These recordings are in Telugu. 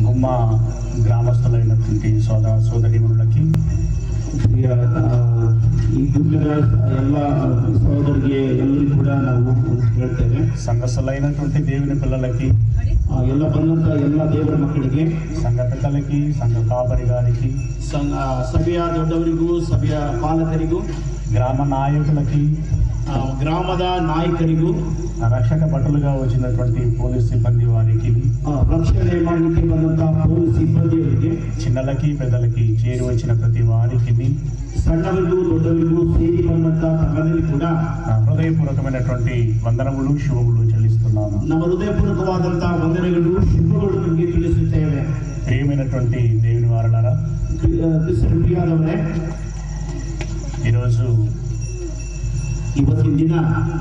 గుమ్మ గ్రామస్తులైనటువంటి సోదర సోదరిమణులకి ಪ್ರಿಯ ಆ, ಈ ಗುಡ್ಡದ ಎಲ್ಲ ಸಹೋದರಿಗೆ ಎಲ್ಲರಿಗೂ ಕೂಡ ನಾವು ಹೇಳ್ತೇವೆ సంఘస్థులైనటువంటి దేవుని పిల్లలకి ಆ, ಎಲ್ಲ ಬಂದಂತ ಎಲ್ಲ ದೇವರ ಮಕ್ಕಳಿಗೆ సంఘ పెద్దలకి సంఘ కాపరి గారికి ಸಂಘ ಸಭೆಯ ದೊಡ್ಡವರಿಗೂ ಸಭೆಯ ಪಾಲಕರಿಗೂ గ్రామ నాయకులకి ಆ, ಗ್ರಾಮದ ನಾಯಕರಿಗೂ రక్షక భటులుగా వచ్చినటువంటి పోలీస్ సిబ్బంది వారికి ಆ, ರಕ್ಷಣೆ ಮಾಡಲಿಕ್ಕೆ ಬಂದಂತಹ ಪೊಲೀಸ್ ಸಿಬ್ಬಂದಿಯವರಿಗೆ చిన్నలకి పెద్దలకి చేరి వచ్చిన ప్రతి వారికి ಸಣ್ಣವರಿಗೂ ದೊಡ್ಡವರಿಗೂ ಸೇರಿ ಬಂದಂತಹ ಸಂಘದಲ್ಲಿ ಕೂಡ నా హృదయపూర్వకమైనటువంటి వందనములు శుభములు చెల్లిస్తున్నాను ನಮ್ಮ ಹೃದಯಪೂರ್ವಕವಾದಂತಹ ವಂದನೆಗಳು ಶುಭಗಳು ನಿಮಗೆ ತಿಳಿಸುತ್ತೇವೆ ప్రియమైనటువంటి దేవుని వారలారా ಕ್ರಿ- ಆ, ಕ್ರಿಸ್ತನ ಪ್ರಿಯಾದವರೇ ఈరోజు ಇವತ್ತಿನ ದಿನ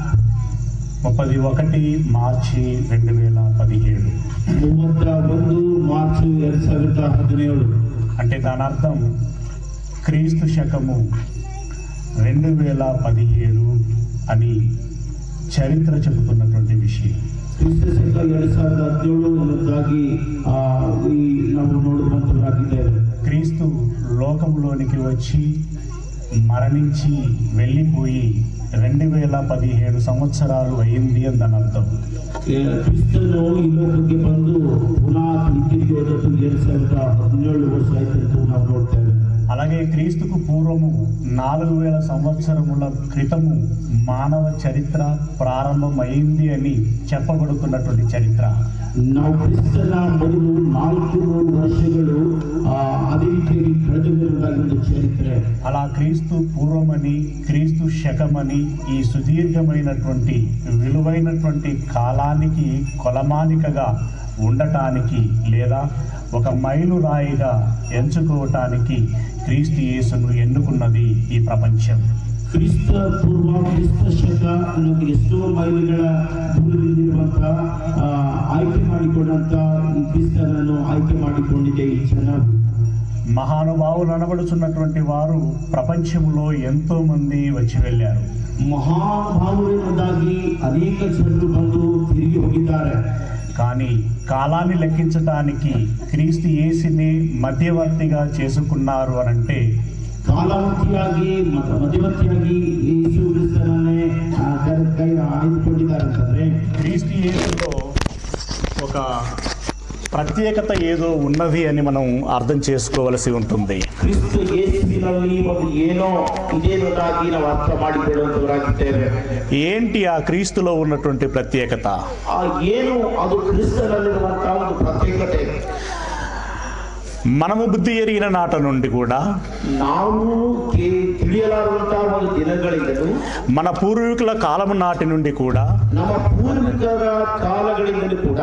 ముప్పది ఒకటి మార్చి రెండు వేల పదిహేడు ಮೂವತ್ತ ಒಂದು ಮಾರ್ಚ್ ಎರಡ್ ಸಾವಿರದ ಹದಿನೇಳು అంటే దాని అర్థం క్రీస్తు శకము రెండు వేల పదిహేడు అని చరిత్ర చెబుతున్నటువంటి విషయం ಕ್ರಿಸ್ತ ಶಕ ಎರಡ್ ಸಾವಿರದ ಹದಿನೇಳು ಅನ್ನೋದಾಗಿ ಆ, ಈ ನಾವು ನೋಡುವಂತವರಾಗಿದ್ದೇವೆ క్రీస్తు లోకంలోనికి వచ్చి మరణించి వెళ్ళిపోయి రెండు వేల పదిహేడు సంవత్సరాలు అయింది అని దాని అర్థం ಏ, ಕ್ರಿಸ್ತನು ಈ ಲೋಕಕ್ಕೆ ಬಂದು ಪುನಃ ಹಿಂತಿರುಗಿ ಹೋದದ್ದು ಎರಡ್ ಸಾವಿರದ ಹದಿನೇಳು ವರ್ಷ ಆಯ್ತು ನಾವು ನೋಡ್ತೇವೆ అలాగే క్రీస్తుకు పూర్వము నాలుగు వేల సంవత్సరముల క్రితము మానవ చరిత్ర ప్రారంభమైంది అని చెప్పబడుతున్నటువంటి చరిత్ర ನಾವು ಕ್ರಿಸ್ತನ ಮೊದಲು ನಾಲ್ಕು ನೂರು ವರ್ಷಗಳು ಆ, ಅದೇ ರೀತಿಯಾಗಿ ಕಳೆದಿರುವುದಾಗಿ ಒಂದು ಚರಿತ್ರೆ అలా క్రీస్తు పూర్వమని క్రీస్తు శకమని ఈ సుదీర్ఘమైనటువంటి విలువైనటువంటి కాలానికి కొలమానికగా ఉండటానికి లేదా ఒక మైలు రాయిగా ఎంచుకోవటానికి క్రీస్తు యేసును ఎన్నుకున్నది ఈ ప్రపంచం ಕ್ರಿಸ್ತ ಪೂರ್ವ ಕ್ರಿಸ್ತ ಶಕ ಅನ್ನೋದು ಎಷ್ಟೋ ಮೈಲಿಗಳ ದೂರದಿಂದಿರುವಂತ ಆ, ಆಯ್ಕೆ ಮಾಡಿಕೊಂಡಂತ ಈ ಕ್ರಿಸ್ತನನ್ನು ಆಯ್ಕೆ ಮಾಡಿಕೊಂಡಿದೆ ಈ ಜನ మహానుభావులు అనబడుచున్నటువంటి వారు ప్రపంచంలో ఎంతో మంది వచ్చి వెళ్ళారు ಮಹಾಭಾವರಿಂದಾಗಿ ಅನೇಕ ಜನರು ಬಂದು ತಿರುಗಿ ಹೋಗಿದ್ದಾರೆ కానీ కాలాన్ని లెక్కించటానికి క్రీస్తు యేసుని మధ్యవర్తిగా చేసుకున్నారు అనంటే ಕಾಲಾವಧಿಯಾಗಿ ಮತ್ತು ಮಧ್ಯವರ್ತಿಯಾಗಿ ಯೇಸು ಕ್ರಿಸ್ತನನ್ನೇ ಆ, ಕೈ- ಕೈ ಆಯ್ದುಕೊಂಡಿದ್ದಾರೆ ಅಂತಂದ್ರೆ క్రీస్తు యేసులో ఒక ప్రత్యేకత ఏదో ఉన్నది అని మనం అర్థం చేసుకోవలసి ఉంటుంది ಕ್ರಿಸ್ತ ಯೇಸುವಿನಲ್ಲಿ ಒಂದು ಏನೋ ಇದೇನೋದಾಗಿ ನಾವು ಅರ್ಥ ಮಾಡಿಕೊಳ್ಳುವಂತವರಾಗಿದ್ದೇವೆ ఏంటి ఆ క్రీస్తులో ఉన్నటువంటి ప్రత్యేకత ಆ ಏನು ಅದು ಕ್ರಿಸ್ತನಲ್ಲಿರುವಂತಹ ಒಂದು ಪ್ರತ್ಯೇಕತೆ మనము బుద్ధి ఎరిగిన నాట నుండి కూడా ನಾವು ಕೆ- ತಿಳಿಯಲಾರುವಂತಹ ಒಂದು ದಿನಗಳಿಂದಲೂ మన పూర్వీకుల కాలము నాటి నుండి కూడా ನಮ್ಮ ಪೂರ್ವಿಕರ ಕಾಲಗಳಿಂದಲೂ ಕೂಡ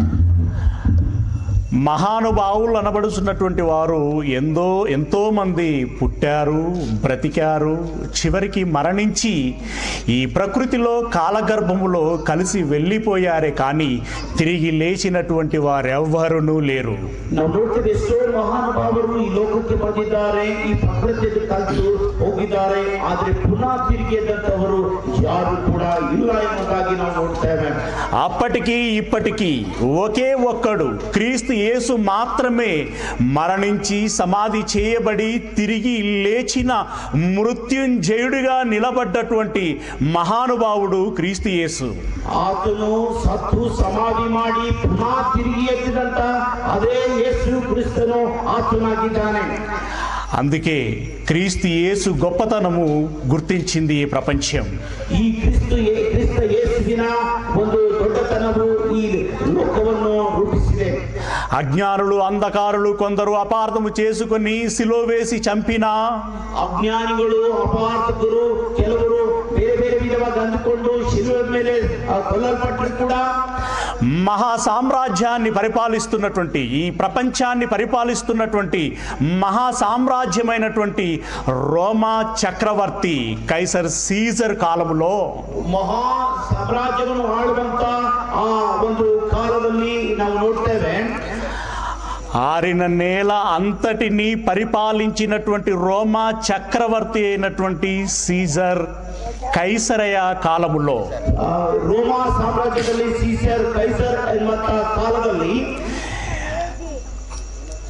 మహానుభావులు అనబడుచున్నటువంటి వారు ఎంతో ఎంతో మంది పుట్టారు బ్రతికారు చివరికి మరణించి ఈ ప్రకృతిలో కాలగర్భములో కలిసి వెళ్ళిపోయారే కానీ తిరిగి లేచినటువంటి వారెవ్వరూ లేరు ನಾವು ನೋಡ್ತೇವೆ ಎಷ್ಟೋ ಮಹಾನುಭಾವರು ಈ ಲೋಕಕ್ಕೆ ಬಂದಿದ್ದಾರೆ ಈ ಪ್ರಕೃತಿಯಲ್ಲಿ ಕಲಿತು ಹೋಗಿದ್ದಾರೆ ಆದ್ರೆ ಪುನಃ ತಿರುಗಿ ಎದ್ದಂತವರು ಯಾರು ಕೂಡ ಇಲ್ಲ ಎನ್ನುವುದಾಗಿ ನಾವು ನೋಡ್ತೇವೆ అప్పటికీ ఇప్పటికీ ఒకే ఒక్కడు క్రీస్తు యేసు మాత్రమే మరణించి సమాధి చేయబడి తిరిగి లేచిన మృత్యుంజయుడిగా నిలబడ్డటువంటి మహానుభావుడు క్రీస్తు యేసు ಆತನು ಸತ್ತು ಸಮಾಧಿ ಮಾಡಿ ಪುನಃ ತಿರುಗಿ ಎದ್ದಿದಂತ ಅದೇ ಯೇಸು ಕ್ರಿಸ್ತನು ಆತನಾಗಿದ್ದಾನೆ అందుకే క్రీస్తు యేసు గొప్పతనము గుర్తించింది ఈ ప్రపంచం ಈ ಕ್ರಿಸ್ತ ಯೇ- ಕ್ರಿಸ್ತ ಯೇಸುವಿನ ಒಂದು ದೊಡ್ಡತನವು ಈ ಲೋಕವನ್ನು ರೂಪಿಸಿದೆ అజ్ఞానులు అంధకారులు కొందరు అపార్థము చేసుకొని సిలో వేసి చంపినా ಅಜ್ಞಾನಿಗಳು ಅಪಾರ್ಥಕರು ಕೆಲವರು ಬೇರೆ ಬೇರೆ ವಿಧವಾಗಿ ಅಂದುಕೊಂಡು ಶಿಲುವೆ ಮೇಲೆ ಆ, ಕೊಲ್ಲಲ್ಪಟ್ಟರು ಕೂಡ మహా సామ్రాజ్యాన్ని పరిపాలిస్తున్నటువంటి ఈ ప్రపంచాన్ని పరిపాలిస్తున్నటువంటి మహా సామ్రాజ్యమైనటువంటి రోమా చక్రవర్తి కైసర్ సీజర్ కాలములో ಮಹಾ ಸಾಮ್ರಾಜ್ಯವನ್ನು ಆಳುವಂತ ಆ ಒಂದು ಕಾಲದಲ್ಲಿ ನಾವು ನೋಡ್ತೇವೆ ఆరిన నేల అంతటిని పరిపాలించినటువంటి రోమా చక్రవర్తి అయినటువంటి సీజర్ కైసరయ కాలములో ಆ, ರೋಮಾ ಸಾಮ್ರಾಜ್ಯದಲ್ಲಿ ಸೀಸರ್ ಕೈಸರ್ ಎಂಬಂತ ಕಾಲದಲ್ಲಿ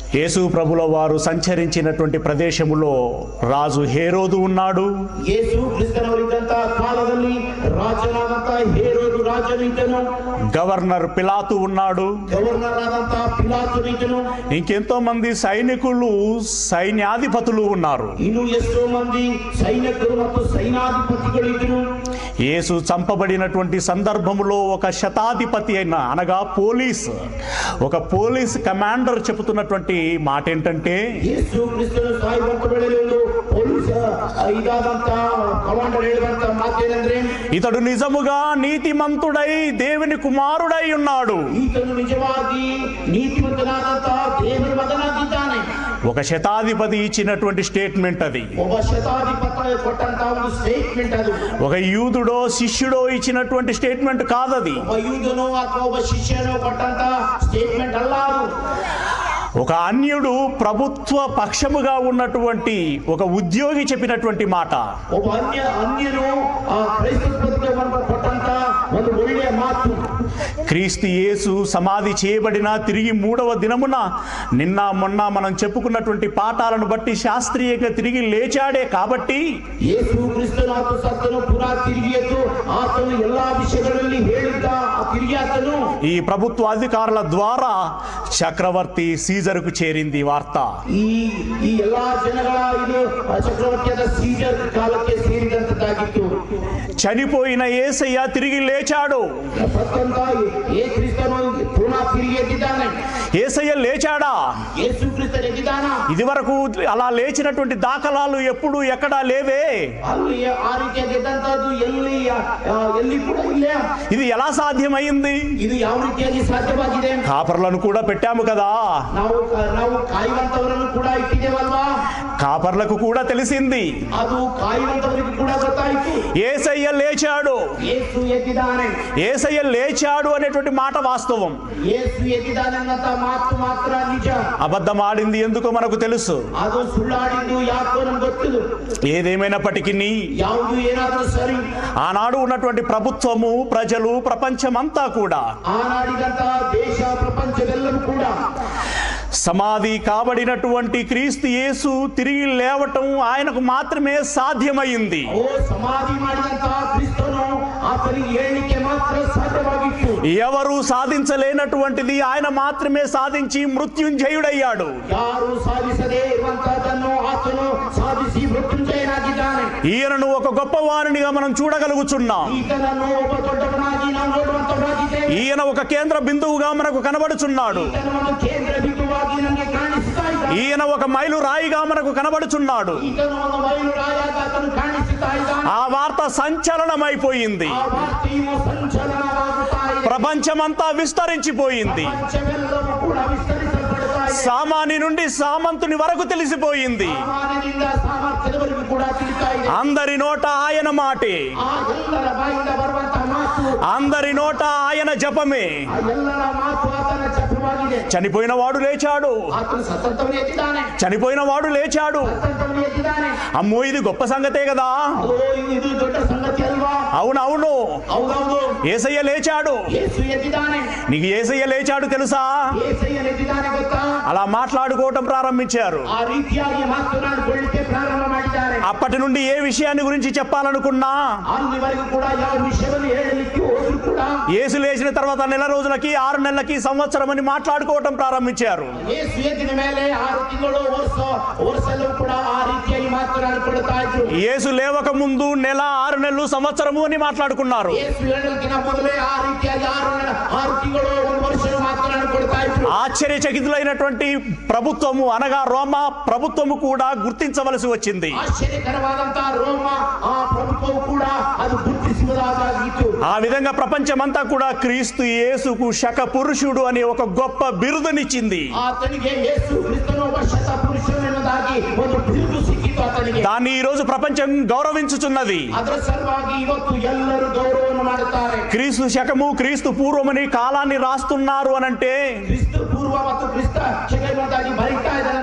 యేసు ప్రభుల వారు సంచరించినటువంటి ప్రదేశములో రాజు హేరోదు ఉన్నాడు ಯೇಸು ಕ್ರಿಸ್ತನವರಿದ್ದಂತ ಕಾಲದಲ್ಲಿ ರಾಜನಾದಂತ ಹೇರೋದು ರಾಜನಿದ್ದನು గవర్నర్ పిలాతు ఉన్నాడు ಗವರ್ನರ್ ಆದಂತ ಪಿಲಾತನಿದ್ದನು ఇంకెంతో మంది సైనికులు సైన్యాధిపతులు ఉన్నారు ಇನ್ನು ಎಷ್ಟೋ ಮಂದಿ ಸೈನಿಕರು ಮತ್ತು ಸೈನಾಧಿಪತಿಗಳು ಇದ್ರು యేసు చంపబడినటువంటి సందర్భంలో ఒక శతాధిపతి అయిన అనగా పోలీస్ ఒక పోలీస్ కమాండర్ చెబుతున్నటువంటి మాట ఏంటంటే ಯೇಸು ಕ್ರಿಸ್ತನು ಸಾಯುವಂತ ವೇಳೆಯಲ್ಲಿ ಒಂದು ಪೊಲೀಸ್ ಆ, ಇದಾದಂತ ಕಮಾಂಡರ್ ಹೇಳಿದಂತ ಮಾತೇನೆಂದ್ರೆ ఇతడు నిజముగా నీతిమంతుడై దేవుని కుమారుడై ఉన్నాడు ಈತನು ನಿಜವಾಗಿ ನೀತಿವಂತನಾದಂತ ದೇವರ ಮಗನಾಗಿದ್ದಾನೆ ఒక శతాధిపతి ఇచ్చినటువంటి స్టేట్మెంట్ అది ಒಬ್ಬ ಶತಾಧಿಪತ ಕೊಟ್ಟಂತ ಒಂದು ಸ್ಟೇಟ್ಮೆಂಟ್ ಅದು ఒక యూదుడో శిష్యుడో ఇచ్చినటువంటి స్టేట్మెంట్ కాదది ಒಬ್ಬ ಯೂದನೋ ಅಥವಾ ಒಬ್ಬ ಶಿಷ್ಯನೋ ಕೊಟ್ಟಂತ ಸ್ಟೇಟ್ಮೆಂಟ್ ಅಲ್ಲ ಅದು ఒక అన్యుడు ప్రభుత్వ పక్షముగా ఉన్నటువంటి ఒక ఉద్యోగి చెప్పినటువంటి మాట ಒಬ್ಬ ಅನ್ಯ ಅನ್ಯನು ಆ ಕ್ರೈಸ್ತತ್ವಕ್ಕೆ ಒಂದು ಕೊಟ್ಟಂತ ಒಂದು ಒಳ್ಳೆಯ ಮಾತು క్రీస్తు యేసు సమాధి చేయబడిన తిరిగి మూడవ దినమున నిన్న మొన్న మనం చెప్పుకున్నటువంటి పాఠాలను బట్టి శాస్త్రీయంగా తిరిగి లేచాడే కాబట్టి ಯೇಸು ಕ್ರಿಸ್ತನು ಆತ ಸತ್ತನು ಪುನಃ ತಿರುಗಿ ಎದ್ದು ಆತನು ಎಲ್ಲಾ ವಿಷಯಗಳಲ್ಲಿ ಹೇಳಿದ್ದ ಆ ತಿರುಗಿ ಆತನು ఈ ప్రభుత్వ అధికారుల ద్వారా చక్రవర్తి సీజర్కు చేరింది వార్త ಈ ಈ ಎಲ್ಲಾ ಜನಗಳ ಇದು ಆ ಚಕ್ರವರ್ತಿಯಾದ ಸೀಜರ್ ಕಾಲಕ್ಕೆ ಸೇರಿದಂತದ್ದಾಗಿತ್ತು చనిపోయిన ఏసయ్య తిరిగి లేచాడు ಸತ್ತಂತ ಏ ಕ್ರಿಸ್ತನು ಪುನಃ ತಿರುಗಿ ಎದ್ದಿದ್ದಾನೆ ఏసయ్య లేచాడా ಯೇಸು ಕ್ರಿಸ್ತನ್ ಎದ್ದಿದ್ದಾನ ఇది వరకు అలా లేచినటువంటి దాఖలాలు ఎప్పుడు ఎక్కడా లేవే ಅಲ್ಲಿ ಆ ರೀತಿಯಾಗಿ ಎದ್ದಂತದ್ದು ಎಲ್ಲಿ ಆ, ಎಲ್ಲಿ ಕೂಡ ಇಲ್ಲ ఇది ఎలా సాధ్యమైంది ಇದು ಯಾವ ರೀತಿಯಾಗಿ ಸಾಧ್ಯವಾಗಿದೆ కాపర్లను కూడా పెట్టాము కదా ನಾವು ನಾವು ಕಾಯುವಂತವರನ್ನು ಕೂಡ ಇಟ್ಟಿದ್ದೇವಲ್ವಾ కాపర్లకు కూడా తెలిసింది ಅದು ಕಾಯುವಂತವರಿಗೆ ಕೂಡ ಗೊತ್ತಾಯಿತು ఏసయ్య లేచాడు ಯೇಸು ಎದ್ದಿದ್ದಾನೆ ఏసయ్య లేచాడు అనేటువంటి మాట వాస్తవం ಯೇಸು ಎದ್ದಿದ್ದಾನೆ ಅನ್ನಂತ ಮಾತು ಮಾತ್ರ ನಿಜ అబద్ధం ఆడింది ఎందుకో మనకు తెలుసు ಅದು ಸುಳ್ಳಾಡಿದ್ದು ಯಾಕೋ ನಮ್ಗೆ ಗೊತ್ತಿಲ್ಲ ఏదేమైనప్పటికీ ಯಾವುದು ಏನಾದ್ರೂ ಸರಿ ఆనాడు ఉన్నటువంటి ప్రభుత్వము ప్రజలు ప్రపంచమంతా కూడా ಆನಾಡಿದಂತ ದೇಶ ಪ್ರಪಂಚವೆಲ್ಲವೂ ಕೂಡ సమాధి కాబడినటువంటి క్రీస్తు యేసు తిరిగి లేవటం ఆయనకు మాత్రమే సాధ్యమైంది ಓ ಸಮಾಧಿ ಮಾಡಿದಂತ ಕ್ರಿಸ್ತನು ಆತನಿಗೆ ಹೇಳಲಿಕ್ಕೆ ಮಾತ್ರ ಸಾಧ್ಯವಾಗಿತ್ತು ఎవరు సాధించలేనటువంటిది ఆయన మాత్రమే సాధించి మృత్యుంజయుడయ్యాడు ಯಾರು ಸಾಧಿಸದೇ ಇರುವಂತಹದನ್ನು ಆತನು ಸಾಧಿಸಿ ಮೃತ್ಯುಂಜಯನಾಗಿದ್ದಾನೆ ఈయనను ఒక గొప్పవారినిగా మనం చూడగలుగుతున్నాం ಈತನನ್ನು ಒಬ್ಬ ದೊಡ್ಡವನಾಗಿ ನಾವು ನೋಡುವಂತವರಾಗಿದ್ದೇವೆ ఈయన ఒక కేంద్ర బిందువుగా మనకు కనబడుచున్నాడు ಈತನ ಒಂದು ಕೇಂದ್ರ ಬಿಂದುವಾಗಿ ನಮಗೆ ಕಾಣಿಸ್ತಾ ಇದ್ದಾನೆ ఈయన ఒక మైలు రాయిగా మనకు కనబడుచున్నాడు ಈತನ ಒಂದು ಬಯಲು ರಾಯಾಗ ಆತನು ಕಾಣಿಸುತ್ತಾ ಇದ್ದಾನೆ ఆ వార్త సంచలనమైపోయింది ಆ ವಾರ್ತೆಯು ಸಂಚಲನವಾಗುತ್ತಾ ಇದೆ ప్రపంచమంతా విస్తరించిపోయింది ಪ್ರಪಂಚವೆಲ್ಲವೂ ಕೂಡ ವಿಸ್ತರಿಸಲ್ಪಡುತ್ತಾ ಇದೆ సామాని నుండి సామంతుని వరకు తెలిసిపోయింది ಸಾಮಾನ್ಯದಿಂದ ಸಾಮರ್ಥ್ಯದವರೆಗೂ ಕೂಡ ತಿಳಿತಾ ಇದೆ అందరి నోట ఆయన మాటే ಆ ಎಲ್ಲರ ಬಾಯಿಂದ ಬರುವಂತಹ ಮಾತು అందరి నోట ఆయన జపమే ಆ ಎಲ್ಲರ ಮಾತು ಆತನ ಜಪವಾಗಿದೆ చనిపోయిన వాడు లేచాడు ಆತನು ಸತ್ತಂತವನು ಎದ್ದಿದ್ದಾನೆ చనిపోయిన వాడు లేచాడు ಸತ್ತಂತವನು ಎದ್ದಿದ್ದಾನೆ అమ్మో ఇది గొప్ప సంగతే కదా ಓ ಇದು ದೊಡ್ಡ ಸಂಗತಿ ಅಲ್ವಾ అవునవును ಹೌದೌದು ఏసయ్య లేచాడు ಯೇಸು ಎದ್ದಿದ್ದಾನೆ నీకు ఏసయ్య లేచాడు తెలుసా ಏಸಯ್ಯನ ಎದ್ದಿದ್ದಾನೆ ಗೊತ್ತಾ అలా మాట్లాడుకోవటం ప్రారంభించారు ಆ ರೀತಿಯಾಗಿ ಮಾತನಾಡಿಕೊಳ್ಳಿಕ್ಕೆ ಪ್ರಾರಂಭ ಮಾಡಿದ್ದಾರೆ అప్పటి నుండి ఏ విషయాన్ని గురించి చెప్పాలనుకున్నా ಅಲ್ಲಿವರೆಗೂ ಕೂಡ ಯಾವ ವಿಷಯವನ್ನು ಹೇಳಲಿಕ್ಕೆ ಹೋದ್ರು ಕೂಡ ఏసు లేచిన తర్వాత నెల రోజులకి ఆరు నెలలకి సంవత్సరం అని మాట్లాడుకోవటం ప్రారంభించారు ಯೇಸು ಎದ್ದಿನ ಮೇಲೆ ಆರು ತಿಂಗಳು ವರ್ಷ ವರ್ಷಲ್ಲೂ ಕೂಡ ಆ ರೀತಿಯಾಗಿ ಮಾತನಾಡಿಕೊಳ್ತಾ ಇದ್ರು యేసు లేవక ముందు నెల ఆరు నెలలు సంవత్సరము అని మాట్లాడుకున్నారు ಯೇಸು ಹೇಳಲಿಕ್ಕಿಂತ ಮೊದಲೇ ಆ ರೀತಿಯಾಗಿ ಆರು ಆರು ತಿಂಗಳು ಒಂದು ವರ್ಷ ಮಾತನಾಡಿಕೊಳ್ತಾ ಇದ್ರು ఆశ్చర్యచకితులైనటువంటి ప్రభుత్వము అనగా రోమా ప్రభుత్వము కూడా గుర్తించవలసి వచ్చింది ಆಶ್ಚರ್ಯಕರವಾದಂತಹ ರೋಮ ಆ ಪ್ರಭುತ್ವವು ಕೂಡ ಅದು ಗುರುತಿಸುವುದಾಗಿತ್ತು ఆ విధంగా ప్రపంచమంతా కూడా క్రీస్తు యేసుకు శక పురుషుడు అనే ఒక గొప్ప బిరుదునిచ్చింది ಆತನಿಗೆ ಯೇಸು ಕ್ರಿಸ್ತನು ಒಬ್ಬ ಶತ ಪುರುಷನೆನ್ನದಾಗಿ ಒಂದು ಬಿರುದು ಸಿಕ್ಕಿತು ಆತನಿಗೆ దాన్ని ఈ రోజు ప్రపంచం గౌరవించుచున్నది ಅದರ ಸಲುವಾಗಿ ಇವತ್ತು ಎಲ್ಲರೂ ಗೌರವವನ್ನು ಮಾಡುತ್ತಾರೆ క్రీస్తు శకము క్రీస్తు పూర్వమని కాలాన్ని రాస్తున్నారు అనంటే ಕ್ರಿಸ್ತ ಪೂರ್ವ ಮತ್ತು ಕ್ರಿಸ್ತ ಶಕೆಂಬುದಾಗಿ ಬರೀತಾ ಇದ್ದಾರೆ ಅಂತ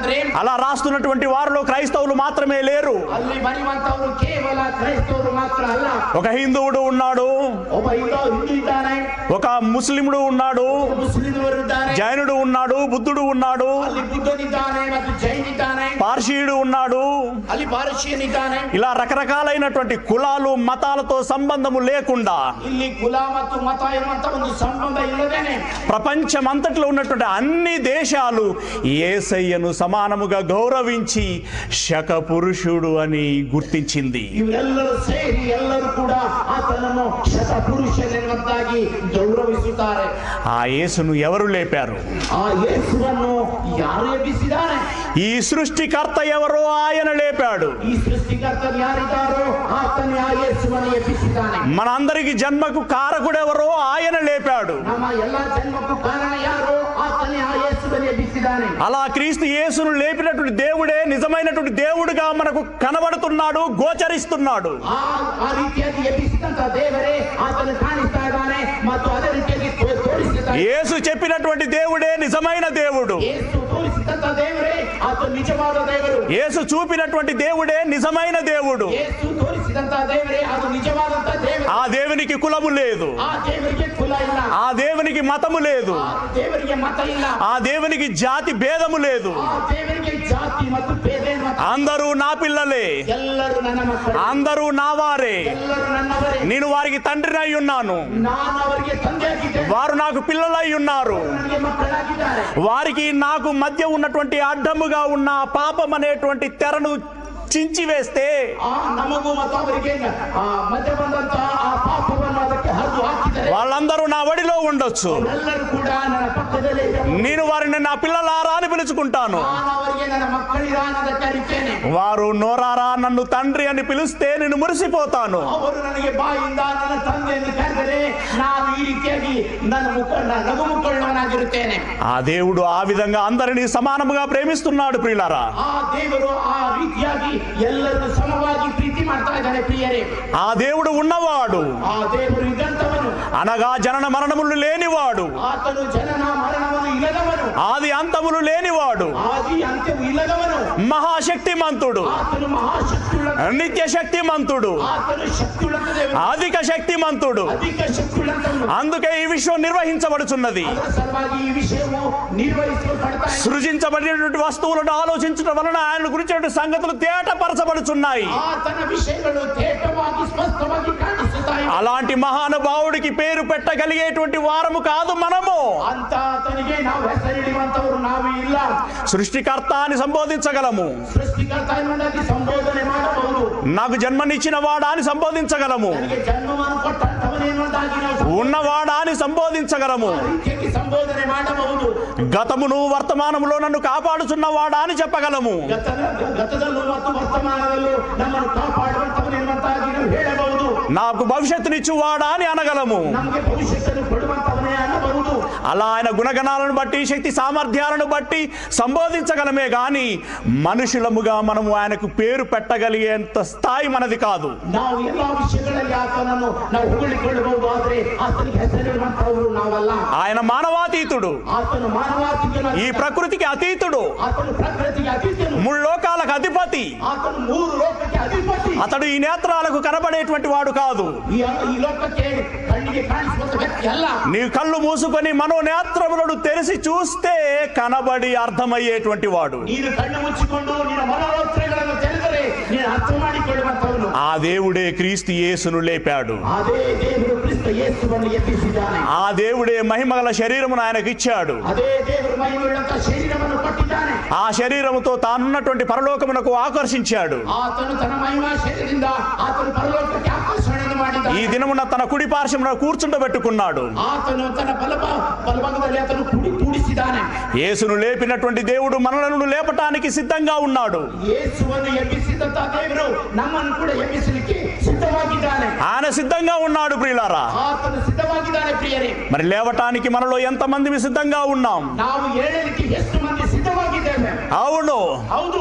ಅಂತಂದ್ರೆ అలా రాస్తున్నటువంటి వారిలో క్రైస్తవులు మాత్రమే లేరు ಅಲ್ಲಿ ಬರೆಯುವಂತವರು ಕೇವಲ ಕ್ರೈಸ್ತವರು ಮಾತ್ರ ಅಲ್ಲ ఒక హిందువుడు ఉన్నాడు ಒಬ್ಬ ಹಿಂದೂ ಹಿಂದೂ ಇದ್ದಾನೆ ఒక ముస్లిముడు ఉన్నాడు ಮುಸ್ಲಿಮರು ಇದ್ದಾರೆ జైనుడు ఉన్నాడు బుద్ధుడు ఉన్నాడు ಅಲ್ಲಿ ಬುದ್ಧನಿದ್ದಾನೆ ಮತ್ತು ಜೈನ್ ಇದ್ದಾನೆ పార్షీయుడు ఉన్నాడు ಅಲ್ಲಿ ಪಾರಸಿಯನಿದ್ದಾನೆ ఇలా రకరకాలైనటువంటి కులాలు మతాలతో సంబంధము లేకుండా ಇಲ್ಲಿ ಕುಲ ಮತ್ತು ಮತ ಎನ್ನುವಂತ ಒಂದು ಸಂಬಂಧ ಇಲ್ಲದೇನೆ ప్రపంచమంతట్లో ఉన్నటువంటి అన్ని దేశాలు ఏసయ్యను సమానముగా గౌరవించి శక పురుషుడు అని గుర్తించింది ಇವರೆಲ್ಲರೂ ಸೇರಿ ಎಲ್ಲರೂ ಕೂಡ ಆತನನ್ನು ಶತ ಪುರುಷನೆನ್ನುವಂತಾಗಿ ಗೌರವಿಸುತ್ತಾರೆ ఆ యేసును ఎవరు లేపారు ಆ ಯೇಸುವನ್ನು ಯಾರು ಎಬ್ಬಿಸಿದ್ದಾರೆ ఈ సృష్టికర్త ఎవరో ఆయన లేపాడు ಈ ಸೃಷ್ಟಿಕರ್ತರು ಯಾರಿದ್ದಾರೋ ಆತನೇ ಆ ಯೇಸುವನ್ನು ಎಬ್ಬಿಸಿದ್ದಾನೆ మనందరికి జన్మకు కారకుడెవరో ఆయన లేపాడు ನಮ್ಮ ಎಲ್ಲಾ ಜನ್ಮಕ್ಕೂ ಕಾರಣ ಯಾರು ಆತನೇ ಆ ಯೇಸುವನ್ನು ಎಬ್ಬಿಸಿದ್ದಾನೆ అలా క్రీస్తు యేసును లేపినటువంటి దేవుడే నిజమైనటువంటి దేవుడుగా మనకు కనబడుతున్నాడు గోచరిస్తున్నాడు ಆ ಆ ರೀತಿಯಾಗಿ ಎಬ್ಬಿಸಿದಂತ ದೇವರೇ ಆತನು ಕಾಣಿಸ್ತಾ ಇದ್ದಾನೆ ಮತ್ತು ಅದೇ ರೀತಿಯಾಗಿ ತೋ- ತೋರಿಸಿದ್ದಾನೆ యేసు చెప్పినటువంటి దేవుడే నిజమైన దేవుడు ಯೇಸು ತೋರಿಸಿದಂತ ದೇವರೇ ಆತನು ನಿಜವಾದ ದೇವರು యేసు చూపినటువంటి దేవుడే నిజమైన దేవుడు ಯೇಸು ತೋರಿಸಿದಂತ ದೇವರೇ ಅದು ನಿಜವಾದಂತ ದೇವರು ఆ దేవునికి కులము లేదు ಆ ದೇವರಿಗೆ ಕುಲ ಇಲ್ಲ ఆ దేవునికి మతము లేదు ಆ ದೇವರಿಗೆ ಮತ ಇಲ್ಲ ఆ దేవునికి జాతి భేదము లేదు ಆ ದೇವರಿಗೆ ಜಾತಿ ಮತ್ತು ಭೇದ ಮತ್ತು అందరూ నా పిల్లలే ಎಲ್ಲರೂ ನನ್ನ ಮಕ್ಕಳು అందరూ నా వారే ಎಲ್ಲರೂ ನನ್ನವರೇ నేను వారికి తండ్రినై ఉన్నాను ನಾನು ಅವರಿಗೆ ತಂದೆಯಾಗಿದ್ದೇನೆ వారు నాకు పిల్లలై ఉన్నారు ನನಗೆ ಮಕ್ಕಳಾಗಿದ್ದಾರೆ వారికి నాకు మధ్య ఉన్నటువంటి అడ్డముగా ఉన్న ఆ పాపం అనేటువంటి తెరను చించివేస్తే ಆ ನಮಗೂ ಮತ್ತು ಅವರಿಗೆ ಆ ಮಧ್ಯ ಬಂದಂತ ಆ ಪಾಪವನ್ನು ಅದಕ್ಕೆ ಹರಿದು ಹಾಕಿದರೆ వాళ్ళందరూ నా వడిలో ఉండొచ్చు ಎಲ್ಲರೂ ಕೂಡ ನನ್ನ ಪಕ್ಕದಲ್ಲೇ ಇರಬಹುದು. నేను వారిని నా పిల్లలారా అని పిలుచుకుంటాను ನಾನು ಅವರಿಗೆ ನನ್ನ ಮಕ್ಕಳಿರ ಅನ್ನೋದ ಕರಿತೇನೆ వారు నోరారా నన్ను తండ్రి అని పిలిస్తే నేను మురిసిపోతాను ಅವರು ನನಗೆ ಬಾಯಿಂದ ನನ್ನ ತಂದೆಯನ್ನು ಕರೆದರೆ ನಾನು ಈ ರೀತಿಯಾಗಿ ನನ್ನ ಮುಖ ನಗು ಮುಕ್ಕಳ್ಳವನಾಗಿರುತ್ತೇನೆ ఆ దేవుడు ఆ విధంగా అందరినీ సమానముగా ప్రేమిస్తున్నాడు ప్రియులారా ಆ ದೇವರು ಆ ರೀತಿಯಾಗಿ ಎಲ್ಲರನ್ನು ಸಮವಾಗಿ ಪ್ರೀತಿ ಮಾಡ್ತಾ ಇದ್ದಾನೆ ಪ್ರಿಯರೇ ఆ దేవుడు ఉన్నవాడు ಆ ದೇವರು ಇದ್ದಂತವನು అనగా జనన మరణములు లేనివాడు ಆತನು ಜನನ ಮರಣವನ್ನು ಇಲ್ಲದವನು ఆది అంతములు లేనివాడు ಆದಿ ಅಂತ್ಯವು ಇಲ್ಲದವನು మహాశక్తిమంతుడు ಆತನು ಮಹಾಶಕ್ತಿಯುಳ್ಳ నిత్య శక్తిమంతుడు ಆತನು ಶಕ್ತಿಯುಳ್ಳಂತ ದೇವರು అధిక శక్తిమంతుడు ಅಧಿಕ ಶಕ್ತಿಯುಳ್ಳಂತವನು అందుకే ఈ విశ్వం నిర్వహించబడుచున్నది ಅದರ ಸಲುವಾಗಿ ಈ ವಿಷಯವು ನಿರ್ವಹಿಸಲ್ಪಡ್ತಾ ಇದೆ సృజించబడినటువంటి వస్తువులను ఆలోచించడం వలన ఆయన గురించినటువంటి సంగతులు తేటపరచబడుచున్నాయి ಆತನ ವಿಷಯಗಳು ತೇಟವಾಗಿ ಸ್ಪಷ್ಟವಾಗಿ ಕಾಣಿಸುತ್ತಾ ಇವೆ అలాంటి మహానుభావుడికి పేరు పెట్టగలిగేటువంటి వారము కాదు మనము ಅಂತ ಆತನಿಗೆ ನಾವು ಹೆಸರಿಡುವಂತವರು ನಾವು ಇಲ್ಲ సృష్టికర్త అని సంబోధించగలము ಸೃಷ್ಟಿಕರ್ತ ಎನ್ನುವುದಾಗಿ ಸಂಬೋಧನೆ ಮಾಡಬಹುದು నాకు జన్మనిచ్చిన వాడా అని సంబోధించగలము ನನಗೆ ಜನ್ಮವನ್ನು ಕೊಟ್ಟಂತವನೆನ್ನುವುದಾಗಿ ನಾವು ఉన్నవాడా అని సంబోధించగలము ರೀತಿಯಾಗಿ ಸಂಬೋಧನೆ ಮಾಡಬಹುದು గతమును వర్తమానములో నన్ను కాపాడుచున్నవాడా అని చెప్పగలము ಗತದ ಗತದಲ್ಲೂ ಮತ್ತು ವರ್ತಮಾನದಲ್ಲೂ ನಮ್ಮನ್ನು ಕಾಪಾಡುವಂತವನೆನ್ನುವಂತಾಗಿ ನಾವು ಹೇಳಬಹುದು నాకు భవిష్యత్తునిచ్చువాడా అని అనగలము ನಮಗೆ ಭವಿಷ್ಯತ್ತನ್ನು ಕೊಡುವಂತವನೇ ಅನ್ನಬಹುದು అలా ఆయన గుణగణాలను బట్టి శక్తి సామర్థ్యాలను బట్టి సంబోధించగలమే గాని మనుషులముగా మనము ఆయనకు పేరు పెట్టగలిగేంత స్థాయి మనది కాదు ನಾವು ಎಲ್ಲಾ ವಿಷಯಗಳಲ್ಲಿ ಆತನನ್ನು ನಾವು ಹೊಗಳಿಕೊಳ್ಳಬಹುದು ಆದ್ರೆ ಆತನಿಗೆ ಹೆಸರಿಡುವಂತವರು ನಾವಲ್ಲ ఆయన మానవాతీతుడు ಆತನು ಮಾನವಾತಿಕನ ఈ ప్రకృతికి అతీతుడు ಆತನು ಪ್ರಕೃತಿಗೆ ಅತೀತನು మూడు లోకాలకు అధిపతి ಆತನು ಮೂರು ಲೋಕಕ್ಕೆ ಅಧಿಪತಿ అతడు ఈ నేత్రాలకు కనబడేటువంటి వాడు కాదు ಈ ಈ ಲೋಕಕ್ಕೆ ಕಣ್ಣಿಗೆ ಕಾಣಿಸುವಂತ ವ್ಯಕ್ತಿ ಅಲ್ಲ నీ కళ్ళు మూసుకొని మనోనేత్రములను తెరిచి చూస్తే కనబడి అర్థమయ్యేటువంటి వాడు ನೀನು ಕಣ್ಣು ಮುಚ್ಚಿಕೊಂಡು ನಿನ್ನ ಮನೋತ್ರಗಳನ್ನು ತೆರೆದರೆ ನೀನು ಅರ್ಥ ಮಾಡಿಕೊಳ್ಳುವಂತವನು ఆ దేవుడే క్రీస్తు యేసును లేపాడు ಅದೇ ದೇವರು ಕ್ರಿಸ್ತ ಯೇಸುವನ್ನು ಎಬ್ಬಿಸಿದ್ದಾನೆ ఆ దేవుడే మహిమగల శరీరమును ఆయనకు ఇచ్చాడు ಅದೇ ದೇವರು ಮಹಿಮೆಯುಳ್ಳಂತ ಶರೀರವನ್ನು ಕೊಟ್ಟಿದ್ದಾನೆ ఆ శరీరముతో తానున్నటువంటి పరలోకమునకు ఆకర్షించాడు ಆತನು ತನ್ನ ಮಹಿಮಾ ಶರೀರದಿಂದ ಆತನು ಪರಲೋಕಕ್ಕೆ ಆಕರ್ಷಣೆಯನ್ನು ఈ ಮಾಡಿದ್ದಾನೆ దినమున తన కుడి పార్శ్వమున కూర్చుండబెట్టుకున్నాడు ಆತನು ತನ್ನ ಬಲಭ ಬಲಭಾಗದಲ್ಲಿ ಆತನು ಕೂಡಿ ಕೂಡಿಸಿದ್ದಾನೆ యేసును లేపినటువంటి దేవుడు మనలను లేపటానికి సిద్ధంగా ఉన్నాడు ಯೇಸುವನ್ನು ಎಬ್ಬಿಸಿದಂತ ದೇವರು ನಮ್ಮನ್ನು ಕೂಡ ಎಬ್ಬಿಸಲಿಕ್ಕೆ ಸಿದ್ಧವಾಗಿದ್ದಾನೆ ఆయన సిద్ధంగా ఉన్నాడు ప్రియులారా ಆತನು ಸಿದ್ಧವಾಗಿದ್ದಾನೆ ಪ್ರಿಯರೇ మరి లేవటానికి మనలో ఎంతమంది సిద్ధంగా ఉన్నాం ನಾವು ಏಳಲಿಕ್ಕೆ ಎಷ್ಟು ಮಂದಿ ಸಿದ್ಧವಾಗಿದ್ದೇವೆ అవును ಹೌದು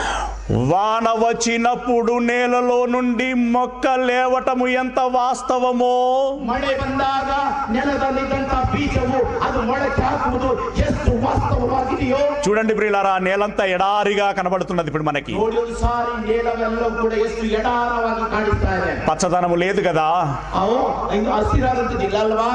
వాన వచ్చినప్పుడు నేలలో నుండి మొక్క లేవటము ఎంత వాస్తవమో ಮಳೆ ಬಂದಾಗ ನೆಲದಲ್ಲಿದ್ದಂತ ಬೀಜವು ಅದು ಮೊಳಕೆ ಹಾಕುವುದು ಎಷ್ಟು ವಾಸ್ತವವಾಗಿದೆ ಇದೆಯೋ చూడండి ప్రియులారా నేలంతా ఎడారిగా కనబడుతున్నది ఇప్పుడు మనకి ನೋಡಿ ಒಂದು ಸಾರಿ ನೇಲವೆಲ್ಲವೂ ಕೂಡ ಎಷ್ಟು ಎಡಾರವಾಗಿ ಕಾಣಿಸ್ತಾ ಇದೆ పచ్చదనము లేదు కదా ಅವು ಇನ್ನು ಹಸಿರಾದಂತದ್ದಿಲ್ಲ ಅಲ್ವಾ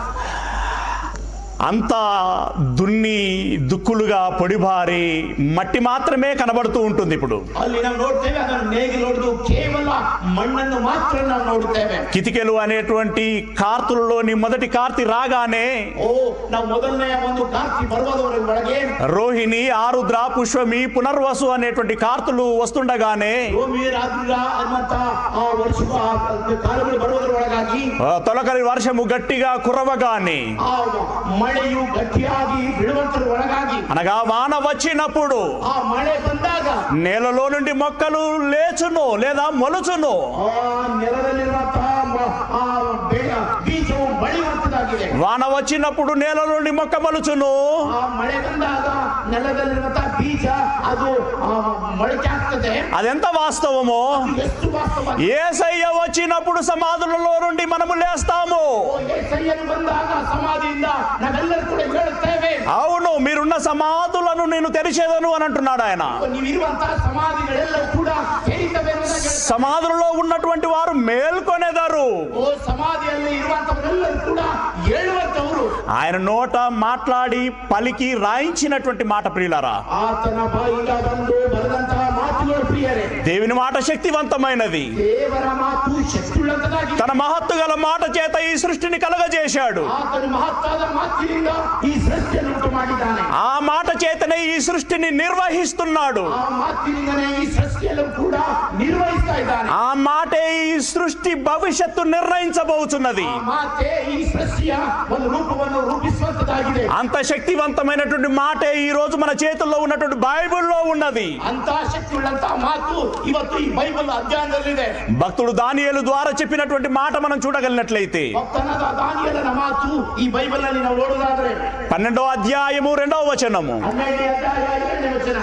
అంతా దున్ని దుక్కులుగా పొడిబారి మట్టి మాత్రమే కనబడుతూ ఉంటుంది ఇప్పుడు ಅಲ್ಲಿ ನಾವು ನೋಡ್ತೇವೆ ಅದನ್ನು ನೇಗಿ ನೋಡುದು ಕೇವಲ ಮಣ್ಣನ್ನು ಮಾತ್ರ ನಾವು ನೋಡುತ್ತೇವೆ కితికెలు అనేటువంటి కార్తులలోని మొదటి కార్తి రాగానే ಓ ನಾವು ಮೊದಲನೆಯ ಒಂದು ಕಾರ್ತಿ ಪರ್ವದವರ ಒಳಗೆ రోహిణి ఆరుద్ర పుష్పమి పునర్వసు అనేటువంటి కార్తులు వస్తుండగానే ರೋಮಿ ರಾತ್ರಿ ಅನ್ನಂತ ಆ ವರ್ಷ ಆ ಕಾಲಗಳು ಬರುವುದರ ಒಳಗಾಗಿ ఆ, తొలకరి వర్షము గట్టిగా కురవగానే ಆ ಮಳೆಯು ಗಟ್ಟಿಯಾಗಿ ಬಿಡುವಂತರ ಒಳಗಾಗಿ అనగా వాన వచ్చినప్పుడు ಆ ಮಳೆ ಬಂದಾಗ నేలలో నుండి మొక్కలు లేచును లేదా మొలుచును ಆ ನೆಲದಲ್ಲಿರುವಂತಹ ಮ- ಆ ಬೆಳೆ ಬೀಜವು ಮಳೆಯುವಂತದಾಗಿದೆ వాన వచ్చినప్పుడు నేల నుండి మొక్క మొలుచును ಆ ಮಳೆ ಬಂದಾಗ ನೆಲದಲ್ಲಿರುವಂತಹ ಬೀಜ ಅದು ಆ, ಮೊಳಕೆ ಆಗ್ತದೆ అదెంత వాస్తవమో ಅದು ಎಷ್ಟು ವಾಸ್ತವ ఏసయ్య వచ్చినప్పుడు సమాధులలో నుండి మనము లేస్తాము ಏಸಯ್ಯನು ಬಂದಾಗ ಸಮಾಧಿಯಿಂದ ನಾವೆಲ್ಲರೂ ಕೂಡ ಹೇಳುತ್ತೇವೆ అవును మీరున్న సమాధులను నేను తెరిచేదను అని అంటున్నాడు ఆయన ನೀವಿರುವಂತಹ ಸಮಾಧಿಗಳೆಲ್ಲವೂ ಕೂಡ ತೆರೀತವೆ ಅನ್ನೋದಾಗಿ ಹೇಳ್ತಾರೆ. సమాధులలో ఉన్నటువంటి వారు మేల్కొనేదారు ಓ ಸಮಾಧಿಯಲ್ಲಿ ಇರುವಂತವರೆಲ್ಲರೂ ಕೂಡ ಹೇಳುವಂತವರು ఆయన నోట మాట్లాడి పలికి రాయించినటువంటి మాట ప్రియులారా ಆತನ ಬಾಯಿಂದ ಬಂದು ಬರೆದಂತಹ ಮಾತುಗಳು ಪ್ರಿಯರೇ దేవుని మాట శక్తివంతమైనది ದೇವರ ಮಾತು ಶಕ್ತಿಯುಳ್ಳಂತದಾಗಿ తన మహత్తు గల మాట చేత ఈ సృష్టిని కలగజేశాడు ಆತನು ಮಹತ್ತಾದ ಮಾತಿನಿಂದ ಈ ಸೃಷ್ಟಿಯನ್ನು ಉಂಟು ಮಾಡಿದ್ದಾನೆ ఆ మాట చేతనే ఈ సృష్టిని నిర్వహిస్తున్నాడు ಆ ಮಾತಿನಿಂದನೇ ಈ ಸೃಷ್ಟಿಯಲ್ಲೂ ಕೂಡ ನಿರ್ವಹಿಸ್ತಾ ಇದ್ದಾನೆ ఆ మాటే ఈ సృష్టి భవిష్యత్తు నిర్ణయించబోతున్నది ಆ ಮಾತೆ ಈ ಸೃಷ್ಟಿಯ ಒಂದು ರೂಪವನ್ನು ರೂಪಿಸುವಂತದಾಗಿದೆ అంత శక్తివంతమైనటువంటి మాటే ఈ రోజు మన చేతుల్లో ఉన్నటువంటి బైబిల్లో ఉన్నది ಅಂತ ಶಕ್ತಿಯುಳ್ಳಂತಹ ಮಾತು ಇವತ್ತು ಈ ಬೈಬಲ್ ಅಧ್ಯಯನದಲ್ಲಿದೆ భక్తుడు దానియేలు ద్వారా చెప్పినటువంటి మాట మనం చూడగలిగినట్లయితే ಭಕ್ತನಾದ ದಾನಿಯಲನ ಮಾತು ಈ ಬೈಬಲ್ ನಲ್ಲಿ ನಾವು ನೋಡುವುದಾದ್ರೆ పన్నెండో అధ్యాయము రెండవ వచనము ಹನ್ನೆರಡನೇ ಅಧ್ಯಾಯ ಎರಡನೇ ವಚನ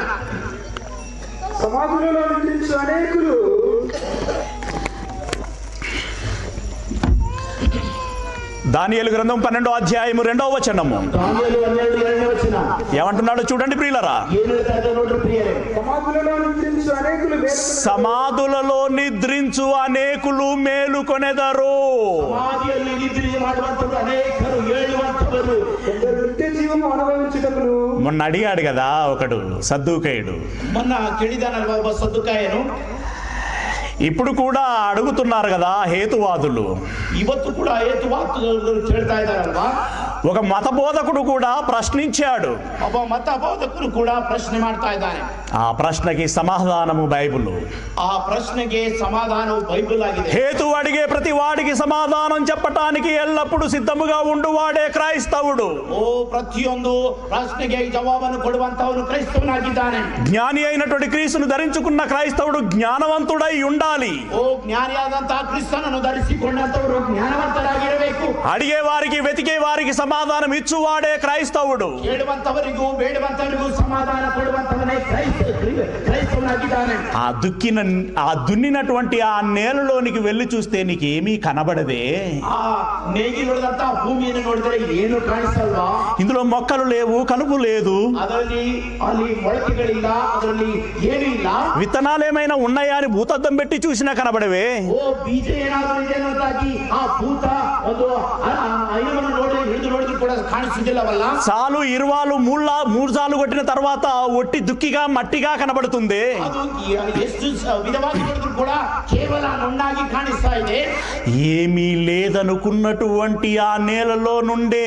సమాధులలో నిద్రించు అనేకులు దానియేలు గ్రంథం పన్నెండో అధ్యాయము రెండవ వచనము ದಾನಿಯಲು ಹನ್ನೆರಡು ಎರಡನೇ ವಚನ ఏమంటున్నాడు చూడండి ప్రియులరా ಏನ್ ಹೇಳ್ತಾ ಇದ್ದಾರೆ ನೋಡ್ರಿ ಪ್ರಿಯರೇ సమాధులలో నిద్రించు అనేకులు మేలుకొని సమాధులలో నిద్రించు అనేకులు మేలుకొనెదరు ಸಮಾಧಿಯಲ್ಲಿ ನಿದ್ರೆ ಮಾಡುವಂತವರು ಅನೇಕರು ಹೇಳುವಂತವರು కొందరు నిత్య జీవము అనుభవించుటకును మొన్న అడిగాడు కదా ఒకడు సద్దుకయుడు ಮೊನ್ನ ಕೇಳಿದಾನಲ್ವ ಒಬ್ಬ ಸದ್ದುಕಾಯನು ఇప్పుడు కూడా అడుగుతున్నారు కదా హేతువాదులు ಇವತ್ತು ಕೂಡ ಹೇತುವಾಕ್ಯಗಳು ಕೇಳ್ತಾ ಇದ್ದಾರಲ್ವಾ ఒక మత బోధకుడు కూడా ప్రశ్నించాడు ಒಬ್ಬ ಮತ ಬೋಧಕರು ಕೂಡ ಪ್ರಶ್ನೆ ಮಾಡ್ತಾ ಇದ್ದಾನೆ ఆ ప్రశ్నకి సమాధానము బైబిల్ ಆ ಪ್ರಶ್ನೆಗೆ ಸಮಾಧಾನವು ಬೈಬಲ್ ಆಗಿದೆ హేతు అడిగే ప్రతి వాడికి సమాధానం చెప్పటానికి ఎల్లప్పుడూ సిద్ధముగా ఉండువాడే క్రైస్తవుడు ಓ ಪ್ರತಿಯೊಂದು ಪ್ರಶ್ನೆಗೆ ಜವಾಬನ್ನು ಕೊಡುವಂತವನು ಕ್ರೈಸ್ತವನಾಗಿದ್ದಾನೆ జ్ఞాని అయినటువంటి క్రీస్తును ధరించుకున్న క్రైస్తవుడు జ్ఞానవంతుడై ఉండాలి ಓ ಜ್ಞಾನಿಯಾದಂತಹ ಕ್ರಿಸ್ತನನ್ನು ಧರಿಸಿಕೊಂಡಂತವರು ಜ್ಞಾನವಂತರಾಗಿರಬೇಕು అడిగే వారికి వెతికే వారికి సమాధానం ఇచ్చువాడే క్రైస్తవుడు ಕೇಳುವಂತವರಿಗೂ ಬೇಡುವಂತವರಿಗೂ ಸಮಾಧಾನ ಕೊಡುವಂತವನೇ ಕ್ರೈಸ್ತ ಕ್ರೈಸ್ತವನಾಗಿದ್ದಾನೆ ఆ దుక్కిన ఆ దున్నినటువంటి ఆ నేలలోనికి వెళ్ళి చూస్తే నీకేమీ కనబడదే ಆ ನೇಗಿಲುಳಿದಂತಹ ಭೂಮಿಯನ್ನು ನೋಡಿದರೆ ಏನು ಕಾಣಿಸಲ್ವಾ ఇందులో మొక్కలు లేవు కలుపు లేదు ಅದರಲ್ಲಿ ಅಲ್ಲಿ ಮೊಳಕೆಗಳಿಲ್ಲ ಅದರಲ್ಲಿ ಏನೂ ಇಲ್ಲ విత్తనాలు ఏమైనా ఉన్నాయా అని భూతద్దం పెట్టి చూసినా కనబడవే ಓ ಬೀಜ ಏನಾದರೂ ಇದೆ ಅನ್ನೋದಾಗಿ ಆ ಭೂತ ಒಂದು ಐನವನ್ನು ನೋಡಿ ಹಿಡಿದು ನೋಡಿದ್ರು ಕೂಡ ಕಾಣಿಸುವುದಿಲ್ಲವಲ್ಲ చాలు ఇరువాలు మూళ్ళ మూడు సార్లు కొట్టిన తర్వాత ఒట్టి దుక్కిగా మట్టిగా కనబడుతుంది ಅದು ಎ- ಎಷ್ಟು ಸ- ವಿಧವಾಗಿ ನೋಡಿದ್ರು ಕೂಡ ಕೇವಲ ನುಣ್ಣಾಗಿ ಕಾಣಿಸ್ತಾ ಇದೆ ఏమీ లేదనుకున్నటువంటి ఆ నేలలో నుండే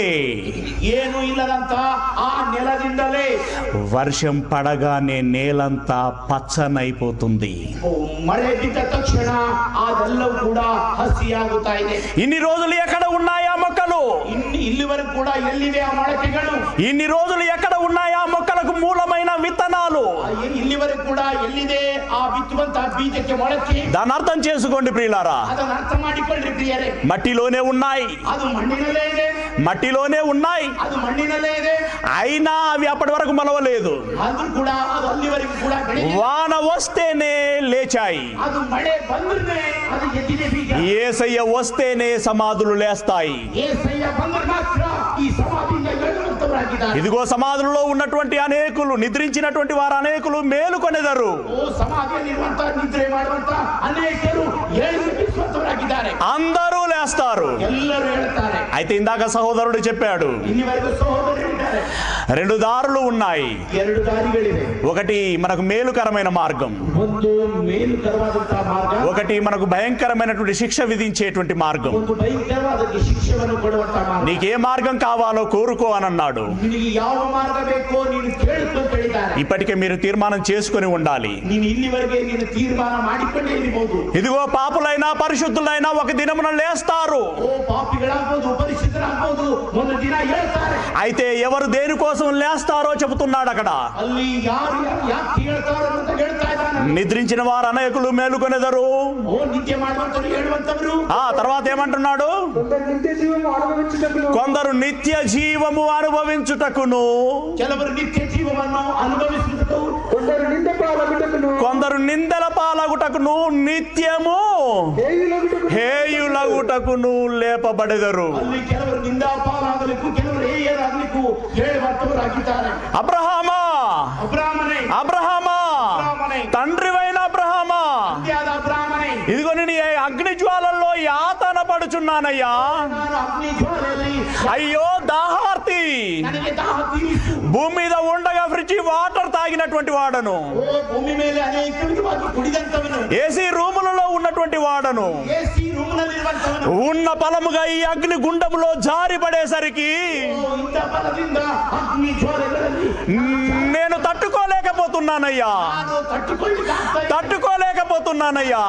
ಏನು ಇಲ್ಲದಂತ ಆ ನೆಲದಿಂದಲೇ వర్షం పడగానే నేలంతా పచ్చనైపోతుంది ಓ, ಮಳೆ ಬಿದ್ದ ತಕ್ಷಣ ಅದೆಲ್ಲವೂ ಕೂಡ ಹಸಿಯಾಗುತ್ತಾ ಇದೆ ఇన్ని రోజులు ఎక్కడ ఉన్నాయా మొక్కలు ಇನ್ನು ಇಲ್ಲಿವರೆಗೂ ಕೂಡ ಎಲ್ಲಿವೆ ಆ ಮೊಳಕೆಗಳು ఇన్ని రోజులు ఎక్కడ ఉన్నాయా మొక్కలకు మూలమైన విత్తనాలు ಆ ಇ- ಇಲ್ಲಿವರೆಗೂ ಕೂಡ ಎಲ್ಲಿದೆ ಆ ಬಿತ್ತುವಂತಹ ಬೀಜಕ್ಕೆ ಮೊಳಕೆ దాన్ని అర్థం చేసుకోండి ప్రియులారా ಅದನ್ನು ಅರ್ಥ ಮಾಡಿಕೊಳ್ಳ್ರಿ ಪ್ರಿಯರೇ మట్టిలోనే ఉన్నాయి ಅದು మಣ್ಣಿನಲ್ಲೇ ಇದೆ మట్టిలోనే ఉన్నాయి ಅದು ಮಣ್ಣಿನಲ್ಲೇ ಇದೆ అయినా అవి అప్పటి వరకు మొలవలేదు ಆದ್ರೂ ಕೂಡ ಅದು ಅಲ್ಲಿವರೆಗೂ ಕೂಡ ಬೆಳೆದಿದೆ. వాన వస్తేనే లేచాయి ಅದು ಮಳೆ ಬಂದ್ರೆ ಅದು ಎದ್ದಿದೆ ಬೀಜ ఏసయ్య వస్తేనే సమాధులు లేస్తాయి ಏಸಯ್ಯ ಬಂದ್ರೆ ಮಾತ್ರ ಈ ಸಮಾಧಿಯಿಂದ ಹೇಳುವಂತವರಾಗಿ ಆಗಿದ್ದಾರೆ ఇదిగో సమాధులలో ఉన్నటువంటి అనేకులు నిద్రించినటువంటి వారు అనేకులు మేలుకొనెదరు ಓ ಸಮಾಧಿಯಲ್ಲಿರುವಂತ ನಿದ್ರೆ ಮಾಡುವಂತ ಅನೇಕರು ಏಳು ಎಬ್ಬಿಸುವಂತವರಾಗಿದ್ದಾರೆ అందరూ లేస్తారు ಎಲ್ಲರೂ ಹೇಳ್ತಾರೆ అయితే ఇందాక సహోదరుడు చెప్పాడు ಇಲ್ಲಿವರೆಗೂ ಸಹೋದರರು ಇದ್ದಾರೆ రెండు దారులు ఉన్నాయి ಎರಡು ದಾರಿಗಳಿವೆ ఒకటి మనకు మేలుకరమైన మార్గం ಒಂದು ಮೇಲುಕರವಾದಂತಹ ಮಾರ್ಗ ఒకటి మనకు భయంకరమైనటువంటి శిక్ష విధించేటువంటి మార్గం ಒಂದು ಭಯಂಕರವಾದ ಶಿಕ್ಷೆಯನ್ನು ಕೊಡುವಂತಹ ಮಾರ್ಗ నీకే మార్గం కావాలో కోరుకో అని అన్నాడు ನಿನಗೆ ಯಾವ ಮಾರ್ಗ ಬೇಕೋ ನೀನು ಕೇಳಿತು ಅಂತ ಹೇಳಿದ್ದಾರೆ ఇప్పటికే మీరు తీర్మానం చేసుకొని ఉండాలి ನೀನು ಇಲ್ಲಿವರೆಗೆ ನೀನು ತೀರ್ಮಾನ ಮಾಡಿಕೊಂಡೇ ಇರಬಹುದು ఇదిగో పాపులైనా పరిశుద్ధులైనా ఒక దినమున లేస్తారు ಓ ಪಾಪಿಗಳಾಗ್ಬೋದು ಪರಿಶುದ್ಧರಾಗ್ಬೋದು ಒಂದು ದಿನ ಹೇಳ್ತಾರೆ అయితే ఎవరు దేనికోసం లేస్తారో చెబుతున్నాడు అక్కడ ಅಲ್ಲಿ ಯಾರು ಯಾರು ಯಾಕೆ ಹೇಳ್ತಾರೋ ಅಂತ ಹೇಳ್ತಾ ಇದ್ದಾನೆ నిద్రించిన వారు అనేకులు మేలుకొనెదరు ಓ ನಿತ್ಯ ಮಾಡುವಂತವ್ರು ಹೇಳುವಂತವ್ರು ఆ తర్వాత ఏమంటున్నాడు కొందరు నిత్య జీవము అనుభవించుటకును కొందరు నిత్య జీవము అనుభవించుటకును ಕೆಲವರು ನಿತ್ಯ ಜೀವವನ್ನು ಅನುಭವಿಸುವುದು కొందరు నింద పాలగుటకును కొందరు నిందల పాలగుటకును నిత్యము హేయులగుటకును హేయులగుటకును లేపబడెదరు ಅಲ್ಲಿ ಕೆಲವರು ನಿಂದಾಪಾಲಾಗಲಿಕ್ಕೂ ಕೆಲವರು ಹೇಯರಾಗಲಿಕ್ಕೂ ಹೇಳುವಂತವರಾಗಿದ್ದಾರೆ అబ్రహామా ಅಬ್ರಾಹ್ಮಣೆ అబ్రహామా తండ్రివైన అబ్రహామా ಅತ್ಯಾದ ಅಬ್ರಾಹ್ಮಣೆ ఇదిగో నేను ఈ అగ్ని జ్వాలల్లో యాతన పడుచున్నానయ్యా ನಾನು ಅಗ್ನಿ ಜ್ವಾಲೆಯಲ್ಲಿ అయ్యో దాహార్తి ನನಗೆ ದಾಹ ತೀರಿಸು భూమి మీద ఉండగా ఫ్రిడ్జ్ వాటర్ తాగినటువంటి వాడను ಓ ಭೂಮಿ ಮೇಲೆ ಅನೇಕ ವಿಧವಾಗಿ ಕುಡಿದಂತವನು ఏసీ రూములలో ఉన్నటువంటి వాడను ಎಸಿ ರೂಮ್ನಲ್ಲಿರುವಂತವನು ఉన్న ఫలముగా ఈ అగ్ని గుండములో జారి పడేసరికి ಓ ಇಂಥ ಫಲದಿಂದ ಅಗ್ನಿ ಜ್ವಾಲೆಗಳಲ್ಲಿ నేను తట్టుకోలేకపోతున్నానయ్యా ನಾನು ತಟ್ಟುಕೊಳ್ಳಿಕ್ಕೆ ಆಗ್ತಾ ಇಲ್ಲ. తట్టుకోలేకపోతున్నానయ్యా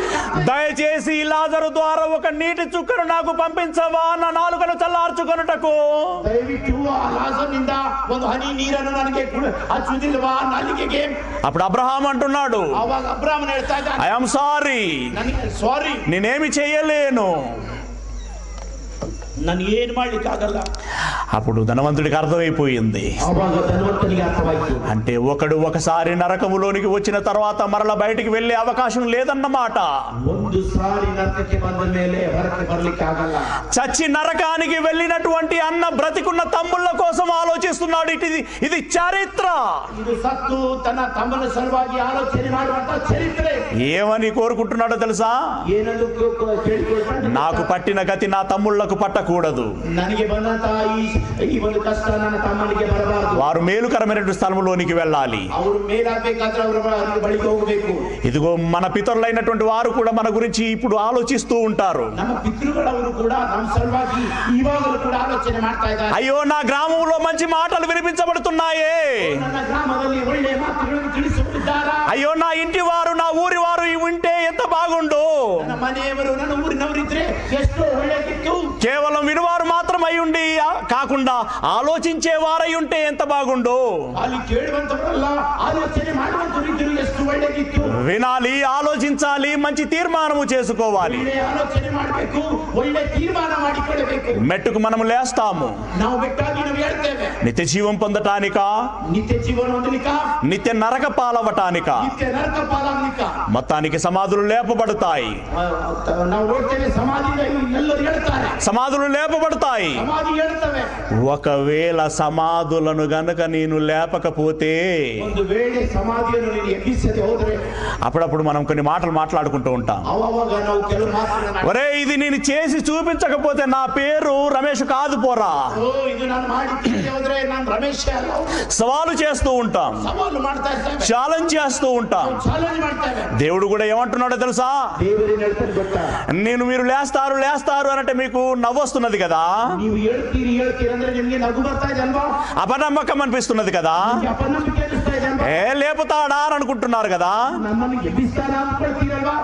దయచేసి ఈ లాజరు ద్వారా ఒక నీటి చుక్కను నాకు పంపించవా నా నాలుకను చల్లార్చుకొనుటకు ದಯವಿಟ್ಟು ಆ ಲಾಸರ್ನಿಂದ ಒಂದು ಹನಿ ನೀರನ್ನು ನನಗೆ ಕುಡ- ಹಚ್ಚುವುದಿಲ್ವಾ ನಾಲಿಗೆಗೆ అప్పుడు అబ్రహాం అంటున్నాడు ಅವಾಗ ಅಬ್ರಾಹ್ಮಣ ಹೇಳ್ತಾ ಇದ್ದಾನೆ ఐఎమ్ సారీ ನನಗೆ ಸಾರಿ నేనేమి చేయలేను ನಾನು ಏನ್ ಮಾಡ್ಲಿಕ್ಕೆ ಆಗಲ್ಲ అప్పుడు ధనవంతుడికి అర్థమైపోయింది ಅವಾಗ ಧನವಂತನಿಗೆ ಅರ್ಥವಾಯ್ತು అంటే ఒకడు ఒకసారి నరకములోనికి వచ్చిన తర్వాత మరల బయటికి వెళ్ళే అవకాశం లేదన్నమాట ಒಂದು ಸಾರಿ ನರಕಕ್ಕೆ ಬಂದ ಮೇಲೆ ಹೊರಕ್ಕೆ ಬರ್ಲಿಕ್ಕೆ ಆಗಲ್ಲ చచ్చి నరకానికి వెళ్ళినటువంటి అన్న బ్రతికున్న తమ్ముళ్ళ కోసం ఆలోచిస్తున్నాడు ఇది ఇది చరిత్ర ಇದು ಸತ್ತು ತನ್ನ ತಮ್ಮನ ಸಲುವಾಗಿ ಆಲೋಚನೆ ಮಾಡುವಂತ ಚರಿತ್ರೆ ఏమని కోరుకుంటున్నాడో తెలుసా ಏನನ್ನು ಕೇ- ಕೇ- ಕೇಳಿಕೊಳ್ತಾನೆ నాకు పట్టిన గతి నా తమ్ముళ్లకు పట్టకూడదు ನನಗೆ ಬಂದಂತಹ ಈ ಈ ಒಂದು ಕಷ್ಟ ನನ್ನ ತಮ್ಮನಿಗೆ ಬರಬಾರದು వారు మేలుకరమైనటువంటి స్థలములోనికి వెళ్ళాలి ಅವರು ಮೇಲಾಗಬೇಕಾದ್ರೆ ಅವರ ಅವರಿಗೆ ಬಳಿಗೆ ಹೋಗಬೇಕು ఇదిగో మన పితరులైనటువంటి వారు కూడా మన గురించి ఇప్పుడు ఆలోచిస్తూ ఉంటారు ನಮ್ಮ ಪಿತೃಗಳವರು ಕೂಡ ನಮ್ಮ ಸಲುವಾಗಿ ಇವಾಗಲೂ ಕೂಡ ಆಲೋಚನೆ ಮಾಡ್ತಾ ಇದ್ದಾರೆ అయ్యో నా గ్రామంలో మంచి మాటలు వినిపించబడుతున్నాయే ನನ್ನ ಗ್ರಾಮದಲ್ಲಿ ಒಳ್ಳೆಯ ಮಾತುಗಳನ್ನು ತಿಳಿಸುತ್ತಿದ್ದಾರಾ అయ్యో నా ఇంటి వారు నా ఊరి వారు ఇవి వింటే ఎంత బాగుండు ನನ್ನ ಮನೆಯವರು ನನ್ನ ಊರಿನವರಿದ್ರೆ ಎಷ್ಟೋ ಒಳ್ಳೆದಿತ್ತು కేవలం వినువారు మాత్రం అయి ఉండి ఆ, కాకుండా ఆలోచించే వారై ఉంటే ఎంత బాగుండు ಅಲ್ಲಿ ಕೇಳುವಂತವರಲ್ಲ ಆಲೋಚನೆ ಮಾಡುವಂತವರು ಇದ್ರು ಎಷ್ಟು ಒಳ್ಳೆದಿತ್ತು వినాలి ఆలోచించాలి మంచి తీర్మానము చేసుకోవాలి ಒಳ್ಳೆ ಆಲೋಚನೆ ಮಾಡಬೇಕು ಒಳ್ಳೆ ತೀರ್ಮಾನ ಮಾಡಿಕೊಳ್ಳಬೇಕು మెట్టుకు మనము లేస్తాము ನಾವು ಬೆಟ್ಟಾಗಿ ನಾವು ಹೇಳ್ತೇವೆ నిత్య జీవం పొందటానిక ನಿತ್ಯ ಜೀವನ ಹೊಂದಲಿಕ್ಕ నిత్య నరక పాలవటానిక ನಿತ್ಯ ನರಕ ಪಾಲಾಗ್ಲಿಕ್ಕ మొత్తానికి సమాధులు లేపబడతాయి ಆ, ನಾವು ನೋಡ್ತೇವೆ ಸಮಾಧಿ ಎಲ್ಲರೂ ಹೇಳ್ತಾರೆ సమాధులు లేపబడతాయి ಸಮಾಧಿ ಹೇಳ್ತವೆ ఒకవేళ సమాధులను గనుక నేను లేపకపోతే ಒಂದು ವೇಳೆ ಸಮಾಧಿಯನ್ನು ನೀನು ಎಬ್ಬಿಸದೆ ಹೋದ್ರೆ అప్పుడప్పుడు మనం కొన్ని మాటలు మాట్లాడుకుంటూ ఉంటాం ಅವಾಗ ನಾವು ಕೆಲವು ಮಾತುಗಳನ್ನ ఒరే ఇది నేను చేసి చూపించకపోతే నా పేరు రమేష్ కాదు పోరా ಓ ಇದು ನಾನು ಮಾಡಿ ತಿಳಿದೆ ಹೋದ್ರೆ ನಾನು ರಮೇಶ್ ಅಲ್ಲ ಅವ್ನು. సవాలు చేస్తూ ఉంటాం ಸವಾಲು ಮಾಡ್ತಾ ಇರ್ತೇವೆ ఛాలెంజ్ చేస్తూ ఉంటాం ಚಾಲೆಂಜ್ ಮಾಡ್ತೇವೆ దేవుడు కూడా ఏమంటున్నాడో తెలుసా ದೇವರೇನು ಹೇಳ್ತಾರೆ ಗೊತ್ತಾ నేను మీరు లేస్తారు లేస్తారు అనంటే మీకు నవ్వొస్తున్నది కదా ನೀವು ಹೇಳ್ತೀರಿ ಹೇಳ್ತೀರಿ ಅಂದ್ರೆ ನಿಮ್ಗೆ ನಗು ಬರ್ತಾ ಇದೆ ಅಲ್ವಾ అపనమ్మకం అనిపిస్తున్నది కదా ನಿಮ್ಗೆ ಅಪನಂಬಿಕೆ ಅನಿಸ್ತಾ ಇದೆ ಅಲ್ವಾ ఏ లేపుతాడా అని అనుకుంటున్నారు కదా ನಮ್ಮನ್ನು ಎಬ್ಬಿಸ್ತಾನ ಅಂದ್ಕೊಳ್ತೀರಲ್ವಾ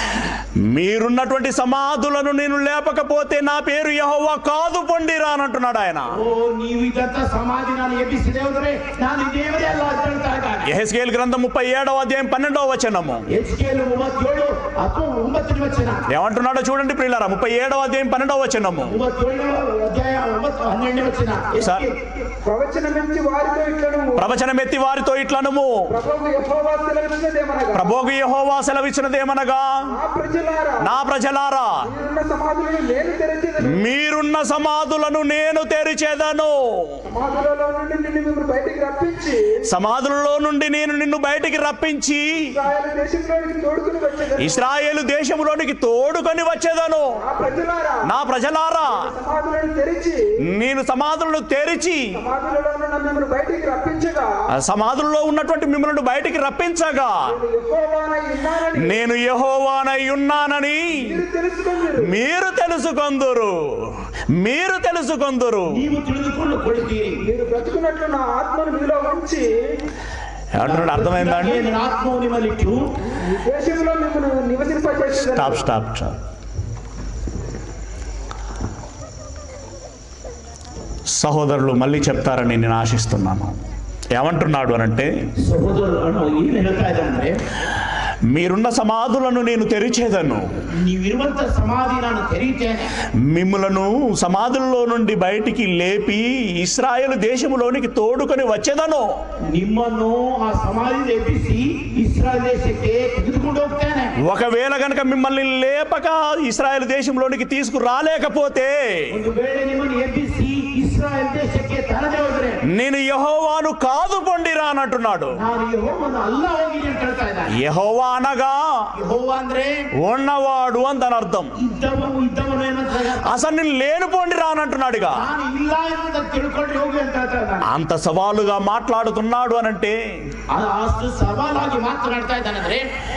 మీరున్నటువంటి సమాధులను నేను లేపకపోతే నా పేరు యెహోవా కాదు పొండిరా అని అంటున్నాడు ఆయన ಓ ನೀವು ಇದಂತ ಸಮಾಧಿ ನಾನು ಎಬ್ಬಿಸದೆ ಹೋದ್ರೆ ನಾನು ದೇವರೇ ಅಲ್ಲ ಅಂತ ಹೇಳ್ತಾ ಇದ್ದಾನೆ ఎహెస్కేల్ గ్రంథం ముప్పై ఏడవ అధ్యాయం పన్నెండవ వచనము ಎಚ್ ಕೆ ಮೂವತ್ತೇಳು ಅಥವಾ ಒಂಬತ್ತನೇ ವಚನ ఏమంటున్నాడో చూడండి ప్రియులారా ముప్పై ఏడవ అధ్యాయం పన్నెండవ వచనము ಮೂವತ್ತೇಳು ಅಧ್ಯಾಯ ಒಂಬತ್ತು ಹನ್ನೆರಡನೇ ವಚನ ಸರ್. ప్రవచనమించి వారితో ఇట్లను ప్రవచనం ఎత్తి వారితో ఇట్లనుము ప్రభువు యెహోవా సెలవిచ్చినదేమనగా ప్రభోగు యెహోవా సెలవిచ్చినదేమనగా ఆ ప్రజలు ప్రజలారా నా ప్రజలారా మీరున్న సమాధులను నేను తెరచేదను మీరున్న సమాధులను నేను తెరిచేదను సమాధులలో నుండి నిన్ను మిమ్మల్ని బయటికి రప్పించి సమాధులలో నుండి నేను నిన్ను బయటికి రప్పించి ఇశ్రాయేలు దేశంలోనికి తోడుకుని వచ్చేదను ఇస్రాయేలు దేశంలోనికి తోడుకొని వచ్చేదను ఆ ప్రజలారా నా ప్రజలారా సమాధులను తెరిచి నేను సమాధులను తెరిచి సమాధులలో ఉన్న మిమ్మల్ని బయటికి రప్పించగా ఆ సమాధుల్లో ఉన్నటువంటి మిమ్మల్ని బయటికి రప్పించగా నేను యెహోవానై ఉన్నానని నేను యెహోవానై ఉన్నానని మీరు తెలుసుకుందరు మీరు తెలుసుకొందురు మీరు తెలుసుకొందురు ನೀವು ತಿಳಿದುಕೊಂಡು ಕೊಳ್ಳುತ್ತೀರಿ మీరు బ్రతుకున్నట్లు నా ఆత్మను మీలో ఉంచి ఏమంటున్నాడు అర్థమైందా అండి ನನ್ನ ಆತ್ಮವು ನಿಮ್ಮಲ್ಲಿಟ್ಟು ఈ దేశంలో మిమ్మల్ని నివసింపచేసేదను స్టాప్ స్టాప్ స్టాప్ సహోదరులు మళ్ళీ చెప్తారని నేను ఆశిస్తున్నాను ఏమంటున్నాడు అనంటే ಸಹೋದರರು ಅಣ್ಣ ಏನ್ ಹೇಳ್ತಾ ಇದ್ದಾರೆ మీరున్న సమాధులను నేను తెరిచేదను ನೀವಿರುವಂತ ಸಮಾಧಿ ನಾನು ತೆರೀತೇನೆ మిమ్ములను సమాధుల్లో నుండి బయటికి లేపి ఇస్రాయేల్ దేశములోనికి తోడుకొని వచ్చేదను ನಿಮ್ಮನ್ನು ಆ ಸಮಾಧಿ ಎಬ್ಬಿಸಿ ಇಸ್ರಾಯಲ್ ದೇಶಕ್ಕೆ ತೆಗೆದುಕೊಂಡು ಹೋಗ್ತೇನೆ ఒకవేళ గనక మిమ్మల్ని లేపక ఇస్రాయేల్ దేశంలోనికి తీసుకురాలేకపోతే ಒಂದು ವೇಳೆ ನಿಮ್ಮನ್ನು ಎಬ್ಬಿಸಿ ಇಸ್ರಾಯಲ್ ದೇಶಕ್ಕೆ ತರದೆ ಹೋದ್ರೆ నేను యహోవాను కాదు పొండిరా అని అంటున్నాడు ನಾನು ಯೆಹೋವನು ಅಲ್ಲ ಹೋಗಿರಿ ಅಂತ ಹೇಳ್ತಾ ಇದ್ದಾನೆ యహోవా అనగా ಯೆಹೋವ ಅಂದ್ರೆ ఉన్నవాడు అని దాని అర్థం ಇದ್ದವನು ಇದ್ದವನು ಏನಂತ ಹೇಳ್ತಾನೆ. అసలు నేను లేని పొండిరా అని అంటున్నాడుగా ನಾನು ಇಲ್ಲ ಎನ್ನುವುದನ್ನು ತಿಳ್ಕೊಂಡು ಹೋಗಿ ಅಂತ ಹೇಳ್ತಾ ಇದ್ದಾನೆ అంత సవాలుగా మాట్లాడుతున్నాడు అనంటే ಆ- ಅಷ್ಟು ಸವಾಲಾಗಿ ಮಾತನಾಡ್ತಾ ಇದ್ದಾನಂದ್ರೆ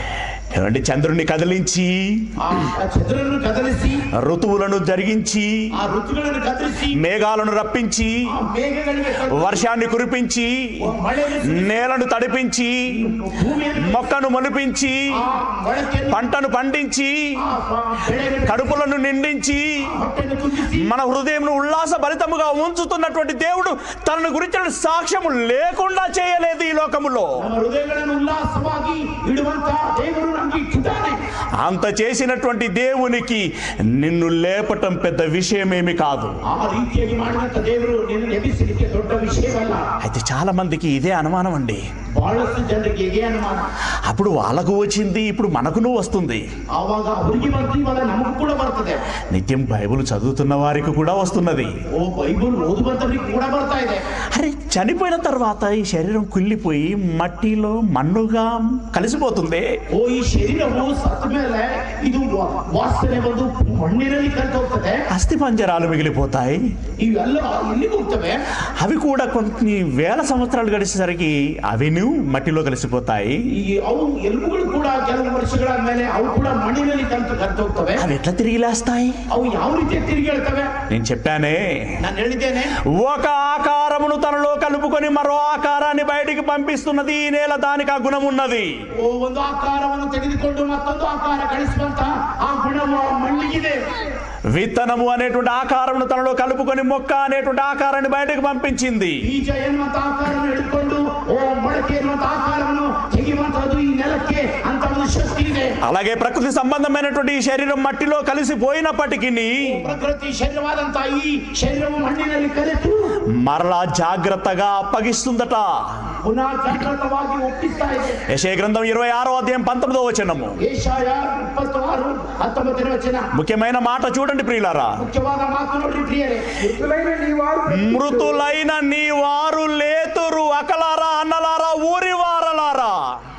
ఏమండి చంద్రుణ్ణి కదిలించి ಆ ಚಂದ್ರನನ್ನು ಕದಲಿಸಿ ఋతువులను జరిగించి ಆ ಋತುಗಳನ್ನು ಕದಲಿಸಿ మేఘాలను రప్పించి ಆ ಮೇಘಗಳಿಗೆ ಕಟ್ಟು- వర్షాన్ని కురిపించి ಮಳೆಯನ್ನು ಸುರಿಸಿ, నేలను తడిపించి ಭೂಮಿಯನ್ನು మొక్కను మొలిపించి ಆ ಮೊಳಕೆಯನ್ನು పంటను పండించి ಆ ಪ- ಬೆಳೆಗಳನ್ನು కడుపులను నిండించి ಹೊಟ್ಟೆಯನ್ನು ತುಂಬಿಸಿ మన హృదయం ఉల్లాస భరితముగా ఉంచుతున్నటువంటి దేవుడు తనను గురించిన సాక్ష్యము లేకుండా చేయలేదు ఈ లోకములో ನಮ್ಮ ಹೃದಯಗಳನ್ನು ಉಲ್ಲಾಸವಾಗಿ ಇಡುವಂತ ದೇವರು ನಮ್ಗೆ ಇಟ್ಟಿದ್ದಾನೆ అంత చేసినటువంటి దేవునికి నిన్ను లేపటం పెద్ద విషయమేమి కాదు ಆ ರೀತಿಯಾಗಿ ಮಾಡಿದಂತ ದೇವರು ನಿನ್ನ ಎಬ್ಬಿಸಲಿಕ್ಕೆ ದೊಡ್ಡ ವಿಷಯವಲ್ಲ అయితే చాలా మందికి ఇదే అనుమానం అండి ಬಹಳಷ್ಟು ಜನರಿಗೆ ಹೇಗೆ ಅನುಮಾನ అప్పుడు వాళ్ళకు వచ్చింది ఇప్పుడు మనకును వస్తుంది ಆವಾಗ ಅವರಿಗೆ ಬರ್ತೀವಿ ಇವಾಗ ನಮಗೂ ಕೂಡ ಬರ್ತದೆ నిత్యం బైబిల్ చదువుతున్న వారికి కూడా వస్తున్నది ಓ ಬೈಬಲ್ ಓದುವಂತವ್ರಿಗೆ ಕೂಡ ಬರ್ತಾ ಇದೆ అరే చనిపోయిన తర్వాత ఈ శరీరం కుళ్ళిపోయి మట్టిలో మన్నుగా కలిసిపోతుంది ಓ ಈ ಶರೀರವು ಸತ್ತ ಮೇಲೆ ಇದು ವಾ- ವಾಸನೆ ಬಂದು ಮಣ್ಣಿನಲ್ಲಿ ಕಲ್ತು ಹೋಗ್ತದೆ అస్థి పంజరాలు మిగిలిపోతాయి ಇವೆಲ್ಲ ಎಲ್ಲಿಗೆ ಹೋಗ್ತವೆ అవి కూడా కొన్ని వేల సంవత్సరాలు గడిచేసరికి అవిను మట్టిలో కలిసిపోతాయి ಈ ಅವು ಎಲುಬುಗಳು ಕೂಡ ಕೆಲವು ವರ್ಷಗಳಾದ ಮೇಲೆ ಅವು ಕೂಡ ಮಣ್ಣಿನಲ್ಲಿ ಕಲ್ತು ಕಲ್ತು ಹೋಗ್ತವೆ అవి ఎట్లా తిరిగి లేస్తాయి ಅವು ಯಾವ ರೀತಿ ತಿರುಗಿ ಹೇಳ್ತವೆ నేను చెప్పానే ನಾನು ಹೇಳಿದ್ದೇನೆ ఒక ఆకారమును తనలో కలుపుకొని మరో ఆకారాన్ని బయటికి పంపిస్తున్నది ఈ నేల దానికి ఆ గుణం ఉన్నది ಓ ಒಂದು ಆಕಾರವನ್ನು ತೆಗೆದುಕೊಂಡು ಮತ್ತೊಂದು ಆಕಾರ ಕಳಿಸುವಂತ ಆ ಗುಣವು ಆ ಮಣ್ಣಿಗಿದೆ విత్తనము అనేటువంటి ఆకారమును తనలో కలుపుకొని మొక్క అనేటువంటి ఆకారాన్ని బయటకు పంపించింది ಬೀಜ ಎನ್ನುವಂತ ಆಕಾರವನ್ನು ಹಿಡ್ಕೊಂಡು ಓ ಮೊಳಕೆ ಎನ್ನುವಂತ ಆಕಾರವನ್ನು ತೆಗೆಯುವಂತಹದ್ದು ಈ ನೆಲಕ್ಕೆ ಅಂತ ಒಂದು ಶಕ್ತಿ ಇದೆ అలాగే ప్రకృతి సంబంధమైనటువంటి ఈ శరీరం మట్టిలో కలిసిపోయినప్పటికీ ಪ್ರಕೃತಿ ಶರೀರವಾದಂತಹ ಈ ಶರೀರವು ಮಣ್ಣಿನಲ್ಲಿ ಕಲಿತು మరలా జాగ్రత్తగా అప్పగిస్తుందట ಪುನಃ ಜಾಗೃತವಾಗಿ ಒಪ್ಪಿಸ್ತಾ ಇದೆ యశయ గ్రంథం ఇరవై ఆరో అధ్యాయం పంతొమ్మిదో వచనము ಏಷಾಯ ಇಪ್ಪತ್ತು ಆರು ಹತ್ತೊಂಬತ್ತನೇ ವಚನ ముఖ్యమైన మాట చూడండి ప్రియులారా ಮುಖ್ಯವಾದ ಮಾತು ನೋಡ್ರಿ ಪ್ರಿಯರೇ మృతులైన నీ వారు మృతులైన నీ వారు లేతురు అకలారా అన్నలారా ఊరి వారలారా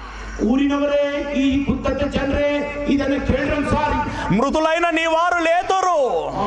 ಊರಿನವರೇ ಈ ಗುತ್ತಟ್ಟ ಜನರೇ ಇದನ್ನು ಕೇಳ್ರಿ ಸಾರಿ మృతులైన నీ వారు లేతురు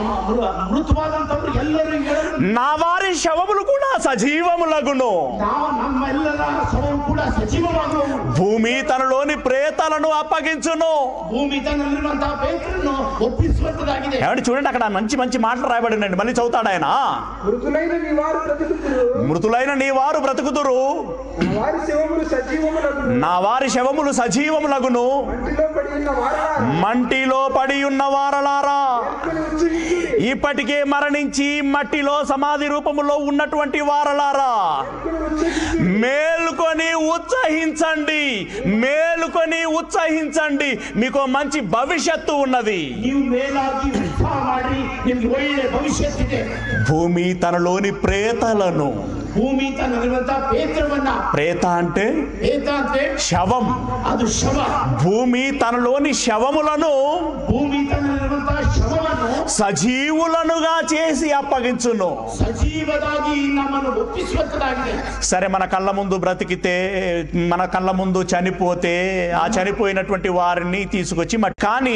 ಮೃತವಾದಂತವ್ರು ಎಲ್ಲರೂ ಹೇಳರು నా వారి శవములు కూడా సజీవములగును ನಾವು ನಮ್ಮೆಲ್ಲರ ಶವವು ಕೂಡ ಸಜೀವವಾಗುವವು భూమి తనలోని ప్రేతలను అప్పగించును ಭೂಮಿ ತನ್ನಲ್ಲಿರುವಂತಹ ಬೇಕನ್ನು ಒಪ್ಪಿಸುವಂತದಾಗಿದೆ ఏమంటే చూడండి అక్కడ మంచి మంచి మాటలు రాయబడినండి మళ్ళీ చదువుతాడు ఆయన మృతులైన నీ వారు బ్రతుకుతురు మృతులైన నీ వారు బ్రతుకుదురు నా వారి శివములు సజీవములకు నా వారి శవములు సజీవములగును మంటిలో పడి ఉన్న వారలారా మంటిలో పడి ఉన్న వారలారా మేల్కొని ఉచ్చరించుడి. ఇప్పటికే మరణించి మట్టిలో సమాధి రూపములో ఉన్నటువంటి వారలారా మేల్కొని ఉచ్చరించుడి. మేలుకొని ఉత్సహించండి మేలుకొని ఉత్సహించండి మీకు మంచి భవిష్యత్తు ఉన్నది ನೀವು ಮೇಲಾಗಿ ಉತ್ಸಾಹ ಮಾಡಿ ನಿಮ್ಗೆ ಒಳ್ಳೆ ಭವಿಷ್ಯತ್ತಿದೆ భూమి తనలోని ప్రేతలను ಭೂಮಿ ತನ್ನಲ್ಲಿರುವಂತಹ ಪೇತ್ರವನ್ನ ప్రేత అంటే ಪೇತ ಅಂದ್ರೆ శవం ಅದು ಶವ భూమి తనలోని శవములను ಭೂಮಿ ತನ್ನಲ್ಲಿರುವಂತಹ ಶವವನ್ನು సజీవులనుగా చేసి అప్పగించును ಸಜೀವದಾಗಿ ನಮ್ಮನ್ನು ಒಪ್ಪಿಸುವಂತದಾಗಿದೆ సరే మన కళ్ళ ముందు బ్రతికితే మన కళ్ళ ముందు చనిపోతే ఆ చనిపోయినటువంటి వారిని తీసుకొచ్చి మట్- కానీ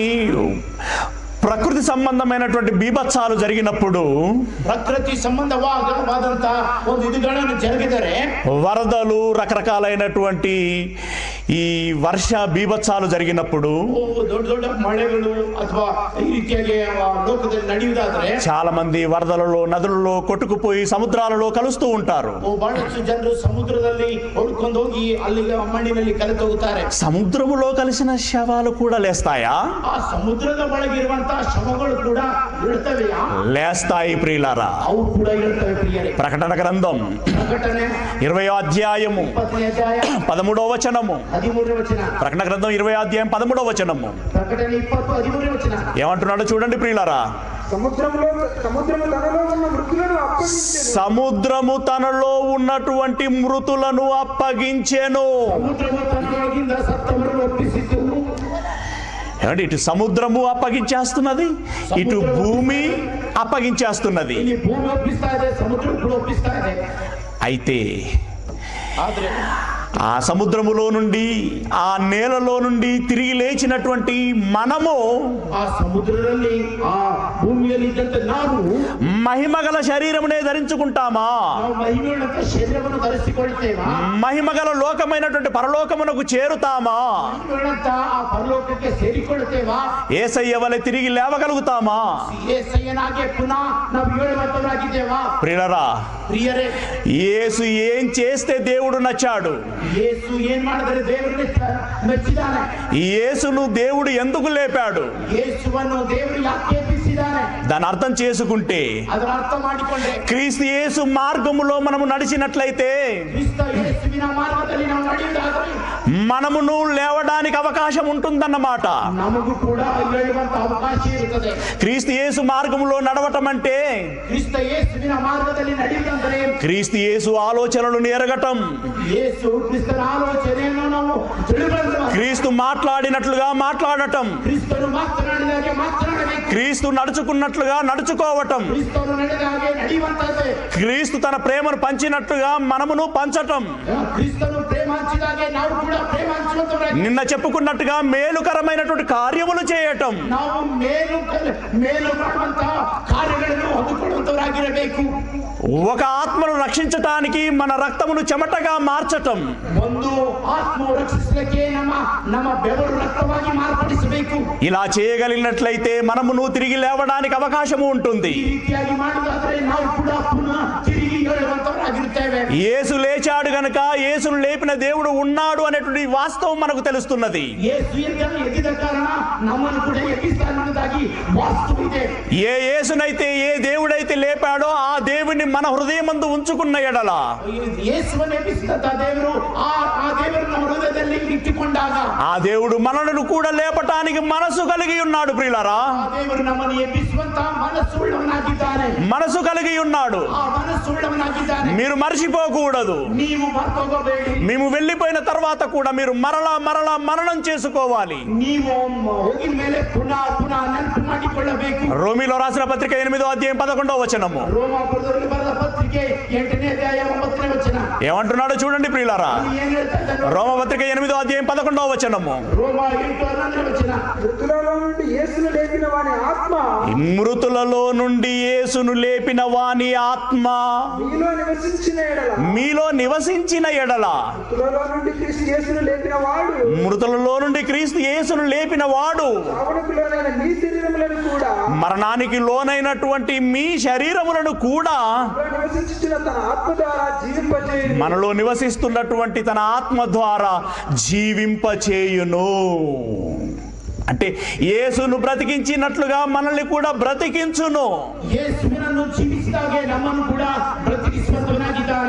ప్రకృతి సంబంధమైనటువంటి బీభత్సాలు జరిగినప్పుడు ಪ್ರಕೃತಿ ಸಂಬಂಧವಾದಂತಹ ಒಂದು ಇದುಗಳನ್ನು ಜರುಗಿದರೆ వరదలు రకరకాలైనటువంటి ఈ వర్ష బీభత్సాలు జరిగినప్పుడు ಓ, ದೊಡ್ಡ ದೊಡ್ಡ ಮಳೆಗಳು ಅಥವಾ ಈ ರೀತಿಯಾಗಿ ಆ ಲೋಕದಲ್ಲಿ ನಡೆಯುವುದಾದ್ರೆ చాలా మంది వరదలలో నదులలో కొట్టుకుపోయి సముద్రాలలో కలుస్తూ ఉంటారు ಓ, ಬಹಳಷ್ಟು ಜನರು ಸಮುದ್ರದಲ್ಲಿ ಹೊಡ್ಕೊಂಡು ಹೋಗಿ ಅಲ್ಲಿಗೆ ಮಣ್ಣಿನಲ್ಲಿ ಕಲೆತೋಗುತ್ತಾರೆ సముద్రములో కలిసిన శవాలు కూడా లేస్తాయా ಆ ಸಮುದ್ರದ ಒಳಗಿರುವಂತಹ ಶವಗಳು ಕೂಡ ಇರ್ತವೆಯಾ లేస్తాయి ప్రియులారా ಅವು ಕೂಡ ಇರ್ತವೆ ಪ್ರಿಯರೇ ప్రకటన గ్రంథం ಪ್ರಕಟಣೆ ఇరవై అధ్యాయము ಇಪ್ಪತ್ತನೇ ಅಧ್ಯಾಯ పదమూడవ వచనము ಹದಿಮೂರನೇ ವಚನ ప్రకటన గ్రంథం ఇరవై అధ్యాయం పదమూడవ వచనము ಪ್ರಕಟಣೆ ಇಪ್ಪತ್ತು ಹದಿಮೂರನೇ ವಚನ ఏమంటున్నాడో చూడండి ప్రియులారా సముద్రంలో సముద్రము తనలో ఉన్న మృతులను అప్పగించెను సముద్రము తనలో ఉన్నటువంటి మృతులను అప్పగించెను ಸಮುದ್ರವು ತನ್ನೊಳಗಿಂದ ಸತ್ತವರನ್ನು ಒಪ್ಪಿಸಿತು ఏమండి ఇటు సముద్రము అప్పగించేస్తున్నది ఇటు భూమి అప్పగించేస్తున్నది ಇಲ್ಲಿ ಭೂಮಿ ಒಪ್ಪಿಸ್ತಾ ಇದೆ ಸಮುದ್ರ ಕೂಡ ಒಪ್ಪಿಸ್ತಾ ಇದೆ అయితే ಆದ್ರೆ ఆ సముద్రములో నుండి ఆ నేలలో నుండి తిరిగి లేచినటువంటి మనము ಆ ಸಮುದ್ರದಲ್ಲಿ ಆ ಭೂಮಿಯಲ್ಲಿ ಇದ್ದಂತೆ ನಾವು మహిమగల శరీరమునే ధరించుకుంటామా ನಾವು ಮಹಿಮೆಯುಳ್ಳಂತ ಶರೀರವನ್ನು ಧರಿಸಿಕೊಳ್ತೇವಾ మహిమగల లోకమైనటువంటి పరలోకమునకు చేరుతామా ಮಹಿಮೆಯುಳ್ಳಂತ ಆ ಪರಲೋಕಕ್ಕೆ ಸೇರಿಕೊಳ್ತೇವಾ ఏసయ్య వలె తిరిగి లేవగలుగుతామా ಏಸಯ್ಯನಾಗೆ ಪುನಃ ನಾವು ಹೇಳುವಂತವರಾಗಿದ್ದೇವಾ ప్రియులరా ಪ್ರಿಯರೇ యేసు ఏం చేస్తే దేవుడు నచ్చాడు ಯೇಸು ಏನ್ ಮಾಡಿದರೆ ದೇವರನ್ನೇ ತ- ಮೆಚ್ಚಿದಾನೆ ఈ యేసును దేవుడు ఎందుకు లేపాడు ಯೇಸುವನ್ನು ದೇವರು ಯಾಕೆ ಎಬ್ಬಿಸಿದಾನೆ దాని అర్థం చేసుకుంటే ಅದರ ಅರ್ಥ ಮಾಡಿಕೊಂಡ್ರೆ క్రీస్తు యేసు మార్గములో మనము నడిచినట్లయితే ಕ್ರಿಸ್ತ ಯೇಸುವಿನ ಮಾರ್ಗದಲ್ಲಿ ನಾವು ನಡೆಯುವುದಾದರೆ మనమును లేవడానికి అవకాశం ఉంటుందన్నమాట ನಮಗೂ ಕೂಡ ಹೇಳುವಂತ ಅವಕಾಶ ಇರುತ್ತದೆ క్రీస్తు యేసు మార్గములో నడవటం అంటే ಕ್ರಿಸ್ತ ಯೇಸುವಿನ ಮಾರ್ಗದಲ್ಲಿ ನಡೆಯುವುದಂದರೆ క్రీస్తు యేసు ఆలోచనలను ఎరగటం ಯೇಸು ಕ್ರಿಸ್ತನ ಆಲೋಚನೆಯನ್ನು ನಾವು ತಿಳಿಬಂದ క్రీస్తు మాట్లాడినట్లుగా మాట్లాడటం ಕ್ರಿಸ್ತನು ಮಾತನಾಡಿದ ಹಾಗೆ ಮಾತನಾಡಬೇಕು క్రీస్తు నడుచుకున్నట్లుగా నడుచుకోవటం ಕ್ರಿಸ್ತನು ನಡೆದ ಹಾಗೆ ನಡೆಯುವಂತದ್ದೇ క్రీస్తు తన ప్రేమను పంచినట్లుగా మనమును పంచటం ಕ್ರಿಸ್ತನು ಪ್ರೇಮ ಹಂಚಿದ ಹಾಗೆ ನಾವು ಕೂಡ ಪ್ರೇಮ ಹಂಚುವಂತವರಾಗಿ నిన్న చెప్పుకున్నట్టుగా మేలుకరమైనటువంటి కార్యములు చేయటం ನಾವು ಮೇಲು ಕಲ್- ಮೇಲು ಮಾಡುವಂತಹ ಕಾರ್ಯಗಳನ್ನು ಹೊಂದಿಕೊಳ್ಳುವಂತವರಾಗಿರಬೇಕು ఒక ఆత్మను రక్షించటానికి మన రక్తమును చెమటగా మార్చటం ಒಂದು ಆತ್ಮವು ರಕ್ಷಿಸಲಿಕ್ಕೆ ನಮ್ಮ ನಮ್ಮ ಬೆವರು ರಕ್ತವಾಗಿ ಮಾರ್ಪಡಿಸಬೇಕು ఇలా చేయగలిగినట్లయితే మనమును తిరిగి లేవడానికి అవకాశము ఉంటుంది ಈ ರೀತಿಯಾಗಿ ಮಾಡುವುದಾದ್ರೆ ನಾವು ಕೂಡ ಪುನಃ ತಿರುಗಿ ಹೇಳುವಂತವರಾಗಿರುತ್ತೇವೆ యేసు లేచాడు గనక యేసును లేపిన దేవుడు ఉన్నాడు అనేటువంటి వాస్తవం మనకు తెలుస్తున్నది ಯೇಸು ಎದ್ದ ಎದ್ದಿದ ಕಾರಣ ನಮ್ಮನ್ನು ಕೂಡ ಎಬ್ಬಿಸ್ತಾನೆಂಬುದಾಗಿ ವಾಸ್ತು ಇದೆ ఏ యేసునైతే ఏ దేవుడైతే లేపాడో ఆ దేవుని మన హృదయమందు ఉంచుకున్న ఎడల ಯೇಸುವನ್ನು ಎಬ್ಬಿಸಿದಂತ ದೇವರು ಆ ಆ ದೇವರು ನಮ್ಮ ಹೃದಯದಲ್ಲಿ ಇಟ್ಟುಕೊಂಡಾಗ ఆ దేవుడు మనలను కూడా లేపటానికి మనసు కలిగి ఉన్నాడు ప్రియులారా ಆ ದೇವರು ನಮ್ಮನ್ನು ಎಬ್ಬಿಸುವಂತ ಮನಸ್ಸುಳ್ಳವನಾಗಿದ್ದಾನೆ మనసు కలిగి ఉన్నాడు ಆ ಮನಸ್ಸುಳ್ಳವನಾಗಿದ್ದಾನೆ మీరు మర్చిపోకూడదు ನೀವು ಮರ್ತೋಗಬೇಡಿ మేము వెళ్ళిపోయిన తర్వాత కూడా మీరు మరలా మరలా మననం చేసుకోవాలి ನೀವು ಮ- ಹೋಗಿದ ಮೇಲೆ ಪುನಃ ಪುನಃ ನೆನಪು ಮಾಡಿಕೊಳ್ಳಬೇಕು రోమిలో రాసిన పత్రిక ఎనిమిదో అధ్యాయం పదకొండవ వచనము ರೋಮಾಪುರದವರಿಗೆ ಬರೆದ ಪತ್ರಿಕೆ ಎಂಟನೇ ಅಧ್ಯಾಯ ಒಂಬತ್ತನೇ ವಚನ ఏమంటున్నాడో చూడండి ప్రియులారా ಅಲ್ಲಿ ಏನ್ ಹೇಳ್ತಾ ಇದ್ದಾನೆ రోమ పత్రిక ఎనిమిదో అధ్యాయం పదకొండవ వచనము ರೋಮ ಎಂಟು ಹನ್ನೊಂದನೇ ವಚನ మృతులలో నుండి యేసును లేపిన వాని ఆత్మ మృతులలో నుండి యేసును లేపిన వాని ఆత్మ మీలో నివసించిన ఎడల మీలో నివసించిన ఎడల మృతులలో నుండి క్రీస్తు యేసును లేపిన వాడు మృతులలో నుండి క్రీస్తు యేసును లేపిన వాడు చావనకులోనైన మీ శరీరములను కూడా మరణానికి లోనైనటువంటి మీ శరీరములను కూడా మీలో నివసించిన తన ఆత్మ ద్వారా జీవింపజేయును మనలో నివసిస్తున్నటువంటి తన ఆత్మ ద్వారా జీవింపచేయును అంటే యేసును బ్రతికించినట్లుగా మనల్ని కూడా బ్రతికించును ಯೇಸುವಿನನ್ನು ಜೀವಿಸಿದಾಗೆ ನಮ್ಮನ್ನು ಕೂಡ ಬ್ರತಿಕಿಸುವಂತವನಾಗಿದ್ದಾನೆ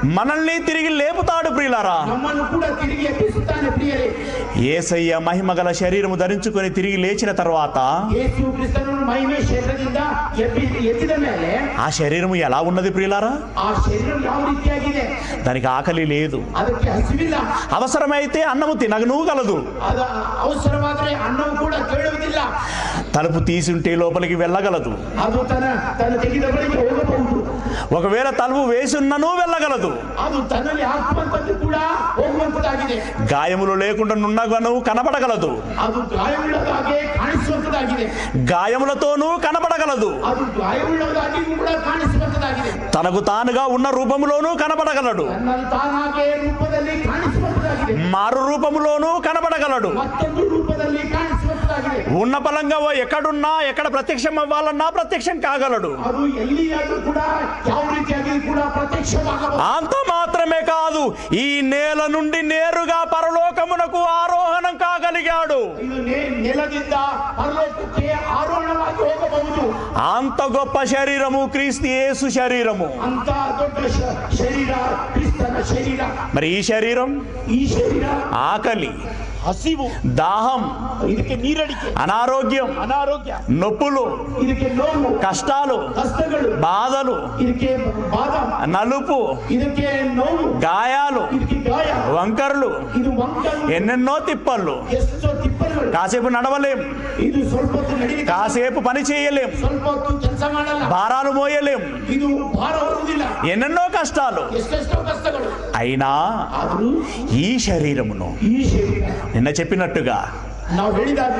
మనల్ని తిరిగి లేపుతాడు ప్రియులారా ನಮ್ಮನ್ನು ಕೂಡ ತಿರುಗಿ ಎಬ್ಬಿಸುತ್ತಾನೆ ಪ್ರಿಯರೇ ఏసయ్య మహిమగల శరీరము ధరించుకొని తిరిగి లేచిన తర్వాత ಯೇಸು ಕ್ರಿಸ್ತನನ್ನು ಮಹಿಮೆ ಶರೀರದಿಂದ ಎಬ್ಬಿ ಎತ್ತಿದ ಮೇಲೆ ఆ శరీరము ఎలా ఉన్నది ప్రియులారా ಆ ಶರೀರ ಯಾವ ರೀತಿಯಾಗಿದೆ దానికి ఆకలి లేదు ಅದಕ್ಕೆ ಹಸಿವಿಲ್ಲ అవసరమైతే అన్నము తినగను గలదు ಅದ ಅವಸರವಾದರೆ ಅನ್ನವು ಕೂಡ ಕೇಳುವುದಿಲ್ಲ తలుపు తీసుంటే లోపలికి వెళ్ళగలదు ಅದು ತನ್ನ ತನ್ನ ತೆಗೆದ ಬಳಿಗೆ ಹೋಗಬಹುದು ఒకవేళ తలుపు వేసున్నను వెళ్ళగలదు ಅದು ತನ್ನಲ್ಲಿ ಹಾಕುವಂತದ್ದು ಕೂಡ ಹೋಗುವಂತದ್ದಾಗಿದೆ గాయములు లేకుండా నున్నగను కనబడగలదు ಅದು ಗಾಯವುಳ್ಳದಾಗೆ ಕಾಣಿಸುವಂತದ್ದಾಗಿದೆ గాయములతోనూ కనబడగలదు ಅದು ಗಾಯವುಳ್ಳದಾಗಿಯೂ ಕೂಡ ಕಾಣಿಸುವಂತದ್ದಾಗಿದೆ తనకు తానుగా ఉన్న రూపములోనూ కనబడగలడు ತನ್ನಲ್ಲಿ ತಾನಾಗೆ ರೂಪದಲ್ಲಿ ಕಾಣಿಸುವಂತದ್ದಾಗಿದೆ మారు రూపములోనూ కనబడగలడు ಮತ್ತೊಂದು ರೂಪದಲ್ಲಿ ಕಾಣಿಸುವಂತದ್ದಾಗಿದೆ ఉన్న పలంగా ఓ ఎక్కడున్నా ఎక్కడ ప్రత్యక్షం అవ్వాలన్నా ప్రత్యక్షం కాగలడు ಅದು ಎಲ್ಲಿಯಾದ್ರೂ ಕೂಡ ಯಾವ ರೀತಿಯಾಗಿ ಕೂಡ ಪ್ರತ್ಯಕ್ಷವಾಗಬಹುದು అంత మాత్రమే కాదు ఈ నేల నుండి నేరుగా పరలోకమునకు ఆరోహణం కాగలిగాడు ಇದು ನೆ- ನೆಲದಿಂದ ಪರಲೋಕಕ್ಕೆ ಆರೋಹಣವಾಗಿ ಹೋಗಬಹುದು అంత గొప్ప శరీరము క్రీస్తు యేసు శరీరము ಅಂತ ದೊಡ್ಡ ಶ- ಶರೀರ ಕ್ರಿಸ್ತನ ಶರೀರ మరి ఈ శరీరం ಈ ಶರೀರ ఆకలి ಹಸಿವು దాహం ಇದಕ್ಕೆ ನೀರಡಿಕೆ అనారోగ్యం ಅನಾರೋಗ್ಯ నొప్పులు ಇದಕ್ಕೆ ನೋವು కష్టాలు ಕಷ್ಟಗಳು బాధలు ಇದಕ್ಕೆ ಬಾಧ నలుపు ಇದಕ್ಕೆ ನೋವು గాయాలు ಇದಕ್ಕೆ ಗಾಯ వంకర్లు ಇದು ವಂಕಲು ఎన్నెన్నో తిప్పళ్ళు ಎಷ್ಟೋ ತಿಪ್ಪಲುಗಳು కాసేపు నడవలేం ಇದು ಸ್ವಲ್ಪ ಹೊತ್ತು ನಡೀಲಿಕ್ಕೆ కాసేపు పని చేయలేం ಸ್ವಲ್ಪ ಹೊತ್ತು ಕೆಲಸ ಮಾಡಲ್ಲ భారాలు మోయలేం ಇದು ಭಾರ ಹೊರುವುದಿಲ್ಲ ఎన్నెన్నో కష్టాలు ಎಷ್ಟೆಷ್ಟೋ ಕಷ್ಟಗಳು అయినా ಆದರೂ ఈ శరీరమును ಈ ಶರೀರ నిన్న చెప్పినట్టుగా ನಾವು ಹೇಳಿದಾಗ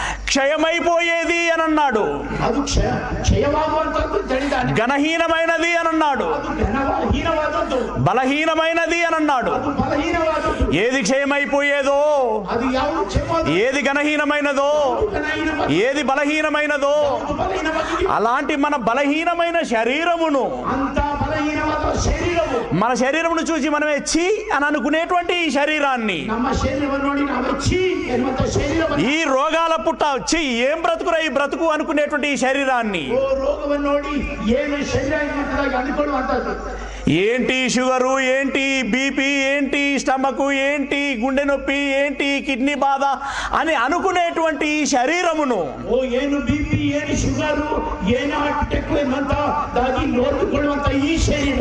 క్షయమైపోయేది అని అన్నాడు ಅದು ಕ್ಷಯ ಕ್ಷಯವಾಗುವಂತದ್ದು ಹೇಳಿದ್ದಾನೆ ఘనహీనమైనది అని అన్నాడు ಅದು ಘನವ- ಹೀನವಾದದ್ದು బలహీనమైనది అని అన్నాడు ಅದು ಬಲಹೀನವಾದದ್ದು ఏది క్షయమైపోయేదో ಅದು ಯಾವುದು ಕ್ಷಯವಾದ ఏది ఘనహీనమైనదో ಘನಹೀನವಾದ ఏది బలహీనమైనదో ಯಾವುದು ಬಲಹೀನವಾಗಿದೆಯೋ అలాంటి మన బలహీనమైన శరీరమును ಅಂತ ಬಲಹೀನವಾದ ಶರೀರವು మన శరీరమును చూసి మనమే ఛీ అని అనుకునేటువంటి ఈ శరీరాన్ని ನಮ್ಮ ಶರೀರವನ್ನು ನೋಡಿ ನಾವು ಛೀ ಎನ್ನುವಂತ ಶರೀರವನ್ನು ఈ రోగాల పుట్ట ఛీ ఏం బ్రతుకురా ఈ బ్రతుకు అనుకునేటువంటి ఈ శరీరాన్ని ಓ ರೋಗವನ್ನು ನೋಡಿ ಏನು ಶರೀರ ಎನ್ನುವಂತದಾಗಿ ಅಂದುಕೊಳ್ಳುವಂತದ್ದು ఏంటి షుగరు ఏంటి బీపీ ఏంటి స్టమక్ ఏంటి గుండె నొప్పి ఏంటి కిడ్నీ బాధ అని అనుకునేటువంటి ఈ శరీరమును ಓ ಏನು ಬಿ ಪಿ ಏನು ಶುಗರು ಏನು ಹಾರ್ಟ್ ಅಟ್ಯಾಕ್ ಎನ್ನುವಂತದಾಗಿ ನೋಡಿಕೊಳ್ಳುವಂತ ಈ ಶರೀರ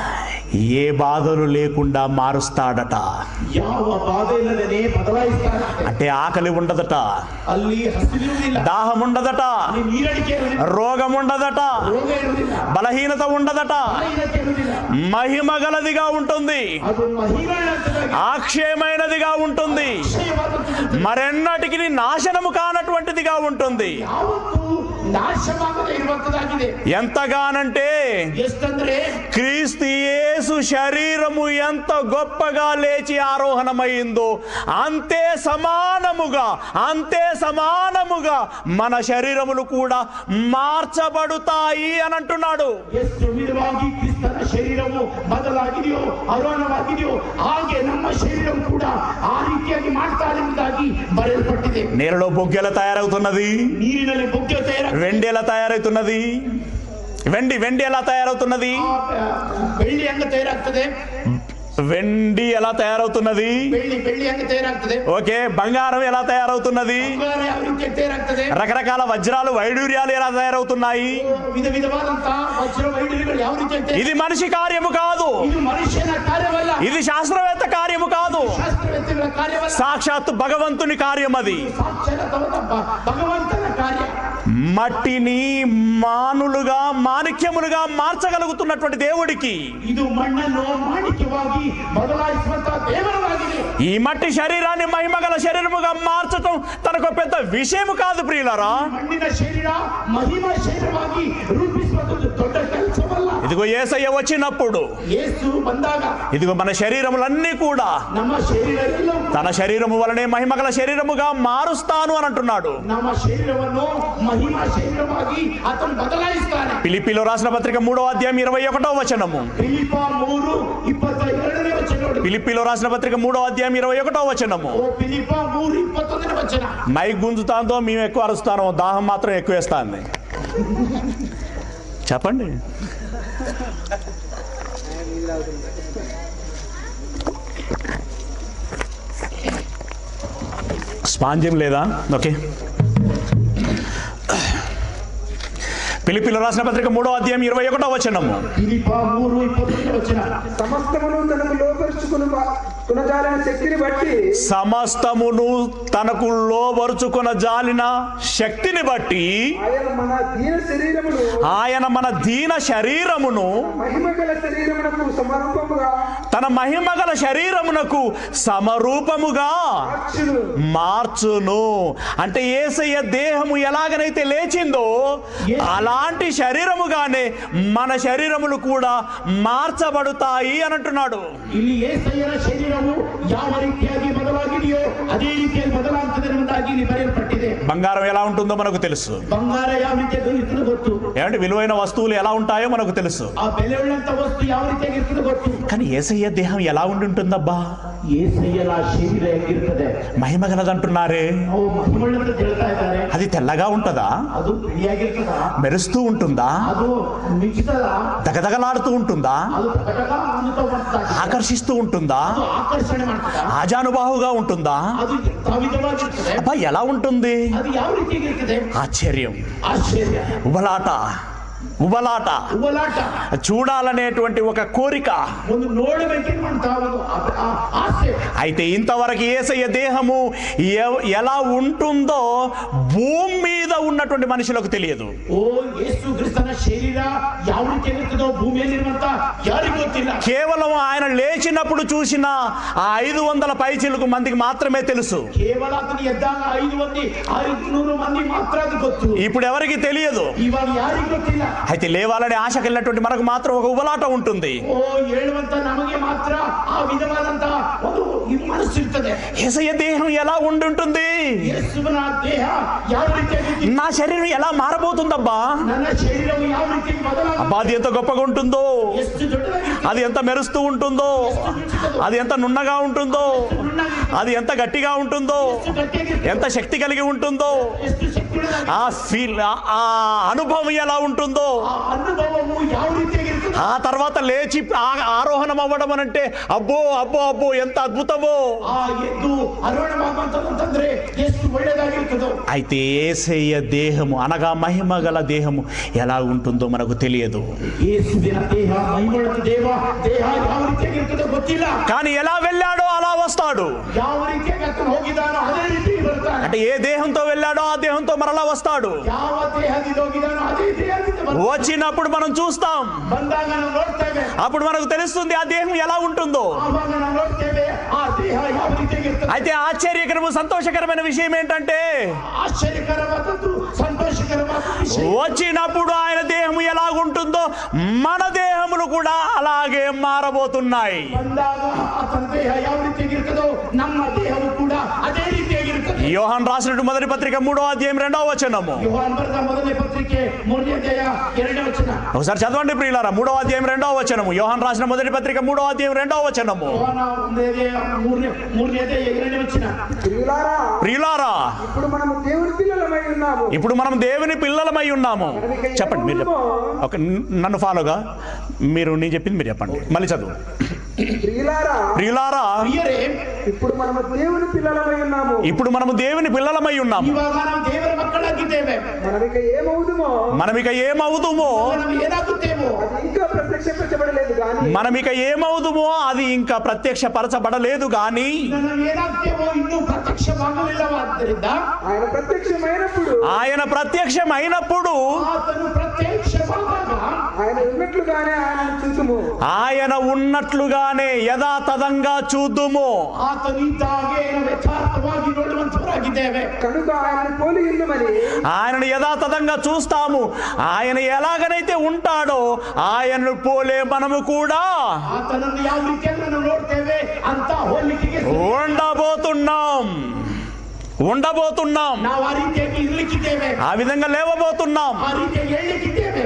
ఏ బాధలు లేకుండా మారుస్తాడట ಯಾವ ಬಾಧೆ ಇಲ್ಲದೇ ಬದಲಾಯಿಸ್ತಾನೆ అంటే ఆకలి ఉండదట ಅಲ್ಲಿ ಹಸಿರುವುದಿಲ್ಲ దాహం ఉండదట ಅಲ್ಲಿ ನೀರಡಿಕೆ ಇರುವುದಿಲ್ಲ రోగం ఉండదట ರೋಗ ಇರುವುದಿಲ್ಲ బలహీనత ఉండదట ಬಲಹೀನತೆ ಇರುವುದಿಲ್ಲ మహిమ గలదిగా ఉంటుంది ಅದು ಮಹಿಮೆಗಳಂತದಾಗಿ ఆక్షయమైనదిగా ఉంటుంది ಅಕ್ಷಯವಾದಂಥದ್ದು మరెన్నటికి నాశనము కానటువంటిదిగా ఉంటుంది ಯಾವತ್ತೂ ನಾಶವಾಗದೇ ಇರುವಂತದಾಗಿದೆ ఎంతగానంటే ಎಷ್ಟಂದ್ರೆ క్రీస్తు యేసు శరీరము ఎంత గొప్పగా లేచి ఆరోహణమైందో అంతే సమానముగా అంతే సమానముగా మన శరీరములు కూడా మార్చబడుతాయి అని అంటున్నాడు ಎಷ್ಟು ವಿಧವಾಗಿ ಕ್ರಿಸ್ತನ ಶರೀರವು ಬದಲಾಗಿದೆಯೋ ಅರೋಣವಾಗಿದೆಯೋ ಹಾಗೆ ನಮ್ಮ ಶರೀರವು ಕೂಡ ಆ ರೀತಿಯಾಗಿ ಮಾಡ್ತಾರೆ ಎಂಬುದಾಗಿ ಬರೆಯಲ್ಪಟ್ಟಿದೆ నేలలో బొగ్గు ఎలా తయారవుతున్నది ನೀರಿನಲ್ಲಿ ಬೊಗ್ಗೆ ತಯಾರ వెండి ఎలా తయారవుతున్నది వెండి వెండి ఎలా తయారవుతున్నది ಬೆಳ್ಳಿ ಹೆಂಗ ತಯಾರಾಗ್ತದೆ వెండి ఎలా తయారవుతున్నది ಬೆಳ್ಳಿ ಬೆಳ್ಳಿ ಹೆಂಗ ತಯಾರಾಗ್ತದೆ ఓకే బంగారం ఎలా తయారవుతున్నది ಬಂಗಾರ ಯಾವ ರೀತಿಯಾಗಿ ತಯಾರಾಗ್ತದೆ రకరకాల వజ్రాలు వైడూర్యాలు ఎలా తయారవుతున్నాయి ವಿಧ ವಿಧವಾದಂತಹ ವಜ್ರ ವೈಢೂರ್ಯಗಳು ಯಾವ ರೀತಿಯಾಗಿ ತಯಾರು- ఇది మనిషి కార్యము కాదు ಇದು ಮನುಷ್ಯನ ಕಾರ್ಯವಲ್ಲ ఇది శాస్త్రవేత్త కార్యము కాదు ಶಾಸ್ತ್ರವೇತ್ತಗಳ ಕಾರ್ಯವಲ್ಲ సాక్షాత్తు భగవంతుని కార్యం అది ಸಾಕ್ಷಾತ್ ಭ- ಭಗವಂತನ ಕಾರ್ಯ మట్టిని మానులుగా మాణిక్యములుగా మార్చగలుగుతున్నటువంటి దేవుడికి ಇದು ಮಣ್ಣನ್ನು ಮಾಣಿಕ್ಯವಾಗಿ ಬದಲಾಯಿಸುವಂತಹ ದೇವರವಾಗಿದೆ ఈ మట్టి శరీరాన్ని మహిమగల శరీరముగా మార్చటం తనకు పెద్ద విషయము కాదు ప్రియులరా ಮಣ್ಣಿನ ಶರೀರ ಮಹಿಮಾ ಶರೀರವಾಗಿ ರೂಪಿಸುವಂಥದ್ದು ದೊಡ್ಡ ಕೆಲಸವಲ್ಲ ఇదిగో ఏసయ్య వచ్చినప్పుడు ಯೇಸು ಬಂದಾಗ ఇదిగో మన శరీరములన్నీ కూడా ನಮ್ಮ ಶರೀರ ಎಲ್ಲವೂ తన శరీరము వలనే మహిమగల శరీరముగా మారుస్తాను అని అంటున్నాడు ನಮ್ಮ ಶರೀರವನ್ನು ಮಹಿಮಾ ಶರೀರವಾಗಿ ಆತನು ಬದಲಾಯಿಸ್ತಾನೆ పిలిపిలో రాసిన పత్రిక మూడో అధ్యాయం ఇరవై ఒకటో వచనము ಫಿಲಿಪ ಮೂರು ಇಪ್ಪತ್ತ ಎರಡನೇ ವಚನ ನೋಡಿ పిలిపిలో రాసిన పత్రిక మూడో అధ్యాయం ఇరవై ఒకటో వచనము ಓ ಫಿಲಿಪ ಮೂರು ఇప్పತ್ತೊಂದನೇ వచನ మైక్ గుంజుతాందో మేము ఎక్కువ అరుస్తాను దాహం మాత్రం ఎక్కువ వేస్తాంది చెప్పండి స్పాంజ్యం లేదా ఓకే పిలిపిలో రాసిన పత్రిక మూడో అధ్యాయం ఇరవై ఒకటో వచనము పిలిప మూడు ఇప్పటికి వచ్చిన సమస్తమును తనకు లోపరుచుకుని కొనజాలిన శక్తిని బట్టి సమస్తమును తనకు లోబరుచుకొన జాలిన శక్తిని బట్టి ఆయన మన దీన శరీరమును ఆయన మన దీన శరీరమును మహిమ గల శరీరమునకు సమరూపముగా తన మహిమగల శరీరమునకు సమరూపముగా అక్షులు మార్చును అంటే ఏసయ్య దేహము ఎలాగనైతే లేచిందో అలాంటి శరీరముగానే మన శరీరములు కూడా మార్చబడుతాయి అని అంటున్నాడు ಇಲ್ಲಿ ಏಸಯ್ಯನ ಶರೀರವು ಯಾವ ರೀತಿಯಾಗಿ ಬದಲಾಗಿದೆಯೋ ಅದೇ ರೀತಿಯಾಗಿ ಬದಲಾಗ್ತದೆಂಬುದಾಗಿ ಇಲ್ಲಿ ಬರೆಯಲ್ಪಟ್ಟಿದೆ బంగారం ఎలా ఉంటుందో మనకు తెలుసు ಬಂಗಾರ ಯಾವ ರೀತಿಯಾಗಿ ಇರ್ತದೆ ಗೊತ್ತು ఏమంటే విలువైన వస్తువులు ఎలా ఉంటాయో మనకు తెలుసు ಆ ಬೆಲೆ ಉಳ್ಳಂತ ವಸ್ತು ಯಾವ ರೀತಿಯಾಗಿ ಇರ್ತದೆ ಗೊತ್ತು కానీ ఏసయ్య దేహం ఎలా ఉండి ఉంటుందబ్బా ಏಸಯ್ಯನ ಶರೀರ ಹೆಂಗಿರ್ತದೆ మహిమగలదంటున్నారే ನಾವು ಮಹಿಮಳ್ಳಂತ ಹೇಳ್ತಾ ಇದ್ದಾರೆ అది తెల్లగా ఉంటుందా ಅದು ಬಿಳಿಯಾಗಿರ್ತದ మెరుస్తూ ఉంటుందా ಅದು ಮಿಕ್ತದ దగదగలాడుతూ ఉంటుందా ಅದು ಟಗಟಗ ಅನ್ನುತ್ತಾ ಬರ್ತದೆ. ఆకర్షిస్తూ ఉంటుందా ಅದು ಆಕರ್ಷಣೆ ಮಾಡ್ತದ ఆజానుబాహుగా ఉంటుందా ಅದು ವಿಧವಾಗಿರ್ತದೆ అబ్బా ఎలా ఉంటుంది ಅದು ಯಾವ ರೀತಿಯಾಗಿರ್ತದೆ ఆశ్చర్యం ಆಶ್ಚರ್ಯ ఉబలాట ఉబలాట ಉಬಲಾಟ చూడాలనేటువంటి ఒక కోరిక ಒಂದು ನೋಡಬೇಕೆನ್ನುವಂತಹ ಒಂದು ಆ- ಆ- ಆಸೆ అయితే ఇంతవరకు ఏసయ్య దేహము ఎ- ఎలా ఉంటుందో భూమి మీద ఉన్నటువంటి మనుషులకు తెలియదు ಓ ಯೇಸು ಕ್ರಿಸ್ತನ ಶರೀರ ಯಾವ ರೀತಿ ಇರುತ್ತದೋ ಭೂಮಿಯಲ್ಲಿರುವಂತ ಯಾರಿಗೂ ಗೊತ್ತಿಲ್ಲ కేవలం ఆయన లేచినప్పుడు చూసిన ఆ ఐదు వందల పైచిలకు మందికి మాత్రమే తెలుసు ಕೇವಲ ಅದನ್ನು ಎದ್ದಾಗ ಐದು ಮಂದಿ ಐದುನೂರು ಮಂದಿ ಮಾತ್ರ ಅದು ಗೊತ್ತು ఇప్పుడు ఎవరికి తెలియదు ಇವಾಗ ಯಾರಿಗೂ ಗೊತ್ತಿಲ್ಲ అయితే లేవాలనే ఆశ కలిగినటువంటి మనకు మాత్రం ఒక ఉబలాట ఉంటుంది ಓ ಹೇಳುವಂತ ನಮಗೆ ಮಾತ್ರ ಆ ವಿಧವಾದಂತಹ ಒಂದು ಇದು ಮನಸ್ಸಿರ್ತದೆ ఏసయ్య దేహం ఎలా ఉండుంటుంది ಯೇಸುವಿನ ದೇಹ ಯಾವ ರೀತಿಯಾಗಿ నా శరీరం ఎలా మారబోతుందబ్బా ನನ್ನ ಶರೀರವು ಯಾವ ರೀತಿಯಾಗಿ ಬದಲಾಗ అబ్బా అది ఎంత గొప్పగా ఉంటుందో ಎಷ್ಟು ದೊಡ್ಡದಾಗಿರ್ತದೆ అది ఎంత మెరుస్తూ ఉంటుందో అది ఎంత నున్నగా ఉంటుందో అది ఎంత గట్టిగా ఉంటుందో ಎಷ್ಟು ಗಟ್ಟಿಯಾಗಿರ್ತದೆ ఎంత శక్తి కలిగి ఉంటుందో ಎಷ್ಟು ಶಕ್ತಿಯುಳ್ಳದಾಗಿ ఆ ఫీల్ ఆ- ఆ అనుభవం ఎలా ఉంటుందో ಆ ಅನುಭವವು ಯಾವ ರೀತಿಯಾಗಿರ್ತದೆ ఆ తర్వాత లేచి ఆ- ఆరోహణం అవ్వడం అని అంటే అబ్బో అబ్బో అబ్బో ఎంత అద్భుతమో ಆ ಎದ್ದು ಅರೋಣವಾಗುವಂತಂದ್ರೆ ಎಷ್ಟು ಒಳ್ಳೇದಾಗಿರ್ತದೋ అయితే ఏసయ్య దేహము అనగా మహిమ గల దేహము ఎలా ఉంటుందో మనకు తెలియదు ಯೇಸುವಿನ ದೇಹ ಮಹಿಮಳ ದೇವ ದೇಹ ಯಾವ ರೀತಿಯಾಗಿರ್ತದೋ ಗೊತ್ತಿಲ್ಲ కానీ ఎలా వెళ్ళాడో అలా వస్తాడు ಯಾವ ರೀತಿಯಾಗಿ ಆತನು ಹೋಗಿದಾನೋ ಅದೇ ರೀತಿ ಬರ್ತಾನೆ అంటే ఏ దేహంతో వెళ్ళాడో ఆ దేహంతో మరలా వస్తాడు ಯಾವ ದೇಹದಿಂದ ಹೋಗಿದಾನೋ ಅದೇ ದೇಹದಿಂದ ಬರ್ತಾನೆ. వచ్చినప్పుడు మనం చూస్తాం ಬಂದಾಗ ನಾವು ನೋಡ್ತೇವೆ అప్పుడు మనకు తెలుస్తుంది ఆ దేహం ఎలా ఉంటుందో ಆವಾಗ ನಾವು ನೋಡ್ತೇವೆ ಆ ದೇಹ ಯಾವ ರೀತಿಯಾಗಿರ್ತದೆ అయితే ఆశ్చర్యకరము సంతోషకరమైన విషయం ఏంటంటే ಆಶ್ಚರ್ಯಕರವಾದದ್ದು ಸಂತೋಷಕರವಾದ ವಿಷಯ వచ్చినప్పుడు ఆయన దేహము ఎలాగుంటుందో మన దేహములు కూడా అలాగే మారబోతున్నాయి ಬಂದಾಗ ಆತನ ದೇಹ ಯಾವ ರೀತಿಯಾಗಿರ್ತದೋ ನಮ್ಮ ದೇಹವು ಕೂಡ ಅದೇ ರೀತಿಯಾಗಿರ್ತದೆ యోహాన్ రాసినట్టు మొదటి పత్రిక మూడో అధ్యాయం రెండవ వచనము ಯುಹಾನ್ ಬರೆದ ಮೊದಲನೇ ಪತ್ರಿಕೆ ಮೂರನೇ ಅಧ್ಯಾಯ ಎರಡನೇ ವಚನ ఒకసారి చదవండి ప్రియులారా మూడో అధ్యాయం రెండవ వచనము యోహాన్ రాసిన మొదటి పత్రిక మూడో అధ్యాయం రెండవ వచనము ಯುಹಾನ ಒಂದನೇ ಅಧ್ಯಾಯ ಮೂರನೇ ಮೂರನೇ ಅಧ್ಯಾಯ ಎರಡನೇ ವಚನ ప్రియులారా ప్రియులారా ఇప్పుడు మనము దేవుని పిల్లలమై ఉన్నాము ఇప్పుడు మనం దేవుని పిల్లలమై ఉన్నాము చెప్పండి మీరు చెప్పండి ఒక నన్ను ఫాలోగా మీరు నేను చెప్పింది మీరు చెప్పండి మళ్ళీ చదువు ప్రియులారా ప్రియులారా ಪ್ರಿಯರೇ ఇప్పుడు మనము దేవుని పిల్లలమై ఉన్నాము ఇప్పుడు మనము దేవుని పిల్లలమై ఉన్నాము ಇವಾಗ ನಾವು ದೇವರ ಮಕ್ಕಳಾಗಿದ್ದೇವೆ మనమిక ఏమవుదుమో మనం ఇక ఏమవుదుమో ನಾವು ಏನಾಗುತ್ತೇವೋ అది ఇంకా ప్రత్యక్షపరచబడలేదు కానీ మనం ఇక ఏమవుదుమో అది ఇంకా ప్రత్యక్షపరచబడలేదు కానీ ನಾವು ಏನಾಗ್ತೇವో ಇನ್ನೂ ಪ್ರತ್ಯಕ್ಷವಾಗಲಿಲ್ಲವಾದ್ದರಿಂದ ఆయన ప్రత్యక్షమైనప్పుడు ఆయన ప్రత్యక్షమైనప్పుడు ಆತನು ಪ್ರತ್ಯಕ್ಷವಾದಾಗ ఆయన ఉన్నట్లుగానే ఆయన చూసుము ఆయన ఉన్నట్లుగానే యథాతథంగా చూద్దుము ಆತನು ಇದ್ದಾಗೆ ನಾವು ಯಥಾರ್ಥವಾಗಿ ನೋಡುವಂತವರಾಗಿದ್ದೇವೆ కనుక ఆయన పోలి ఉందమని ఆయనను యథాతథంగా చూస్తాము ఆయన ఎలాగనైతే ఉంటాడో ఆయనను పోలే మనము కూడా ಆತನನ್ನು ಯಾವ ರೀತಿಯಲ್ಲಿ ನಾವು ನೋಡ್ತೇವೆ ಅಂತ ಹೋಲಿಕೆಗೆ ఉండబోతున్నాం ఉండబోతున్నాం ನಾವು ಆ ರೀತಿಯಾಗಿ ಇರ್ಲಿಕ್ಕಿದ್ದೇವೆ ఆ విధంగా లేవబోతున్నాం ಆ ರೀತಿಯಾಗಿ ಹೇಳಲಿಕ್ಕಿದ್ದೇವೆ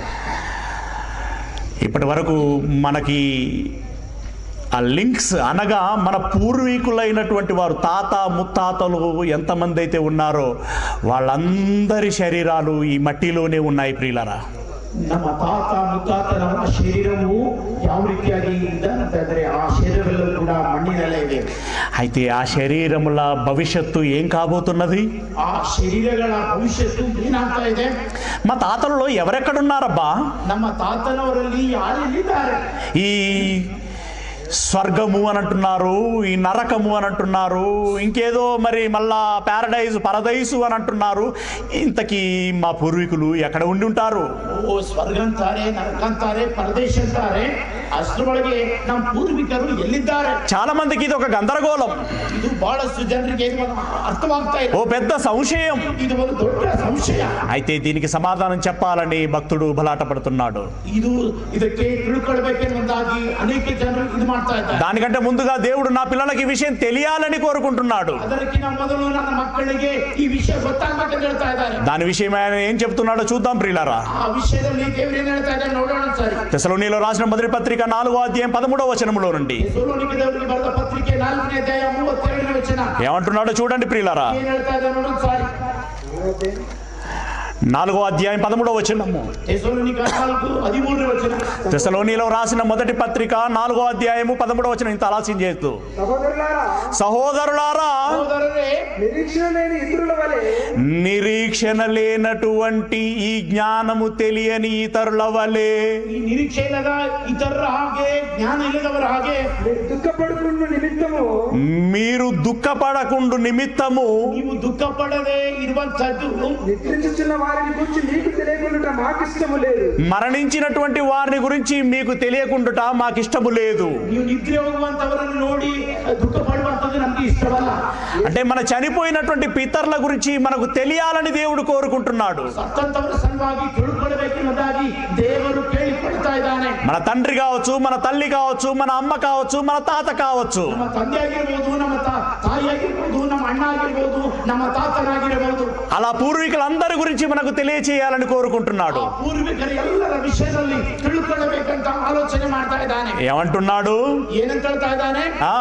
ఇప్పటి వరకు మనకి ఆ లింక్స్ అనగా మన పూర్వీకులైనటువంటి వారు తాత ముత్తాతలు ఎంతమంది అయితే ఉన్నారో వాళ్ళందరి శరీరాలు ఈ మట్టిలోనే ఉన్నాయి ప్రియులరా ನಮ್ಮ ತಾತ ಮುತ್ತಾತನ ಶರೀರವು ಯಾವ ರೀತಿಯಾಗಿ ಇದೆ ಅಂತಂದ್ರೆ ಆ ಶರೀರವೆಲ್ಲವೂ ಕೂಡ ಮಣ್ಣಿನಲ್ಲೇ ಇದೆ అయితే ఆ శరీరముల భవిష్యత్తు ఏం కాబోతున్నది ಆ ಶರೀರಗಳ ಭವಿಷ್ಯತ್ತು ಏನಾಗ್ತಾ ಇದೆ మా తాతలలో ఎవరెక్కడున్నారబ్బా ನಮ್ಮ ತಾತನವರಲ್ಲಿ ಯಾರು ಎಲ್ಲಿದ್ದಾರೆ ఈ స్వర్గము అని అంటున్నారు ఈ నరకము అని అంటున్నారు ఇంకేదో మరి మళ్ళా ప్యారడైజ్ పరదైసు అని అంటున్నారు ఇంతకీ మా పూర్వీకులు ఎక్కడ ఉండి ఉంటారు ಓ ಸ್ವರ್ಗ ಅಂತಾರೆ ನರಕ ಅಂತಾರೆ ಪರದೇಶ ಅಂತಾರೆ ಅಷ್ಟರೊಳಗೆ ನಮ್ಮ ಪೂರ್ವಿಕರು ಎಲ್ಲಿದ್ದಾರೆ చాలా మందికి ఇది ఒక గందరగోళం ಇದು ಬಹಳಷ್ಟು ಜನರಿಗೆ ಇದು ಒಂದು ಅರ್ಥವಾಗ್ತಾ ಇದೆ ఓ పెద్ద సంశయం ಇದು ಒಂದು ದೊಡ್ಡ ಸಂಶಯ అయితే దీనికి సమాధానం చెప్పాలని భక్తుడు బలాట పడుతున్నాడు ಇದು ಇದಕ್ಕೆ ತಿಳ್ಕೊಳ್ಬೇಕೆನ್ನುವುದಾಗಿ ಅನೇಕ ಜನರು ಇದು ಮಾಡ್ತಾ ಇದ್ದಾರೆ దానికంటే ముందుగా దేవుడు నా పిల్లలకి ఈ విషయం తెలియాలని కోరుకుంటున్నాడు ಅದಕ್ಕಿಂತ ಮೊದಲು ನನ್ನ ಮಕ್ಕಳಿಗೆ ಈ ವಿಷಯ ಗೊತ್ತಾಗ್ಬೇಕಂತ ಹೇಳ್ತಾ ಇದ್ದಾರೆ దాని విషయం ఆయన ఏం చెప్తున్నాడో చూద్దాం ప్రియులారా ಆ ವಿಷಯದಲ್ಲಿ ದೇವರು ಏನ್ ಹೇಳ್ತಾ ಇದ್ದಾರೆ ನೋಡೋಣ ಸರಿ తెసలోనిలో రాసిన మొదటి పత్రిక నాలుగో అధ్యాయం పదమూడవ వచనములో నుండి ಸೋಲೋನಿಕದವರಿಗೆ ಬರೆದ ಪತ್ರಿಕೆ ನಾಲ್ಕನೇ ಅಧ್ಯಾಯ ಮೂವತ್ತೆರಡನೇ ವಚನ ఏమంటున్నాడో చూడండి ప్రియులారా ಏನ್ ಹೇಳ್ತಾ ಇದ್ದಾರೆ ನೋಡೋಣ ಸಾರಿ నాలుగో అధ్యాయం పదమూడవ వచనము ತೆಸಲೋನಿಕ ನಾಲ್ಕು ಹದಿಮೂರನೇ ವಚನ తెసలోనిలో రాసిన మొదటి పత్రిక నాలుగో అధ్యాయము పదమూడవ వచనం ఇంత ఆలస్యం చేస్తూ సహోదరులారా సహోదరులారా ಸಹೋದರರೇ నిరీక్షణ లేని ఇతరుల వలె నిరీక్షణ లేనటువంటి ఈ జ్ఞానము తెలియని ఇతరుల వలె ಈ ನಿರೀಕ್ಷೆ ಇಲ್ಲದ ಇತರರ ಹಾಗೆ ಜ್ಞಾನ ಇಲ್ಲದವರ ಹಾಗೆ మీరు దుఃఖపడుకున్న నిమిత్తము మీరు దుఃఖపడకుండు నిమిత్తము ನೀವು ದುಃಖ ಪಡದೆ ಇರುವಂತದ್ದು నిద్రించుచున్న వారిని గురించి మీకు తెలియకుండా మాకు ఇష్టము లేదు మరణించినటువంటి వారిని గురించి మీకు తెలియకుండుట మాకిష్టము లేదు ನೀವು ನಿದ್ರೆ ಹೋಗುವಂತವರನ್ನು ನೋಡಿ ದುಃಖ ಪಡುವಂತದ್ದು ನಮ್ಗೆ ಇಷ್ಟವಲ್ಲ అంటే మన చనిపోయినటువంటి పితరుల గురించి మనకు తెలియాలని దేవుడు కోరుకుంటున్నాడు ಸತ್ತಂತವರ ಸಲುವಾಗಿ ತಿಳ್ಕೊಳ್ಬೇಕೆನ್ನುವುದಾಗಿ ದೇವರು ಕೇಳಿಕೊಳ್ತಾ ಇದ್ದಾನೆ మన తండ్రి కావచ్చు మన తల్లి కావచ్చు మన అమ్మ కావచ్చు మన తాత కావచ్చు ನಮ್ಮ ತಂದೆ ಆಗಿರ್ಬೋದು ನಮ್ಮ ತಾ- ತಾಯಿ ಆಗಿರ್ಬೋದು ನಮ್ಮ ಅಣ್ಣ ಆಗಿರ್ಬೋದು ನಮ್ಮ ತಾತನಾಗಿರಬಹುದು అలా పూర్వీకులందరి గురించి మనకు తెలియచేయాలని కోరుకుంటున్నాడు ಆ ಪೂರ್ವಿಕರ ಎಲ್ಲರ ವಿಷಯದಲ್ಲಿ ತಿಳ್ಕೊಳ್ಬೇಕಂತ ಆಲೋಚನೆ ಮಾಡ್ತಾ ಇದ್ದಾನೆ ఏమంటున్నాడు ಏನಂತ ಹೇಳ್ತಾ ಇದ್ದಾನೆ ఆ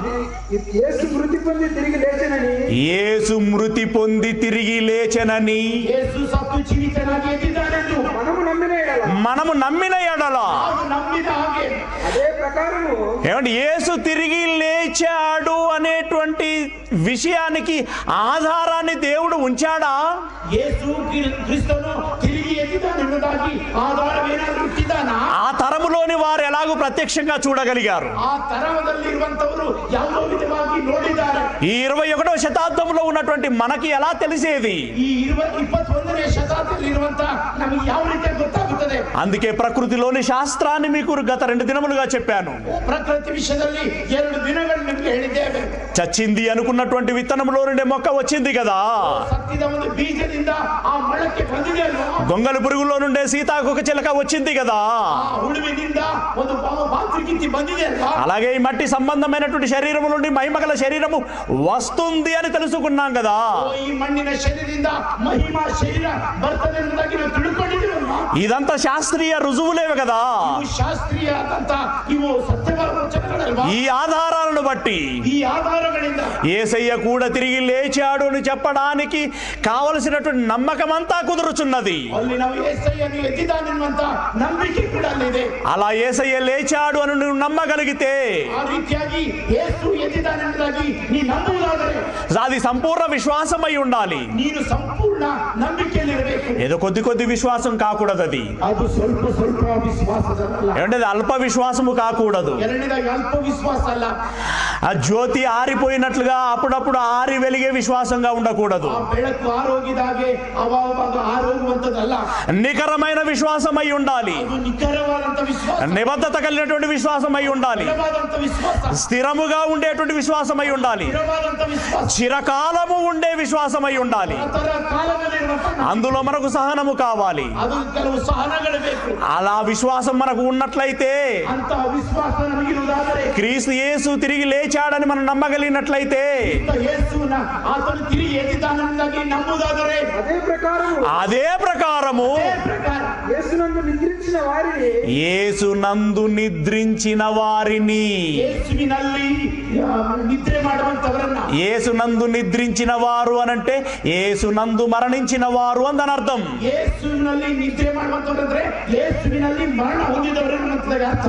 యేసు మృతి పొంది తిరిగి లేచనని యేసు మృతి పొంది తిరిగి లేచెనని ಯೇಸು ಸತ್ತು ಜೀವಿತನಾಗಿ ಎದ್ದಿದ್ದಾನೆಂದು మనము నమ్మిన ఎడల మనము నమ్మిన ఎడల ನಾವು ನಂಬಿದ ಹಾಗೆ అదే ప్రకారము ఏమంటే యేసు తిరిగి లేచాడు అనేటువంటి విషయానికి ఆధారాన్ని దేవుడు ఉంచాడా ಯೇಸು ಕ್ರಿ- ಕ್ರಿಸ್ತನು ತಿರುಗಿ ಎದ್ದಿದ್ದಾನೆನ್ನುವುದಾಗಿ ಆಧಾರವೇನಾದ್ರೂ ಇಟ್ಟಿದ್ದಾನ ఆ తరములోని వారు ఎలాగో ప్రత్యక్షంగా చూడగలిగారు ಆ ತರವದಲ್ಲಿರುವಂತವರು ಯಾವುದೋ ವಿಧವಾಗಿ ನೋಡಿದ್ದಾರೆ ఈ ఇరవై ఒకటో శతాబ్దంలో ఉన్నటువంటి మనకి ఎలా తెలిసేది ಈ ಇರುವ ಇಪ್ಪತ್ತೊಂದನೇ ಶತಾಬ್ದದಲ್ಲಿ ಇರುವಂತ ನಮಗೆ ಯಾವ ರೀತಿ ಗೊತ್ತಾಗುತ್ತದೆ అందుకే ప్రకృతిలోని శాస్త్రాన్ని మీకు గత రెండు దినములుగా చెప్పాను ಪ್ರಕೃತಿ ವಿಷಯದಲ್ಲಿ ಎರಡು ದಿನಗಳು ನಿಮಗೆ ಹೇಳಿದ್ದೇವೆ చచ్చింది అనుకున్నటువంటి విత్తనంలో నుండి మొక్క వచ్చింది కదా ಸತ್ತಿದ ಒಂದು ಬೀಜದಿಂದ ಆ ಮೊಳಕ್ಕೆ ಬಂದಿದೆ ಅಲ್ವಾ గొంగలి పురుగులో నుండే సీతాకొక చిలక వచ్చింది కదా ಆ ಹುಳುವಿನಿಂದ ಒಂದು ಪಾ- ಪಾತ್ರಿಕಿತ್ತಿ ಬಂದಿದೆ ಅಲ್ವಾ అలాగే ఈ మట్టి సంబంధమైనటువంటి శరీరము నుండి మహిమగల శరీరము వస్తుంది అని తెలుసుకున్నాం కదా ಓ, ಈ ಮಣ್ಣಿನ ಶರೀರದಿಂದ ಮಹಿಮಾ ಶರೀರ ಬರ್ತದೆ ಎಂಬುದಾಗಿ ನಾವು ತಿಳ್ಕೊಂಡಿದ್ದೀವಲ್ವಾ ఇదంతా శాస్త్రీయ రుజువులేవి కదా ಇವು ಶಾಸ್ತ್ರೀಯ ಆದಂತ ಇವು ಸತ್ಯವಾದ ವಚನಗಳಲ್ವಾ ఈ ఆధారాలను బట్టి ಈ ಆಧಾರಗಳಿಂದ ఏసయ్య కూడా తిరిగి లేచాడు అని చెప్పడానికి కావలసినటువంటి నమ్మకం అంతా కుదురుచున్నది ಅಲ್ಲಿ ನಾವು ಏಸಯ್ಯನು ಎದ್ದಿದ್ದಾನೆನ್ನುವಂತ ನಂಬಿಕೆ ಕೂಡ ಅಲ್ಲಿದೆ అలా ఏసయ్య లేచాడు అని నువ్వు నమ్మగలిగితే ಆ ರೀತಿಯಾಗಿ ಯೇಸು ಎದ್ದಿದ್ದಾನೆಂಬುದಾಗಿ ನೀ ನಂಬುವುದಾದರೆ అది సంపూర్ణ విశ్వాసమై ఉండాలి ನೀನು ಸಂಪೂರ್ಣ ನಂಬಿಕೆಯಲ್ಲಿರಬೇಕು ఏదో కొద్ది కొద్ది విశ్వాసం కాకూడదు అది ಅದು ಸ್ವಲ್ಪ ಸ್ವಲ್ಪ ವಿಶ್ವಾಸದಲ್ಲ ఏమంటే అది అల్ప విశ్వాసము కాకూడదు ಎರಡನೇದಾಗಿ ಅಲ್ಪ ವಿಶ್ವಾಸ ಅಲ್ಲ ఆ జ్యోతి ఆరిపోయినట్లుగా అప్పుడప్పుడు ఆరి వెలిగే విశ్వాసంగా ఉండకూడదు ಆ ಬೆಳಕು ಆರೋಗಿದಾಗೆ ಅವಾಗ ಆರೋಗುವಂತದಲ್ಲ నికరమైన విశ్వాసమై ఉండాలి ಅದು ನಿಖರವಾದಂತ ವಿಶ್ವಾಸ నిబద్ధత కలిగినటువంటి విశ్వాసమై ఉండాలి ಸ್ಥಿರವಾದಂತ ವಿಶ್ವಾಸ స్థిరముగా ఉండేటువంటి విశ్వాసమై ఉండాలి ಸ್ಥಿರವಾದಂತ ವಿಶ್ವಾಸ చిరకాలము ఉండే విశ్వాసమై ఉండాలి ಆತರ ಕಾಲದಲ್ಲಿರುವಂತ అందులో మనకు సహనము కావాలి ಅದು ಕೆಲವು ಸಹನಗಳು ಬೇಕು అలా విశ్వాసం మనకు ఉన్నట్లయితే ಅಂತಹ ವಿಶ್ವಾಸ ನಮಗಿರುವುದಾದರೆ క్రీస్తు యేసు తిరిగి లేచాడని మనం నమ్మగలిగినట్లయితే ಕ್ರಿಸ್ತ ಯೇಸುವಿನ ಆತನು ತಿರುಗಿ ಎದ್ದಿದ್ದಾನೆಂದಾಗಿ ನಂಬುವುದಾದರೆ అదే ప్రకారము అదే ప్రకారము ಅದೇ ಪ್ರಕಾರ యేసునందు నిద్రించిన వారిని యేసు నందు నిద్రించిన వారిని ಯೇಸುವಿನಲ್ಲಿ ಆ, ನಿದ್ರೆ ಮಾಡುವಂತವರನ್ನ ఏసునందు నిద్రించిన వారు అనంటే ఏసునందు మరణించిన వారు అందని అర్థం ಯೇಸುವಿನಲ್ಲಿ ನಿದ್ರೆ ಮಾಡುವಂತವ್ರಂದ್ರೆ ಯೇಸುವಿನಲ್ಲಿ ಮರಣ ಹೊಂದಿದವರು ಅನ್ನುವಂಥದ್ದು ಅರ್ಥ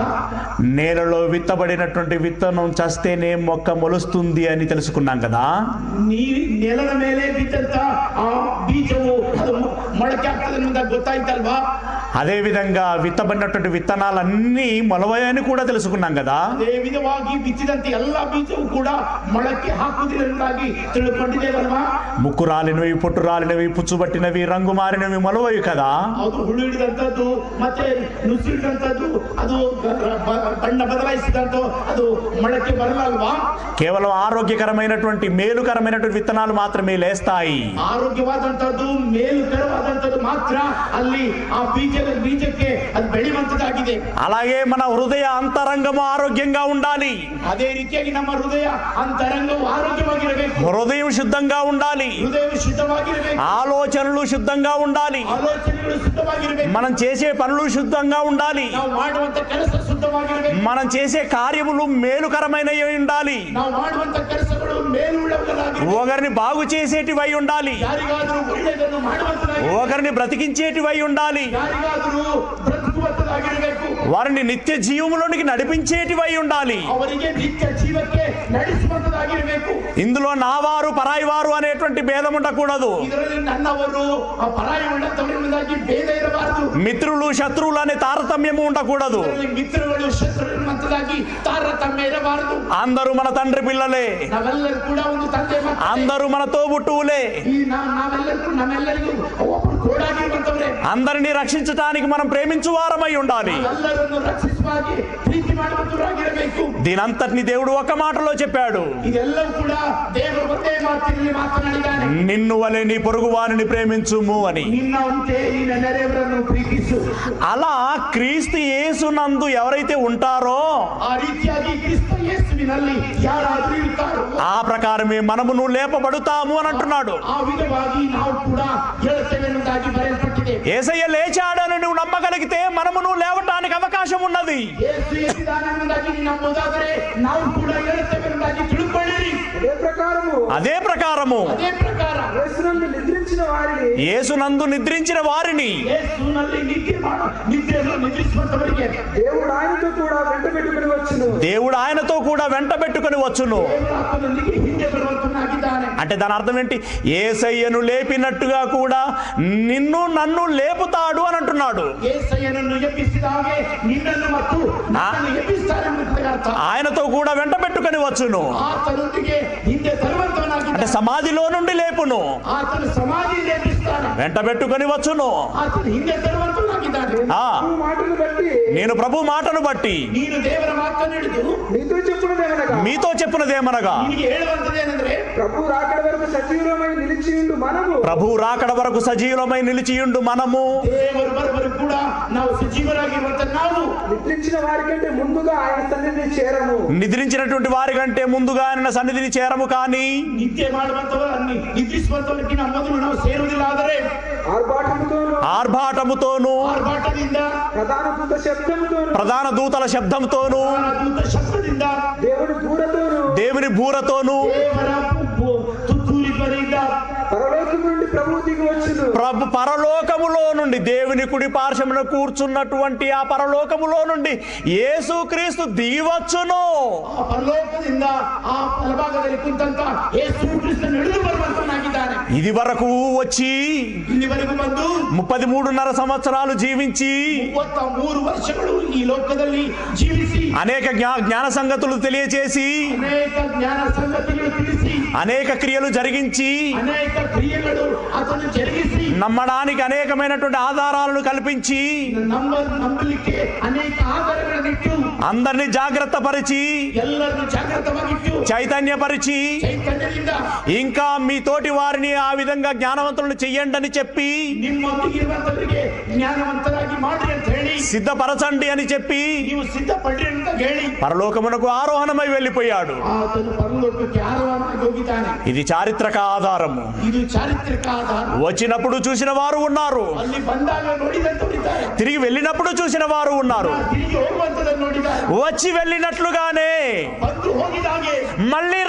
నేలలో విత్తబడినటువంటి విత్తనం చస్తేనే మొక్క మొలుస్తుంది అని తెలుసుకున్నాం కదా ನೀ ನೆಲದ ಮೇಲೆ ಬಿದ್ದಂತ ಆ ಬೀಜವು ಅದು ಮೊಳಕೆ ಆಗ್ತದೆ ಅನ್ನೋದಾಗ ಗೊತ್ತಾಯ್ತಲ್ವಾ అదే విధంగా విత్తబడినటువంటి విత్తనాలన్నీ మొలవయని కూడా తెలుసుకున్నాం కదా ಅದೇ ವಿಧವಾಗಿ ಬಿತ್ತಿದಂತೆ ಎಲ್ಲ ಬೀಜವು ಕೂಡ ಮೊಳಕೆ ಹಾಕುವುದಿಲ್ಲದಾಗಿ ತಿಳ್ಕೊಂಡಿದ್ದೇವಲ್ವಾ ముక్కు రాలినవి పొట్టు రాలినవి పుచ్చుబట్టినవి రంగు మారినవి మొలవయి కదా ಅದು ಹುಳು ಹಿಡಿದಂತದ್ದು ಮತ್ತೆ ನುಸಿ ಹಿಡಿದಂತದ್ದು ಅದು ಬ- ಬಣ್ಣ ಬದಲಾಯಿಸಿದಂತ ಅದು ಮೊಳಕೆ ಬರಲಲ್ವಾ కేవలం ఆరోగ్యకరమైనటువంటి మేలుకరమైనటువంటి విత్తనాలు మాత్రమే లేస్తాయి ಆರೋಗ್ಯವಾದಂತದ್ದು ಮೇಲುಕರವಾದಂತದ್ದು ಮಾತ್ರ ಅಲ್ಲಿ ಆ ಬೀಜದ ಬೀಜಕ್ಕೆ ಅದು ಬೆಳೆಯುವಂತದ್ದಾಗಿದೆ అలాగే మన హృదయ అంతరంగము ఆరోగ్యంగా ఉండాలి ಅದೇ ರೀತಿಯಾಗಿ ನಮ್ಮ ಹೃದಯ ಅಂತರಂಗವು ಆರೋಗ್ಯವಾಗಿರಬೇಕು హృదయం శుద్ధంగా ఉండాలి ಹೃದಯವು ಶುದ್ಧವಾಗಿರಬೇಕು ఆలోచనలు శుద్ధంగా ఉండాలి ಆಲೋಚನೆಗಳು ಶುದ್ಧವಾಗಿರಬೇಕು మనం చేసే పనులు శుద్ధంగా ఉండాలి ನಾವು ಮಾಡುವಂತ ಕೆಲಸ ಶುದ್ಧವಾಗಿರಬೇಕು మనం చేసే కార్యములు మేలుకరమైనవి ఉండాలి ನಾವು ಮಾಡುವಂತ ಕೆಲಸಗಳು ಮೇಲುಳ್ಳವುಗಳಾಗಿರಬೇಕು ఒకరిని బాగు చేసేటివై ఉండాలి ಯಾರಿಗಾದರೂ ಒಳ್ಳೆಯದನ್ನು ಮಾಡುವಂತದಾಗಿ ఒకరిని బ్రతికించేటివై ఉండాలి ಯಾರಿಗಾದರೂ ಬ್ರತಿಕುವಂತದಾಗಿರಬೇಕು వారిని నిత్య జీవములోనికి నడిపించేటివై ఉండాలి ಅವರಿಗೆ ನಿತ್ಯ ಜೀವಕ್ಕೆ ನಡೆಸುವಂತದಾಗಿರಬೇಕು ఇందులో నావారు పరాయివారు అనేటువంటి భేదం ఉండకూడదు ಇದರಲ್ಲಿ ನನ್ನವರು ಆ ಪರಾಯ ಉಳ್ಳಂತವರಿಂದಾಗಿ ಭೇದ ಇರಬಾರದು మిత్రులు శత్రువులు అనే తారతమ్యము ఉండకూడదు ಇದರಲ್ಲಿ ಮಿತ್ರಗಳು ಶತ್ರು ಎನ್ನುವಂತದಾಗಿ ತಾರತಮ್ಯ ಇರಬಾರದು అందరూ మన తండ్రి పిల్లలే ನಾವೆಲ್ಲರೂ ಕೂಡ ಒಂದು ತಂದೆ ಮಕ್ಕಳೇ. అందరూ మన తోబుట్టువులే ಈ ನಾವ್ ನಾವೆಲ್ಲರಿಗೂ ನಮ್ಮೆಲ್ಲರಿಗೂ ಒಬ್ಬರು ಕೋಡಾಗಿರುವಂತವ್ರೆ అందరినీ రక్షించటానికి మనం ప్రేమించు వారమై ఉండాలి ಎಲ್ಲರನ್ನು ರಕ್ಷಿಸುವಾಗಿ ಪ್ರೀತಿ ಮಾಡುವಂತವರಾಗಿರಬೇಕು దీనంతటిని దేవుడు ఒక మాటలో చెప్పాడు ಇದೆಲ್ಲವೂ ಕೂಡ ದೇವರು ಒಂದೇ ಮಾತಿನಲ್ಲಿ ಮಾತನಾಡಿದ್ದಾನೆ నిన్ను వలె నీ పొరుగు వారిని ప్రేమించుము అని ನಿನ್ನ ಅಂತೆ ನಿನ್ನ ನೆರೆಯವರನ್ನು ಪ್ರೀತಿಸು అలా క్రీస్తు యేసునందు ఎవరైతే ఉంటారో ಆ ರೀತಿಯಾಗಿ ಕ್ರಿಸ್ತ ಯೇಸುವಿನಲ್ಲಿ ಯಾರಾದ್ರೂ ಇರ್ತಾರೋ ఆ ప్రకారమే మనమును లేపబడుతాము అని అంటున్నాడు ಆ ವಿಧವಾಗಿ ನಾವು ಕೂಡ ಹೇಳ್ತೇವೆ ಎನ್ನುವುದಾಗಿ ಬರೆಯಲ್ಪಟ್ಟಿದೆ ఏసయ్య లేచాడని నువ్వు నమ్మగలిగితే మనమును లేవటానికి అవకాశం ఉన్నది ಯೇಸು ಎದ್ದಿದ್ದಾನೆ ಎನ್ನುವುದಾಗಿ ನೀವು ನಂಬುವುದಾದರೆ ನಾವು ಕೂಡ ಹೇಳ್ತೇವೆ ಎನ್ನುವುದಾಗಿ ತಿಳ್ಕೊಳ್ಳಿರಿ అదే ప్రకారము అదే ప్రకారము ಅದೇ ಪ್ರಕಾರ యేసునందు నిద్రించిన వారిని యేసునందు నిద్రించిన వారిని ಯೇಸುನಲ್ಲಿ ನಿದ್ದೆ ಮಾಡ ನಿದ್ದೆಯನ್ನು ನಿದ್ರಿಸುವಂತವರಿಗೆ దేవుడు ఆయనతో కూడా వెంట పెట్టుకుని వచ్చును దేవుడు ఆయనతో కూడా వెంట పెట్టుకుని వచ్చును ದೇವರ ಆತ್ಮನೊಂದಿಗೆ ಹಿಂದೆ ಬರುವಂತನಾಗಿದ್ದಾನೆ అంటే దాని అర్థం ఏంటి ఏసయ్యను లేపినట్టుగా కూడా నిన్ను నన్ను లేపుతాడు అని అంటున్నాడు ಏಸಯ್ಯನನ್ನು ಎಬ್ಬಿಸಿದ ಹಾಗೆ ನಿನ್ನನ್ನು ಮತ್ತು ನನ್ನನ್ನು ಎಬ್ಬಿಸ್ತಾನೆ ಎನ್ನುವುದರ ಅರ್ಥ ఆయనతో కూడా వెంట పెట్టుకుని వచ్చును ಆತನೊಂದಿಗೆ ಹಿಂದೆ అంటే ತರುವಂತವನಾಗಿದ್ದಾನೆ సమాధిలో నుండి లేపును ಆತನು ಸಮಾಧಿಯಿಂದ ಎಬ್ಬಿಸ್ತಾನೆ వెంట పెట్టుకుని వచ్చును ಆತನು ಹಿಂದೆ ತರುವಂತವನಾಗಿದ್ದಾನೆ ఆ ప్రభు మాటను బట్టి నేను ప్రభు మాటను బట్టి ನೀನು ದೇವರ ಮಾತನ್ನು ಹಿಡಿದು నీతో చెప్పుకునేదనగా మీతో చెప్పినదేమనగా ನಿನಗೆ ಹೇಳುವಂತದೇನೆಂದ್ರೆ ప్రభు రాకడ వరకు సజీవమై నిలిచి ఉండు మనము ప్రభు రాకడ వరకు సజీవులమై నిలిచియుండు మనము ದೇವರು ಬರುವರು ಕೂಡ ನಾವು ಸಜೀವರಾಗಿರುವಂತ ನಾವು నిద్రించిన వారికంటే ముందుగా ఆయన సన్నిధి చేరము నిద్రించినటువంటి వారి కంటే ముందుగా ఆయన సన్నిధిని చేరము కానీ ನಿದ್ದೆ ಮಾಡುವಂತವರನ್ನು ನಿದ್ರಿಸುವಂತವರಿಗೆ ನಮ್ಮ ಮೊದಲು ನಾವು ಸೇರುವುದಿಲ್ಲ ಆದರೆ ఆర్భాటముతోను ఆర్భాటముతోను ಆರ್ಭಾಟದಿಂದ ప్రధాన దూత శబ్దముతోను ప్రధాన దూతల శబ్దంతోను ದೂತ ಶಬ್ದದಿಂದ దేవుని దూడతోను దేవుని బూరతోను ದೇವರ ತುತ್ತೂರಿ ಧ್ವನಿಯಿಂದ పరలోకం నుండి ప్రభు దిగి వచ్చును ప్రభు పరలోకములో నుండి దేవుని కుడి పార్శ్వమున కూర్చున్నటువంటి ఆ పరలోకములో నుండి యేసుక్రీస్తు దిగివచ్చును ಆ ಪರಲೋಕದಿಂದ ಆ ಬಲಭಾಗದಲ್ಲಿ ಕುಂತಂತ ಯೇಸು ಕ್ರಿಸ್ತ ನಡೆದು ಬರುವಂತನಾಗಿದ್ದಾನೆ ఇది వరకు వచ్చి ಇಲ್ಲಿವರೆಗೂ ಬಂದು ముప్పది మూడున్నర సంవత్సరాలు జీవించి ಮೂವತ್ತ ಮೂರು ವರ್ಷಗಳು ಈ ಲೋಕದಲ್ಲಿ ಜೀವಿಸಿ అనేక జ్ఞా జ్ఞాన సంగతులు తెలియచేసి ಅನೇಕ ಜ್ಞಾನ ಸಂಗತಿಗಳು ತಿಳಿಸಿ అనేక క్రియలు జరిగించి ಅನೇಕ ಕ್ರಿಯೆಗಳು ಅದನ್ನು ಜರುಗಿಸಿ నమ్మడానికి అనేకమైనటువంటి ఆధారాలను కల్పించి ನಂಬ ನಂಬಲಿಕ್ಕೆ ಅನೇಕ ಆಧಾರಗಳನ್ನಿಟ್ಟು అందరినీ జాగ్రత్త పరిచి ಎಲ್ಲರನ್ನು ಜಾಗೃತವಾಗಿಟ್ಟು చైతన్యపరిచి ಚೈತನ್ಯದಿಂದ ఇంకా మీ తోటి వారిని ఆ విధంగా జ్ఞానవంతులను చెయ్యండి అని చెప్పి ನಿಮ್ಮೊಂದಿಗಿರುವಂತವರಿಗೆ ಜ್ಞಾನವಂತರಾಗಿ ಮಾಡಿ ಅಂತ ಹೇಳಿ సిద్ధపరచండి అని చెప్పి ನೀವು ಸಿದ್ಧಪಡ್ರಿ ಅಂತ ಹೇಳಿ పరలోకమునకు ఆరోహణమై వెళ్ళిపోయాడు ಆತನು ಪರಲೋಕಕ್ಕೆ ಆರೋಹಣವಾಗಿ ಹೋಗಿದ್ದಾನೆ ఇది చారిత్రక ఆధారము ಇದು ಚಾರಿತ್ರಿಕ ಆಧಾರ వచ్చినప్పుడు చూసిన వారు ఉన్నారు ಅಲ್ಲಿ ಬಂದಾಗ ನೋಡಿದಂತವರಿದ್ದಾರೆ తిరిగి వెళ్ళినప్పుడు చూసిన వారు ఉన్నారు ತಿರುಗಿ ಹೋಗುವಂತದನ್ನು ನೋಡಿದ್ದಾರೆ వచ్చి వెళ్ళినట్లుగానే ಬಂದು ಹೋಗಿದ ಹಾಗೆ మళ్ళీ రాబోతున్నాడు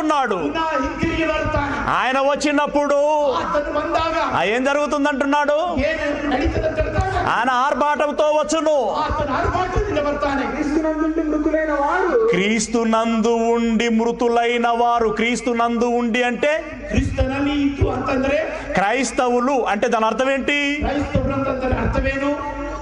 రాబోతున్నాడు ಪುನಃ ಹಿಂತಿರುಗಿ ಬರ್ತಾನೆ ఆయన వచ్చినప్పుడు ಆತನು ಬಂದಾಗ ఆ ఏం జరుగుతుందంటున్నాడు ಏನು ನಡೀತದೆ ಅಂತ ಹೇಳಿದಾಗ ఆయన ఆర్భాటంతో వచ్చును ಆತನು ಆರ್ಭಾಟದಿಂದ ಬರ್ತಾನೆ క్రీస్తునందుండి మృతులైన వారు క్రీస్తు నందు ఉండి మృతులైన వారు క్రీస్తు నందు ఉండి అంటే ಕ್ರಿಸ್ತನಲ್ಲಿ ಇತ್ತು ಅಂತಂದ್ರೆ క్రైస్తవులు అంటే దాని అర్థం ఏంటి ಕ್ರೈಸ್ತವರು ಅಂತಂದ್ರೆ ಅರ್ಥವೇನು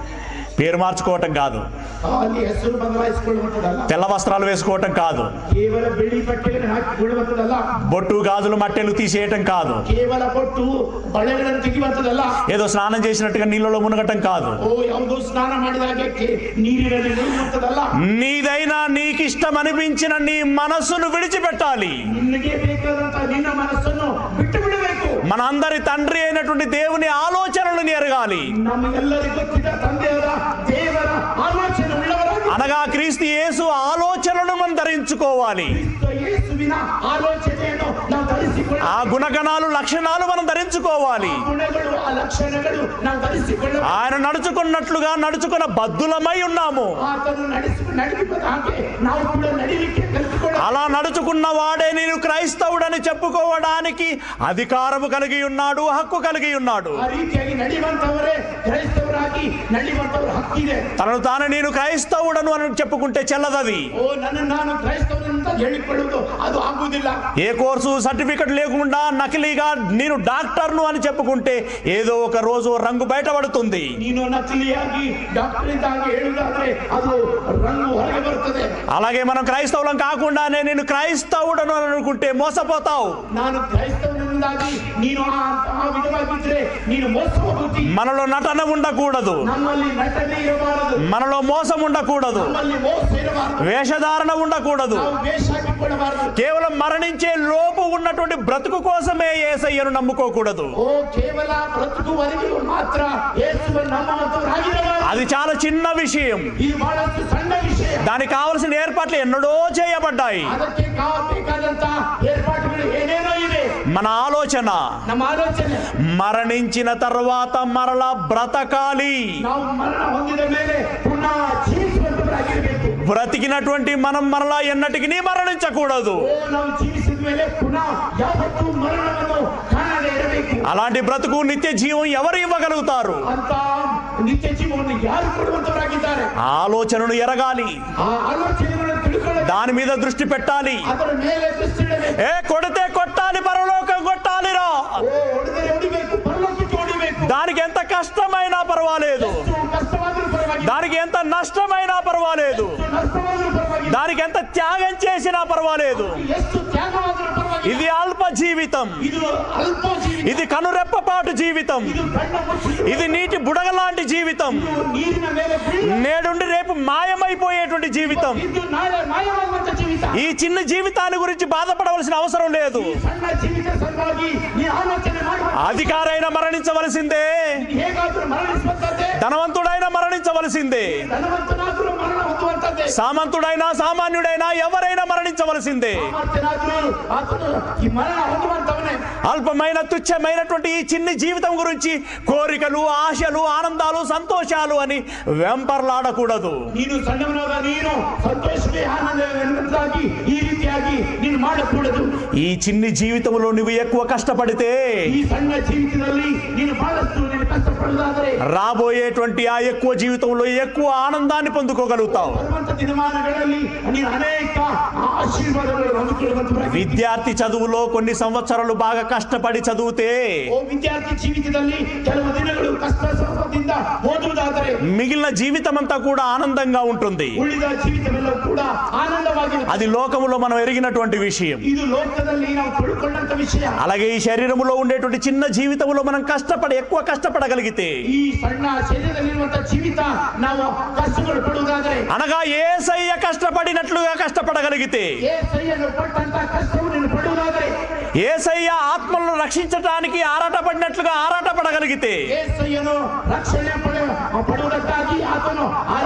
పేరు మార్చుకోవటం కాదు ಅಲ್ಲಿ ಹೆಸರು ಬದಲಾಯಿಸಿಕೊಳ್ಳುವಂಥದ್ದಲ್ಲ తెల్ల వస్త్రాలు వేసుకోవటం కాదు ಕೇವಲ ಬೆಳ್ಳಿ ಪಟ್ಟಿಗಳನ್ನು ಹಾಕಿಕೊಳ್ಳುವಂಥದ್ದಲ್ಲ బొట్టు గాజులు మట్టెలు తీసేయటం కాదు ಕೇವಲ ಕೊಟ್ಟು ಬಳೆಗಳನ್ನು ತೆಗೆಯುವಂಥದ್ದಲ್ಲ ఏదో స్నానం చేసినట్టుగా నీళ్ళలో మునగటం కాదు ಓ ಯಾವುದೋ ಸ್ನಾನ ಮಾಡಿದಾಗೆ ಕೆ- ನೀರಿನಲ್ಲಿ ಮುಳುಗುವಂಥದ್ದಲ್ಲ నీదైనా నీకిష్టం అనిపించిన నీ మనస్సును విడిచిపెట్టాలి ನಿನಗೆ ಬೇಕಾದಂತ ನಿನ್ನ ಮನಸ್ಸನ್ನು ಬಿಟ್ಟು ಬಿಡಬೇಕು మన అందరి తండ్రి అయినటువంటి దేవుని ఆలోచనలను ఎరగాలి ನಮಗೆಲ್ಲರಿಗೂ ಗೊತ್ತಿದ್ದ ತಂದೆಯವರ ದೇವರ ಆಲೋಚನೆ ಉಳ್ಳವರಾಗಿ అనగా క్రీస్తు యేసు ఆలోచనలను మనం ధరించుకోవాలి ಕ್ರಿಸ್ತ ಯೇಸುವಿನ ಆಲೋಚನೆಯನ್ನು ನಾವು ಧರಿಸಿಕೊಳ್ಳ ఆ గుణగణాలు లక్షణాలు మనం ధరించుకోవాలి ಗುಣಗಳು ಆ ಲಕ್ಷಣಗಳು ನಾವು ಧರಿಸಿಕೊಳ್ಳ ఆయన నడుచుకున్నట్లుగా నడుచుకున్న బద్దులమై ఉన్నాము ಆತನು ನಡೆಸಿ ನಡೆಯುವ ಹಾಗೆ ನಾವು ಕೂಡ ನಡಿಲಿಕ್ಕೆ ಕಲಿತುಕೊಳ್ಳ అలా నడుచుకున్న వాడే నేను క్రైస్తవుడని చెప్పుకోవడానికి అధికారము కలిగి ఉన్నాడు హక్కు కలిగి ఉన్నాడు ಆ ರೀತಿಯಾಗಿ ನಡೆಯುವಂತವರೇ ಕ್ರೈಸ್ತವರಾಗಿ ನಡೆಯುವಂತವರ ಹಕ್ಕಿದೆ తనను తాను నేను క్రైస్తవుడను అని చెప్పుకుంటే చెల్లదది ಓ ನನ್ನ ನಾನು ಕ್ರೈಸ್ತವನಂತ ಹೇಳಿಕೊಳ್ಳುವುದು ಅದು ಆಗುವುದಿಲ್ಲ ఏ కోర్సు సర్టిఫికెట్ లేకుండా నకిలీగా నేను డాక్టర్ను అని చెప్పుకుంటే ఏదో ఒక రోజు రంగు బయటపడుతుంది ನೀನು ನಕಲಿಯಾಗಿ ಡಾಕ್ಟರ್ ಇದ್ದಾಗಿ ಹೇಳುವುದಾದ್ರೆ ಅದು ರಂಗು ಹೊರಗೆ ಬರುತ್ತದೆ అలాగే మనం క్రైస్తవులం కాకుండానే నేను క్రైస్తవుడను అని అనుకుంటే మోసపోతావు ನಾನು ಕ್ರೈಸ್ತವನಿಂದಾಗಿ ನೀನು ಆ ಆ ವಿಧವಾಗಿದ್ರೆ ನೀನು ಮೋಸ ಹೋಗುತ್ತಿ మనలో నటన ఉండకూడదు ನಮ್ಮಲ್ಲಿ ನಟನೆ ಇರಬಾರದು మనలో మోసం ఉండకూడదు ನಮ್ಮಲ್ಲಿ ಮೋಸ ಇರಬಾರದು వేషధారణ ఉండకూడదు ನಾವು ವೇಷ ಹಾಕಿಕೊಳ್ಳಬಾರದು కేవలం మరణించే లోపు ఉన్నటువంటి బ్రతుకు కోసమే ఏసయ్యను నమ్ముకోకూడదు ಓ ಕೇವಲ ಬ್ರತುಕುವರೆಗೂ ಮಾತ್ರ ಯೇಸುವನ್ನು ನಂಬುವಂತವರಾಗಿರಬಾರದು అది చాలా చిన్న విషయం ಇದು ಬಹಳಷ್ಟು ಸಣ್ಣ ವಿಷಯ దానికి కావలసిన ఏర్పాట్లు ఎన్నడో చేయబడ్డాయి ಅದಕ್ಕೆ ಕಾವಬೇಕಾದಂತ ಏರ್ಪಾಟುಗಳು ಏನೇನೋ ಇವೆ మన ఆలోచన ನಮ್ಮ ಆಲೋಚನೆ మరణించిన తర్వాత మరలా బ్రతకాలి ನಾವು ಮರಣ ಹೊಂದಿದ ಮೇಲೆ ಪುನಃ ಜೀವಿಸುವಂತವರಾಗಿರಬೇಕು బ్రతికినటువంటి మనం మరలా ఎన్నటికి మరణించకూడదు ಓ ನಾವು ಜೀವಿಸಿದ ಮೇಲೆ ಪುನಃ ಯಾವತ್ತೂ ಮರಣವನ್ನು ಕಾಣದೇ ಇರಬೇಕು అలాంటి బ్రతుకు నిత్య జీవం ఎవరు ఇవ్వగలుగుతారు ಅಂತ ನಿತ್ಯ ಜೀವವನ್ನು ಯಾರು ಕೊಡುವಂತವರಾಗಿದ್ದಾರೆ ఆలోచనను ఎరగాలి ಆ ಆಲೋಚನೆಗಳನ್ನು ತಿಳ್ಕೊಳ್ಳಬೇಕು దాని మీద దృష్ಟಿ పెట్టాలి ಅದರ ಮೇಲೆ ದೃಷ್ಟಿ ಇಡಬೇಕು ఏ కొడితే కొట్టాలి పరలోకం కొట్టాలిరా ಓ ಹೊಡೆದರೆ ಹೊಡಿಬೇಕು ಪರಲೋಕಕ್ಕೆ ಹೊಡಿಬೇಕು దానికి ఎంత కష్టమైనా పర్వాలేదు ಎಷ್ಟು ಕಷ್ಟವಾದರೂ ಪರವಾಗಿಲ್ಲ దానికి ఎంత నష్టమైనా పర్వాలేదు ಎಷ್ಟು ನಷ್ಟವಾದರೂ ಪರವಾಗಿಲ್ಲ దానికి ఎంత త్యాగం చేసినా పర్వాలేదు ಎಷ್ಟು ತ್ಯಾಗವಾದರೂ ಪರವಾಗಿಲ್ಲ ఇది అల్ప జీవితం ಇದು ಅಲ್ಪ ಜೀವಿತ ఇది కనురెప్పపాటు జీవితం ಇದು ಕಣ್ಣ ಮುಚ್ಚಿ ఇది నీటి బుడగ లాంటి జీవితం ಇದು ನೀರಿನ ಮೇಲೆ ಬೀಳುವ నేడుండి రేపు మాయమైపోయేటువంటి జీవితం ಇದು ನಾಳೆ ಮಾಯವಾಗುವಂತ ಜೀವಿತ ఈ చిన్న జీవితాన్ని గురించి బాధపడవలసిన అవసరం లేదు ಈ ಸಣ್ಣ ಜೀವಿತ ಸಲುವಾಗಿ ನೀ ಆಲೋಚನೆ ಮಾಡುವ అధికారైన మరణించవలసిందే ಹೇಗಾದ್ರೂ ಮರಣಿಸುವಂತದ್ದೇ ధనవంతుడైన మరణించవలసిందే ಧನವಂತನಾದ್ರೂ ಮರಣ ಹೊಂದುವಂತದ್ದೇ సామంతుడైనా సామాన్యుడైనా ఎవరైనా మరణించవలసిందే ಸಾಮರ್ಥ್ಯನಾದ್ರೂ ಆತನು ಈ ಮರಣ ಹೊಂದುವಂತವನೇ అల్పమైన తుచ్చమైనటువంటి ఈ చిన్ని జీవితం గురించి కోరికలు ఆశలు ఆనందాలు సంతోషాలు అని వెంపర్లాడకూడదు ನೀನು ಸಣ್ಣವನಾದ ನೀನು ಸಂತೋಷವೇ ಆನಂದ ಎನ್ನುವುದಾಗಿ ಈ ರೀತಿಯಾಗಿ ನೀನು ಮಾಡಕೂಡದು ఈ చిన్ని జీవితంలో నువ్వు ఎక్కువ కష్టపడితే ಈ ಸಣ್ಣ ಜೀವಿತದಲ್ಲಿ ನೀನು ಬಹಳಷ್ಟು ನೀನು ಕಷ್ಟಪಡುವುದಾದರೆ రాబోయేటువంటి ఆ ఎక్కువ జీవితంలో ఎక్కువ ఆనందాన్ని పొందుకోగలుగుతావు ಬರುವಂತ ದಿನಮಾನಗಳಲ್ಲಿ ನೀನು ಅನೇಕ ಆಶೀರ್ವಾದಗಳು ಹೊಂದಿಕೊಳ್ಳುವಂತ విద్యార్థి చదువులో కొన్ని సంవత్సరాలు బాగా కష్టపడి చదివితే ಓ ವಿದ್ಯಾರ್ಥಿ ಜೀವಿತದಲ್ಲಿ ಕೆಲವು ದಿನಗಳು ಕಷ್ಟ ಸಂಪದಿಂದ ಓದುವುದಾದರೆ మిగిలిన జీవితం అంతా కూడా ఆనందంగా ఉంటుంది ಉಳಿದ ಜೀವಿತವೆಲ್ಲವೂ ಕೂಡ ಆನಂದವಾಗಿರುತ್ತದೆ అది లోకములో మనం ఎరిగినటువంటి విషయం ಇದು ಲೋಕದಲ್ಲಿ ನಾವು ತಿಳ್ಕೊಂಡಂತ ವಿಷಯ అలాగే ఈ శరీరములో ఉండేటువంటి చిన్న జీవితంలో మనం కష్టపడి ఎక్కువ కష్టపడగలిగితే ಈ ಸಣ್ಣ ಶರೀರದಲ್ಲಿರುವಂತ ಜೀವಿತ ನಾವು ಕಷ್ಟಗಳು ಪಡುವುದಾದರೆ అనగా ఏసయ్య కష్టపడినట్లుగా కష్టపడగలిగితే ಏ ಸೈಯನ್ನು ಪಟ್ಟಂತ ಕಷ್ಟವು ನೀನು ಪಡುವುದಾದರೆ ఏసయ్య ఆత్మలను రక్షించడానికి ఆరాటపడినట్లుగా ఆరాటపడగలిగితే ಏ ಸೈಯನ್ನು ರಕ್ಷಣೆ ಪಡೆ ಪಡುವುದಕ್ಕಾಗಿ ಆತನು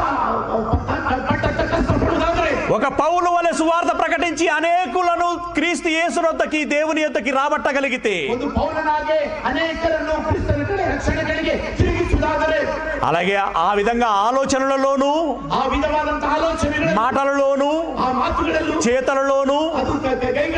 ಆ- ಪಟ್ಟಂತ ಕಷ್ಟ ಪಡುವುದಾದರೆ ఒక పౌలు వలె సువార్త ప్రకటించి అనేకులను క్రీస్తు యేసునొద్దకి దేవుని యొద్దకి రాబట్టగలిగితే ಒಂದು ಪೌಲನಾಗೆ ಅನೇಕರನ್ನು ಕ್ರಿಸ್ತನ ಕಡೆ ರಕ್ಷಣೆಗಳಿಗೆ ತಿರುಗಿಸುವುದಾದರೆ అలాగే ఆ విధంగా ఆలోచనలలోనూ ಆ ವಿಧವಾದಂತಹ ಆಲೋಚನೆಗಳು మాటలలోనూ ಆ ಮಾತುಗಳಲ್ಲೂ చేతలలోనూ ಅದು ಕ- ಕ- ಕೈಗಳಲ್ಲೂ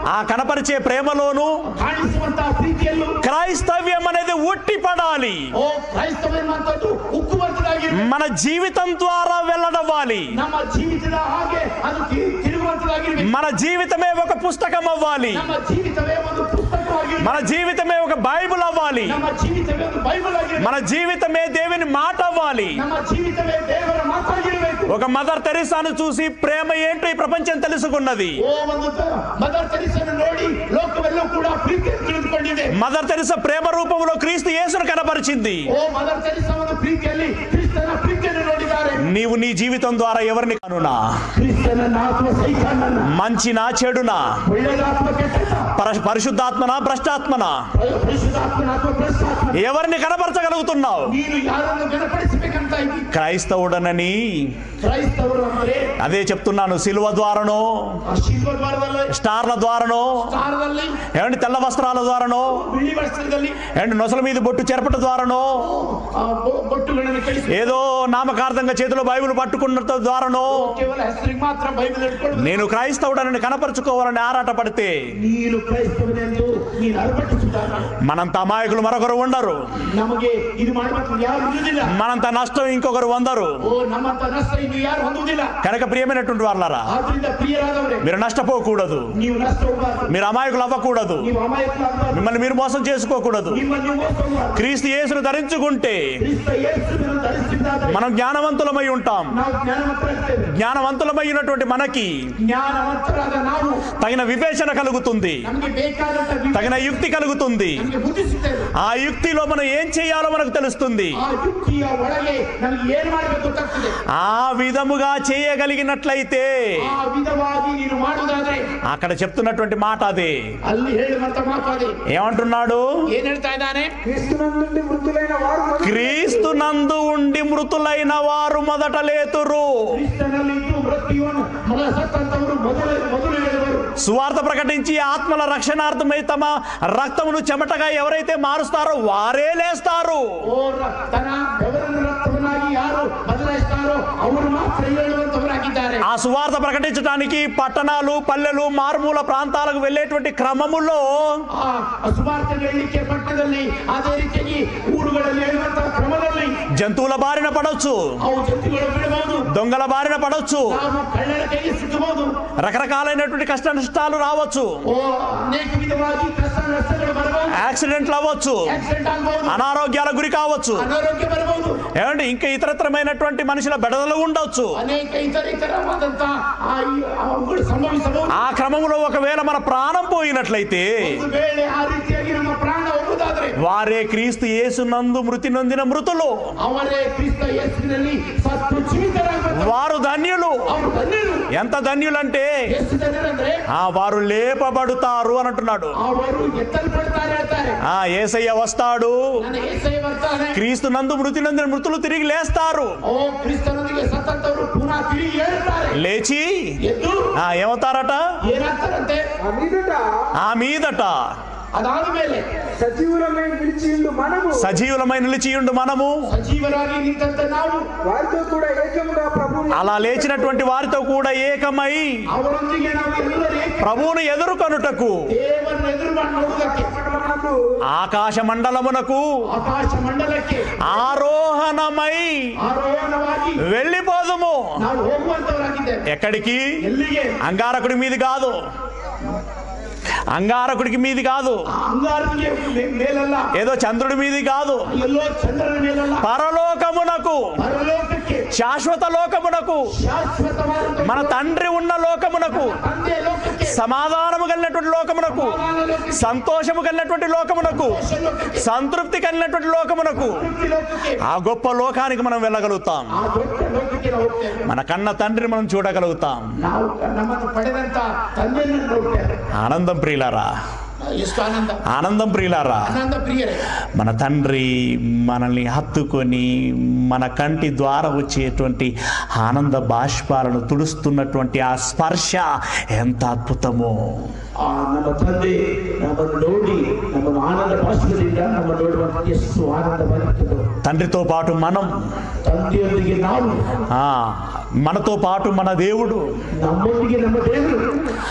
ఆ కనపరిచే ప్రేమలోను ಕಾಣಿಸುವಂತಹ ಪ್ರೀತಿಯಲ್ಲೂ క్రైస్తవ్యం అనేది ఉట్టి పడాలి ಓ ಕ್ರೈಸ್ತವ ಎನ್ನುವಂಥದ್ದು ಉಕ್ಕುವಂತದಾಗಿರ್ಬೇಕು మన జీవితం ద్వారా వెళ్ళడవ్వాలి ನಮ್ಮ ಜೀವಿತದ ಹಾಗೆ ಅದು ತಿ- ತಿರುಗುವಂತದಾಗಿರ್ಬೇಕು మన జీవితమే ఒక పుస్తకం అవ్వాలి ನಮ್ಮ ಜೀವಿತವೇ ಒಂದು ಪುಸ್ತಕವಾಗಿರ್ಬೇಕು మన జీవితమే ఒక బైబిల్ అవ్వాలి ನಮ್ಮ ಜೀವಿತವೇ ಒಂದು ಬೈಬಲ್ ಆಗಿರ್ಬೇಕು మన జీవితమే దేవుని మాట అవ్వాలి ನಮ್ಮ ಜೀವಿತವೇ ದೇವರ ಮಾತಾಗಿರ್ಬೇಕು ఒక మదర్ తెరిసాను చూసి ప్రేమ ఏంటో ఈ ప్రపంచం తెలుసుకున్నది ಓ ಒಂದು ತ- ಮದರ್ ತೆರಿಸನ್ನು ನೋಡಿ ಲೋಕವೆಲ್ಲವೂ ಕೂಡ ಪ್ರೀತಿ ತಿಳಿದುಕೊಂಡಿದೆ మదర్ తెరిస ప్రేమ రూపంలో క్రీస్తు యేసును కనపరిచింది ಓ ಮದರ್ ತೆರಿಸ ಒಂದು ಪ್ರೀತಿಯಲ್ಲಿ ಕ್ರಿಸ್ತನ ಪ್ರೀತಿಯನ್ನು ನೋಡಿದ್ದಾರೆ నీవు నీ జీవితం ద్వారా ఎవరిని కనునా ಕ್ರಿಸ್ತನನ್ನ ಅಥವಾ ಸೈತಾನನ್ನ మంచినా చెడునా ಒಳ್ಳೆದಾತ್ಮ ಕೆಟ್ಟದ పర- పరిశుద్ధాత్మనా భ్రష్టాత్మనా ಪರಿಶುದ್ಧಾತ್ಮನ ಅಥವಾ ಭ್ರಷ್ಟಾತ್ಮ ఎవరిని కనపరచగలుగుతున్నావు ನೀನು ಯಾರನ್ನು ಗಣಪಡಿಸಬೇಕಂತ ಇದ್ದಿ క్రైస్తవుడనని ಕ್ರೈಸ್ತವರು ಅಂದ್ರೆ అదే చెప్తున్నాను సిలువ ద్వారానో ಆ ಶಿಲ್ವ ದ್ವಾರದಲ್ಲಿ స్టార్ల ద్వారానో ಸ್ಥಾನದಲ್ಲಿ ఏమండి తెల్ల వస్త్రాల ద్వారానో ಬಿಳಿ ವಸ್ತ್ರದಲ್ಲಿ ఏమండి నొసల మీద బొట్టు చెరపట ద్వారానో ಆ ಬೊ- ಬೊಟ್ಟುಗಳನ್ನು ಕಳಿಸಿ ఏదో నామకార్థంగా చేతిలో బైబిల్ పట్టుకున్న ద్వారానో ಕೇವಲ ಹೆಸರಿಗೆ ಮಾತ್ರ ಬೈಬಲ್ ಹಿಡ್ಕೊಂಡು నేను క్రైస్తవుడనని కనపరుచుకోవాలని ఆరాటపడితే ನೀನು ಕ್ರೈಸ್ತವನೆಂದು ನೀನು ಅರ್ಪಟಿಸುತ್ತಾನ మనంత అమాయకులు మరొకరు ఉండరు ನಮಗೆ ಇದು ಮಾಡಬೇಕು ಯಾರು ಇರುವುದಿಲ್ಲ మనంత నష్టం ఇంకొకరు వందరు ಓ ನಮ್ಮಂತ ನಷ್ಟ ಇನ್ನು ಯಾರು ಹೊಂದುವುದಿಲ್ಲ కనుక ప్రియమైనటువంటి వాళ్ళరా ಆದ್ರಿಂದ ಪ್ರಿಯರಾದವರೇ మీరు నష్టపోకూడదు ನೀವು ನಷ್ಟ ಹೋಗಬಾರ್ದು మీరు అమాయకులు అవ్వకూడదు ನೀವು ಅಮಾಯಕರಾಗಬಾರ್ದು మిమ్మల్ని మీరు మోసం చేసుకోకూడదు ನಿಮ್ಮನ್ನು ನೀವು ಮೋಸ ಹೋಗಬಾರ್ದು క్రీస్తు యేసును ధరించుకుంటే ಕ್ರಿಸ್ತ ಯೇಸುವನ್ನು ಧರಿಸಿದ್ದಾದರೆ మనం జ్ఞానవంతులమై ఉంటాం ನಾವು ಜ್ಞಾನವಂತರಾಗ್ತೇವೆ జ్ఞానవంతులమై ఉన్నటువంటి మనకి ಜ್ಞಾನವಂತರಾದ ನಾವು తగిన వివేచన కలుగుతుంది ನಮಗೆ ಬೇಕಾದಂತ ವಿ- తగిన యుక్తి కలుగుతుంది ನಮಗೆ ಬುದ್ಧಿಸುತ್ತೇವೆ ఆ యుక్తిలో మనం ఏం చేయాలో మనకు తెలుస్తుంది ಆ ಯುಕ್ತಿಯ ಒಳಗೆ ನಮಗೆ ಏನ್ ಮಾಡಬೇಕು ಗೊತ್ತಾಗ್ತದೆ ఆ విధముగా చేయగలిగినట్లయితే ಆ ವಿಧವಾಗಿ ನೀನು ಮಾಡುವುದಾದ್ರೆ అక్కడ చెప్తున్నటువంటి మాట అదే ಅಲ್ಲಿ ಹೇಳುವಂತ ಮಾತು ಅದೇ ఏమంటున్నాడు ಏನ್ ಹೇಳ್ತಾ ಇದ್ದಾನೆ క్రీస్తునందుండి మృతులైన వారు మొదలు క్రీస్తు నందు ఉండి మృతులైన వారు మొదట లేతురు ಕ್ರಿಸ್ತನಲ್ಲಿ ಇದ್ದು ಮೃತ್ಯುವನ್ನು ಮೊದಲ ಸತ್ತಂತವರು ಮೊದಲು ಮೊದಲು ಹೇಳಿದವರು సువార్త ప్రకటించి ఆత్మల రక్షణార్థమై తమ రక్తమును చెమటగా ఎవరైతే మారుస్తారో వారే లేస్తారు ಓ ರ- ತನ್ನ ಬೆವರನ್ನು ರಕ್ತವನ್ನಾಗಿ ಯಾರು ಬದಲಾಯಿಸ್ತಾರೋ ಅವರು ಮಾತ್ರ ಹೇಳುವಂತವರಾಗಿದ್ದಾರೆ ఆ సువార్త ప్రకటించడానికి పట్టణాలు పల్లెలు మారుమూల ప్రాంతాలకు వెళ్ళేటువంటి క్రమములో ಆ ಸುಮಾರ್ಥ ಹೇಳಲಿಕ್ಕೆ ಪಟ್ಟಣದಲ್ಲಿ ಅದೇ ರೀತಿಯಾಗಿ ಊರುಗಳಲ್ಲಿ ಹೇಳುವಂತಹ ಕ್ರಮದಲ್ಲಿ జంతువుల బారిన పడవచ్చు ಅವು ಜಂತುಗಳು ಬಿಡಬಹುದು దొంగల బారిన పడవచ్చు ನಾವು ಕಳ್ಳರ ಕೈಗೆ ಸಿಕ್ಕಬಹುದು రకరకాలైనటువంటి కష్ట నష్టాలు రావచ్చు ಓ ಅನೇಕ ವಿಧವಾಗಿ ಕಷ್ಟ ನಷ್ಟಗಳು ಬರಬಹುದು యాక్సిడెంట్లు అవ్వచ్చు ಆಕ್ಸಿಡೆಂಟ್ ಆಗಬಹುದು అనారోగ్యాల గురి కావచ్చు ಅನಾರೋಗ್ಯ ಬರಬಹುದು ఏమంటే ఇంకా ఇతరత్రమైనటువంటి మనుషుల బెడదలు ఉండవచ్చు ಅನೇಕ ಇತರ ಇತರವಾದಂತಹ ಆ ಈ- ಅವುಗಳು ಸಂಭವಿಸಬಹುದು ఆ క్రమంలో ఒకవేళ మన ప్రాణం పోయినట్లయితే ಒಂದು ವೇಳೆ ಆ ರೀತಿಯಾಗಿ ನಮ್ಮ ಪ್ರಾಣ ಹೋಗುವುದಾದ್ರೆ వారే క్రీస్తు యేసునందు మృతి నొందిన మృతులు ಅವರೇ ಕ್ರಿಸ್ತ ಯೇಸುವಿನಲ್ಲಿ ಸತ್ತು ಜೀವಿತರಾಗಬೇಕು వారు ధన్యులు ಅವರು ಧನ್ಯರು ఎంత ధన్యులంటే ಎಷ್ಟು ಧನ್ಯರಂದ್ರೆ ఆ వారు లేపబడుతారు అని అంటున్నాడు ಅವರು ಎತ್ತಲ್ಪಡ್ತಾರೆ ಹೇಳ್ತಾರೆ ఆ ఏసయ్య వస్తాడు ನನ್ನ ಏಸೈ ಬರ್ತಾನೆ క్రీస్తు నందు మృతి నొందిన మృతులు తిరిగి లేస్తారు ಓ ಕ್ರಿಸ್ತನೊಂದಿಗೆ ಸತ್ತಂತವರು ಪುನಃ ತಿರುಗಿ ಹೇಳ್ತಾರೆ లేచి ಎದ್ದು ఆ ఏమవుతారట ಏನಾಗ್ತಾರಂತೆ ఆ మీదట ఆ మీదట ಅದಾದ ಮೇಲೆ సజీవులమై నిలిచియుండు మనము సజీవులమై నిలిచియుండు మనము ಸಜೀವರಾಗಿ ನಿಂತಂತ ನಾವು వారితో కూడా ఏకముగా ప్రభువుని అలా లేచినటువంటి వారితో కూడా ఏకమై ಅವರೊಂದಿಗೆ ನಾವು ಎಲ್ಲರೂ ಏಕ ప్రభువును ఎదుర్కొనుటకు ದೇವರನ್ನು ಎದುರು ಮಾಡಿ ನೋಡುವುದಕ್ಕೆ మనకు ఆకాశ మండలమునకు ಆಕಾಶ ಮಂಡಲಕ್ಕೆ ఆరోహణమై ಆರೋಹಣವಾಗಿ వెళ్ళిపోదుము ನಾವು ಹೋಗುವಂತವರಾಗಿದ್ದೇವೆ ఎక్కడికి ಎಲ್ಲಿಗೆ అంగారకుడి మీది కాదు అంగారకుడికి మీది కాదు ಆ ಅಂಗಾರನಿಗೆ ಮೇ- ಮೇಲಲ್ಲ ఏదో చంద్రుడి మీది కాదు ಎಲ್ಲೋ ಚಂದ್ರನ ಮೇಲಲ್ಲ పరలోకమునకు ಪರಲೋಕಕ್ಕೆ శాశ్వత లోకమునకు ಶಾಶ್ವತವಾದಂತ మన తండ్రి ఉన్న లోకమునకు ತಂದೆಯ ಲೋಕಕ್ಕೆ సమాధానము కలిగినటువంటి లోకమునకు ಸಮಾನ ಲೋಕಕ್ಕೆ సంతోషము కలిగినటువంటి లోకమునకు ಸಂತೋಷ ಲೋಕಕ್ಕೆ సంతృప్తి కలిగినటువంటి లోకమునకు ತೃಪ್ತಿ ಲೋಕಕ್ಕೆ ఆ గొప్ప లోకానికి మనం వెళ్ళగలుగుతాం ಆ ದೊಡ್ಡ ಲೋಕಕ್ಕೆ ನಾವು ಹೋಗ್ತೇವೆ మన కన్న తండ్రిని మనం చూడగలుగుతాం ನಾವು ನಮ್ಮನ್ನು ಪಡೆದಂತ ತಂದೆಯನ್ನು ನೋಡ್ತೇವೆ ఆనందం ప్రియులారా ಎಷ್ಟು ಆನಂದ ఆనందం ప్రియులారా ಆನಂದ ಪ್ರಿಯರೇ మన తండ్రి మనల్ని హత్తుకొని మన కంటి ద్వారా వచ్చేటువంటి ఆనంద బాష్పాలను తుడుస్తున్నటువంటి ఆ స్పర్శ ఎంత అద్భుతమో ಆ ನಮ್ಮ ತಂದೆ ನಮ್ಮನ್ನು ನೋಡಿ ನಮ್ಮನ್ನು ಆನಂದ ಭಾಷಣದಿಂದ ನಮ್ಮ ನೋಡುವಂತ ಎಷ್ಟು ಆನಂದವಾಗಿರ್ತದೋ తండ్రితో పాటు మనం ತಂದೆಯೊಂದಿಗೆ ನಾವು ఆ, మనతో పాటు మన దేవుడు ನಮ್ಮೊಂದಿಗೆ ನಮ್ಮ ದೇವರು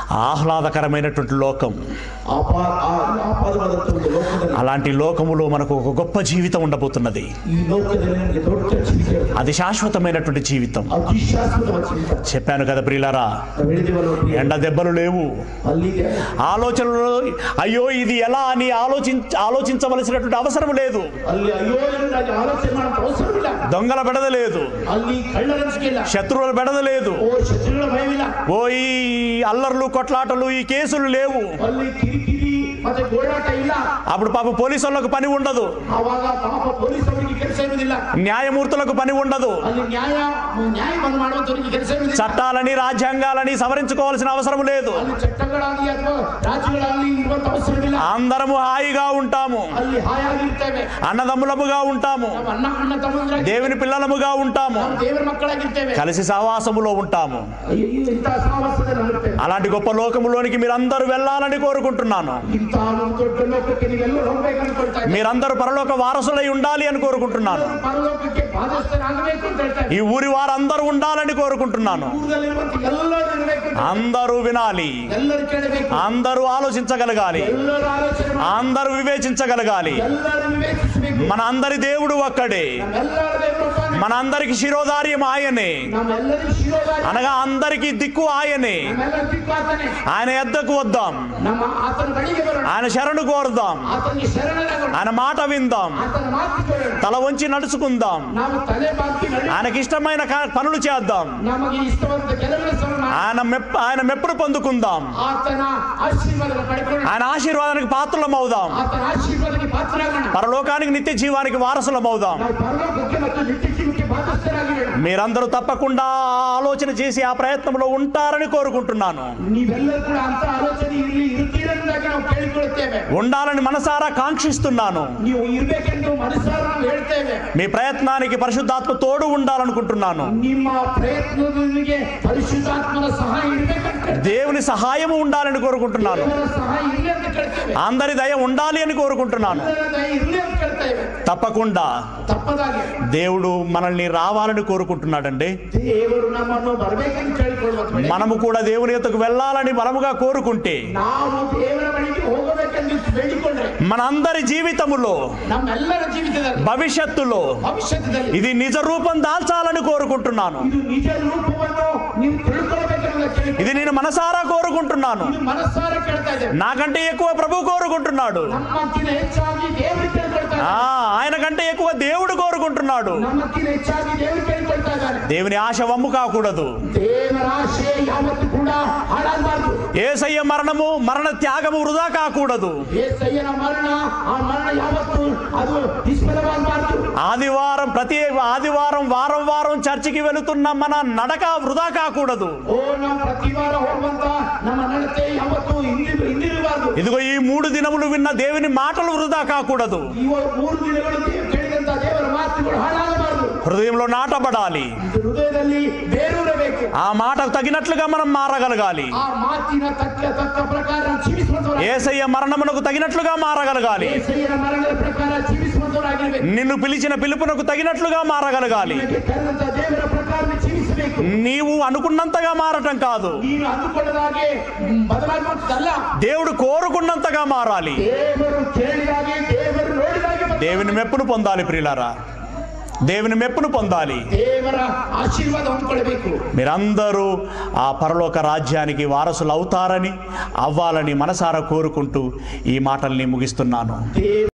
ఆహ్లాదకరమైనటువంటి లోకం ಆಪಾ- ಆ- ಆಪಾದವಾದಂಥ ಒಂದು ಲೋಕದಲ್ಲಿ అలాంటి లోకములో మనకు ఒక గొప్ప జీవితం ఉండబోతున్నది ಈ ಲೋಕದಲ್ಲಿ ನಮಗೆ ದೊಡ್ಡ ಜೀವಿತ ಇರುತ್ತೆ. అది శాశ్వతమైనటువంటి జీవితం ಅದು ಶಾಶ್ವತವಾದ ಜೀವಿತ చెప్పాను కదా ప్రియులారా ನಾವು ಹೇಳಿದೀವಲ್ಲ ಒಟ್ಟಿಗೆ. ఎండ దెబ్బలు లేవు ಅಲ್ಲಿಗೆ ఆలోచనలు అయ్యో ఇది ఎలా అని ఆలోచించ ఆలోచించవలసినటువంటి అవసరం లేదు ಅಲ್ಲಿ ಅಯ್ಯೋ ಎಂಬುದಾಗಿ ಆಲೋಚನೆ ಮಾಡೋ ಅವಸರವಿಲ್ಲ దొంగల బెడద లేదు ಅಲ್ಲಿ ಕಳ್ಳರಂಜಿಕೆ ಇಲ್ಲ శత్రువుల బెడద లేదు ಓ ಶತ್ರುಗಳ ಭಯವಿಲ್ಲ ఓ ఈ అల్లర్లు కొట్లాటలు ఈ కేసులు లేవు ಅಲ್ಲಿ ಕಿರಿಕಿರಿ ಮತ್ತೆ ಗೋಳಾಟ ಇಲ್ಲ అప్పుడు పాప పోలీసు వాళ్ళకు పని ఉండదు ಆವಾಗ ಪಾಪ ಪೊಲೀಸ್ ಅವರಿಗೆ ಕೆಲಸ ಇರುವುದಿಲ್ಲ న్యాయమూర్తులకు పని ఉండదు ಅಲ್ಲಿ ನ್ಯಾಯ ನ್ಯಾಯ ಬಂದ್ ಮಾಡುವಂತವರಿಗೆ ಕೆಲಸ ಇರುವುದಿಲ್ಲ చట్టాలని రాజ్యాంగాలని సవరించుకోవాల్సిన అవసరం లేదు ಅಲ್ಲಿ ಚಟ್ಟಗಳಾಗಲಿ ಅಥವಾ ರಾಜ್ಯಗಳಾಗಲಿ ಇರುವಂತ ಅವಸರವಿಲ್ಲ అందరము హాయిగా ఉంటాము ಅಲ್ಲಿ ಹಾಯಾಗಿರ್ತೇವೆ అన్నదమ్ములముగా ఉంటాము ನಾವು ಅಣ್ಣ ಅಣ್ಣ ತಮ್ಮಂದ್ರಾಗಿ దేవుని పిల్లలముగా ఉంటాము ನಾವು ದೇವರ ಮಕ್ಕಳಾಗಿರ್ತೇವೆ కలిసి సహవాసములో ఉంటాము ಅಯ್ಯೋ, ಇಂತಹ ಸಹವಾಸದಲ್ಲಿ ನಾವಿರ್ತೇವೆ అలాంటి గొప్ప లోకములోనికి మీరందరూ వెళ్ళాలని కోరుకుంటున్నాను ಇಂತಹ ಒಂದು ದೊಡ್ಡ ಲೋಕಕ್ಕೆ ನೀವೆಲ್ಲರೂ ಹೋಗ್ಬೇಕು ಅನ್ಕೊಳ್ತಾ ಇದ್ದೀವಿ మీరందరూ పరలోక వారసులై ఉండాలి అని కోరుకుంటున్నాను ಪರಲೋಕಕ್ಕೆ ಬಾಧ್ಯಸ್ಥರಾಗಬೇಕು ಅಂತ ಹೇಳ್ತಾ ಇದ್ದೀವಿ ఈ ఊరి వారందరూ ఉండాలని కోరుకుంటున్నాను ಊರಲ್ಲಿರುವಂತ ಎಲ್ಲರೂ ಇರಬೇಕು ಅಂತ అందరూ వినాలి ಎಲ್ಲರೂ ಕೇಳಬೇಕು అందరూ ఆలోచించగలగాలి ಎಲ್ಲರೂ ಆಲೋಚನೆ ಮಾಡಿ అందరూ వివేచించగలగాలి ಎಲ್ಲರೂ ವಿವೇಚಿಸಬೇಕು మన అందరి దేవుడు ఒక్కడే ನಮ್ಮೆಲ್ಲರ ದೇವರೊಬ್ಬನೇ. మన అందరికి శిరోధార్యం ఆయనే ನಮ್ಮೆಲ್ಲರಿಗೂ ಶಿರೋಧಾರಿ అనగా అందరికి దిక్కు ఆయనే ನಮ್ಮೆಲ್ಲರ ದಿಕ್ಕು ಆತನೇ ఆయన ఎద్దకు వద్దాం ನಮ್ಮ ಆತನ ಬಳಿಗೆ ಬರೋಣ ఆయన శరణు కోరుదాం ಆತನಿಗೆ ಶರಣರಾಗೋಣ ఆయన మాట విందాం ಆತನ ಮಾತು ಕೇಳೋಣ తల వంచి నడుచుకుందాం ನಾವು ತಲೆ ಬಾಗಿ ನಡೆ ఆయనకి ఇష్టమైన కా- పనులు చేద్దాం ನಮಗೆ ಇಷ್ಟವಾದ ಕೆಲಸವನ್ನು ఆయన మెప్ ఆయన మెప్పును పొందుకుందాం ಆತನ ಆಶೀರ್ವಾದ ಪಡ್ಕೊಳ್ಳೋಣ ఆయన ఆశీర్వాదానికి పాత్రలం అవుదాం ಆತನ ಆಶೀರ್ವಾದಕ್ಕೆ ಪಾತ್ರರಾಗೋಣ పరలోకానికి నిత్య జీవానికి వారసులం అవుదాం ನಾವು ಪರಲೋಕಕ್ಕೆ ಮತ್ತು ನಿತ್ಯ ಜೀವಕ್ಕೆ ಬಾಧ್ಯಸ್ಥರಾಗಿರೋಣ మీరందరూ తప్పకుండా ఆ ఆలోచన చేసి ఆ ప్రయత్నంలో ఉంటారని కోరుకుంటున్నాను ನೀವೆಲ್ಲರೂ ಕೂಡ ಅಂತ ಆಲೋಚನೆ ಇರಲಿ ಇರುತ್ತೀರೆಂದಾಗಿ ನಾವು ಕೇಳಿಕೊಳ್ಳುತ್ತೇವೆ ఉండాలని మనసారా కాంక్షిస్తున్నాను ನೀವು ಇರ್ಬೇಕೆಂದು ಮನಸ್ಸಾರ ನಾವು ಹೇಳ್ತೇವೆ మీ ప్రయత్నానికి పరిశుద్ధాత్మ తోడు ఉండాలనుకుంటున్నాను ನಿಮ್ಮ ಪ್ರಯತ್ನದೊಂದಿಗೆ ಪರಿಶುದ್ಧಾತ್ಮನ ಸಹಾಯ ಇರ್ಬೇಕಂತ ಕೇಳ್ತೇವೆ. దేవుని సహాయము ఉండాలని కోరుకుంటున్నాను ದೇವರ ಸಹಾಯ ಇರ್ಲಿ ಅಂತ ಕೇಳ್ತೇವೆ అందరి దయ ఉండాలి అని కోరుకుంటున్నాను ಎಲ್ಲರ ದಯ ಇರ್ಲಿ ಅಂತ ಕೇಳ್ತೇವೆ తప్పకుండా ತಪ್ಪದಾಗೆ దేవుడు మనల్ని రావాలని కోరుకుంటున్నాడండి ದೇವರು ನಮ್ಮನ್ನು ಬರ್ಬೇಕಂತ ಕೇಳಿಕೊಳ್ಳುವಂತ ಬೇಡ. మనము కూడా దేవుని యొద్దకు వెళ్ళాలని బలముగా కోరుకుంటే ನಾವು ದೇವರ ಬಳಿಗೆ ಹೋಗಬೇಕೆಂದು ಬೇಡಿಕೊಂಡ್ರೆ మనందరి జీవితములో ನಮ್ಮೆಲ್ಲರ ಜೀವಿತದಲ್ಲಿ భవిష్యత్తులో ಭವಿಷ್ಯದಲ್ಲಿ ఇది నిజ రూపం దాల్చాలని కోరుకుంటున్నాను ಇದು ನಿಜ ರೂಪವನ್ನು ನೀವು ತಿಳ್ಕೊಳ್ಬೇಕೆಂಬುದ ಕೇಳಿ ఇది నేను మనసారా కోరుకుంటున్నాను ಇದು ಮನಸ್ಸಾರ ಕೇಳ್ತಾ ಇದ್ದೇವೆ నాకంటే ఎక్కువ ప్రభు కోరుకుంటున్నాడు ನಮ್ಮಕ್ಕಿಂತ ಹೆಚ್ಚಾಗಿ ದೇವರು ಕೇಳ್ಕೊಳ್ತಾ ఆ ಇದ್ದಾರೆ ఆయన కంటే ఎక్కువ దేవుడు కోరుకుంటున్నాడు ನಮ್ಮಕ್ಕಿಂತ ಹೆಚ್ಚಾಗಿ ದೇವರು ಕೇಳ್ಕೊಳ್ತಾ ಇದ್ದಾರೆ దేవుని ఆశ వమ్ము కాకూడదు ದೇವರ ಆಶೆ ಯಾವತ್ತೂ ಕೂಡ ಹಾಳಾಗಬಾರ್ದು ఏసయ్య మరణము మరణ త్యాగము వృధా కాకూడదు ಏಸಯ್ಯನ ಮರಣ ಆ ಮರಣ ಯಾವತ್ತೂ ಅದು ನಿಷ್ಫಲವಾಗಬಾರ್ದು ఆదివారం ప్రతి ఆదివారం వారం వారం చర్చికి వెళుతున్న మన నడక వృధా కాకూడదు ಓ ನಾವು ಪ್ರತಿ ವಾರ ಹೋಗುವಂತ ನಮ್ಮ ನಡತೆ ಯಾವತ್ತೂ ಹಿಂದಿ ಹಿಂದಿರಬಾರ್ದು ఇదిగో ఈ మూడు దినములు విన్న దేవుని మాటలు వృధా కాకూడదు ಇವ ಮೂರು ದಿನಗಳು ದೇವ- ಕೇಳಿದಂತ ದೇವರ ಮಾತುಗಳು ಹಾಳಾಗಬಾರ್ದು హృదయంలో నాటబడాలి ಇದು ಹೃದಯದಲ್ಲಿ ಬೇರೂರಬೇಕು ఆ మాటకు తగినట్లుగా మనం మారగలగాలి ಆ ಮಾತಿನ ತಕ್ಕ ತಕ್ಕ ಪ್ರಕಾರ ಜೀವಿಸುವಂತವರ ఏసయ్య మరణమునకు తగినట్లుగా మారగలగాలి ಏಸಯ್ಯನ ಮರಣದ ಪ್ರಕಾರ ಜೀವಿಸುವಂತವರಾಗಿರ್ಬೇಕು నిన్ను పిలిచిన పిలుపునకు తగినట్లుగా మారగలగాలి ನಿನಗೆ ಕರೆದಂತ ದೇವರ ಪ್ರಕಾರ ಜೀವಿಸಬೇಕು నీవు అనుకున్నంతగా మారటం కాదు ನೀನು ಅಂದುಕೊಳ್ಳದಾಗೆ ಬದಲಾಗುವಂತದಲ್ಲ దేవుడు కోరుకున్నంతగా మారాలి ದೇವರು ಕೇಳಿದಾಗೆ ದೇವರು ನೋಡಿದಾಗೆ ಬದಲಾಗುವುದು. దేవుని మెప్పును పొందాలి ప్రియులారా దేవుని మెప్పును పొందాలి ದೇವರ ಆಶೀರ್ವಾದ ಹೊಂದ್ಕೊಳ್ಬೇಕು మీరందరూ ఆ పరలోక రాజ్యానికి వారసులు అవుతారని అవ్వాలని మనసారా కోరుకుంటూ ఈ మాటల్ని ముగిస్తున్నాను ದೇವ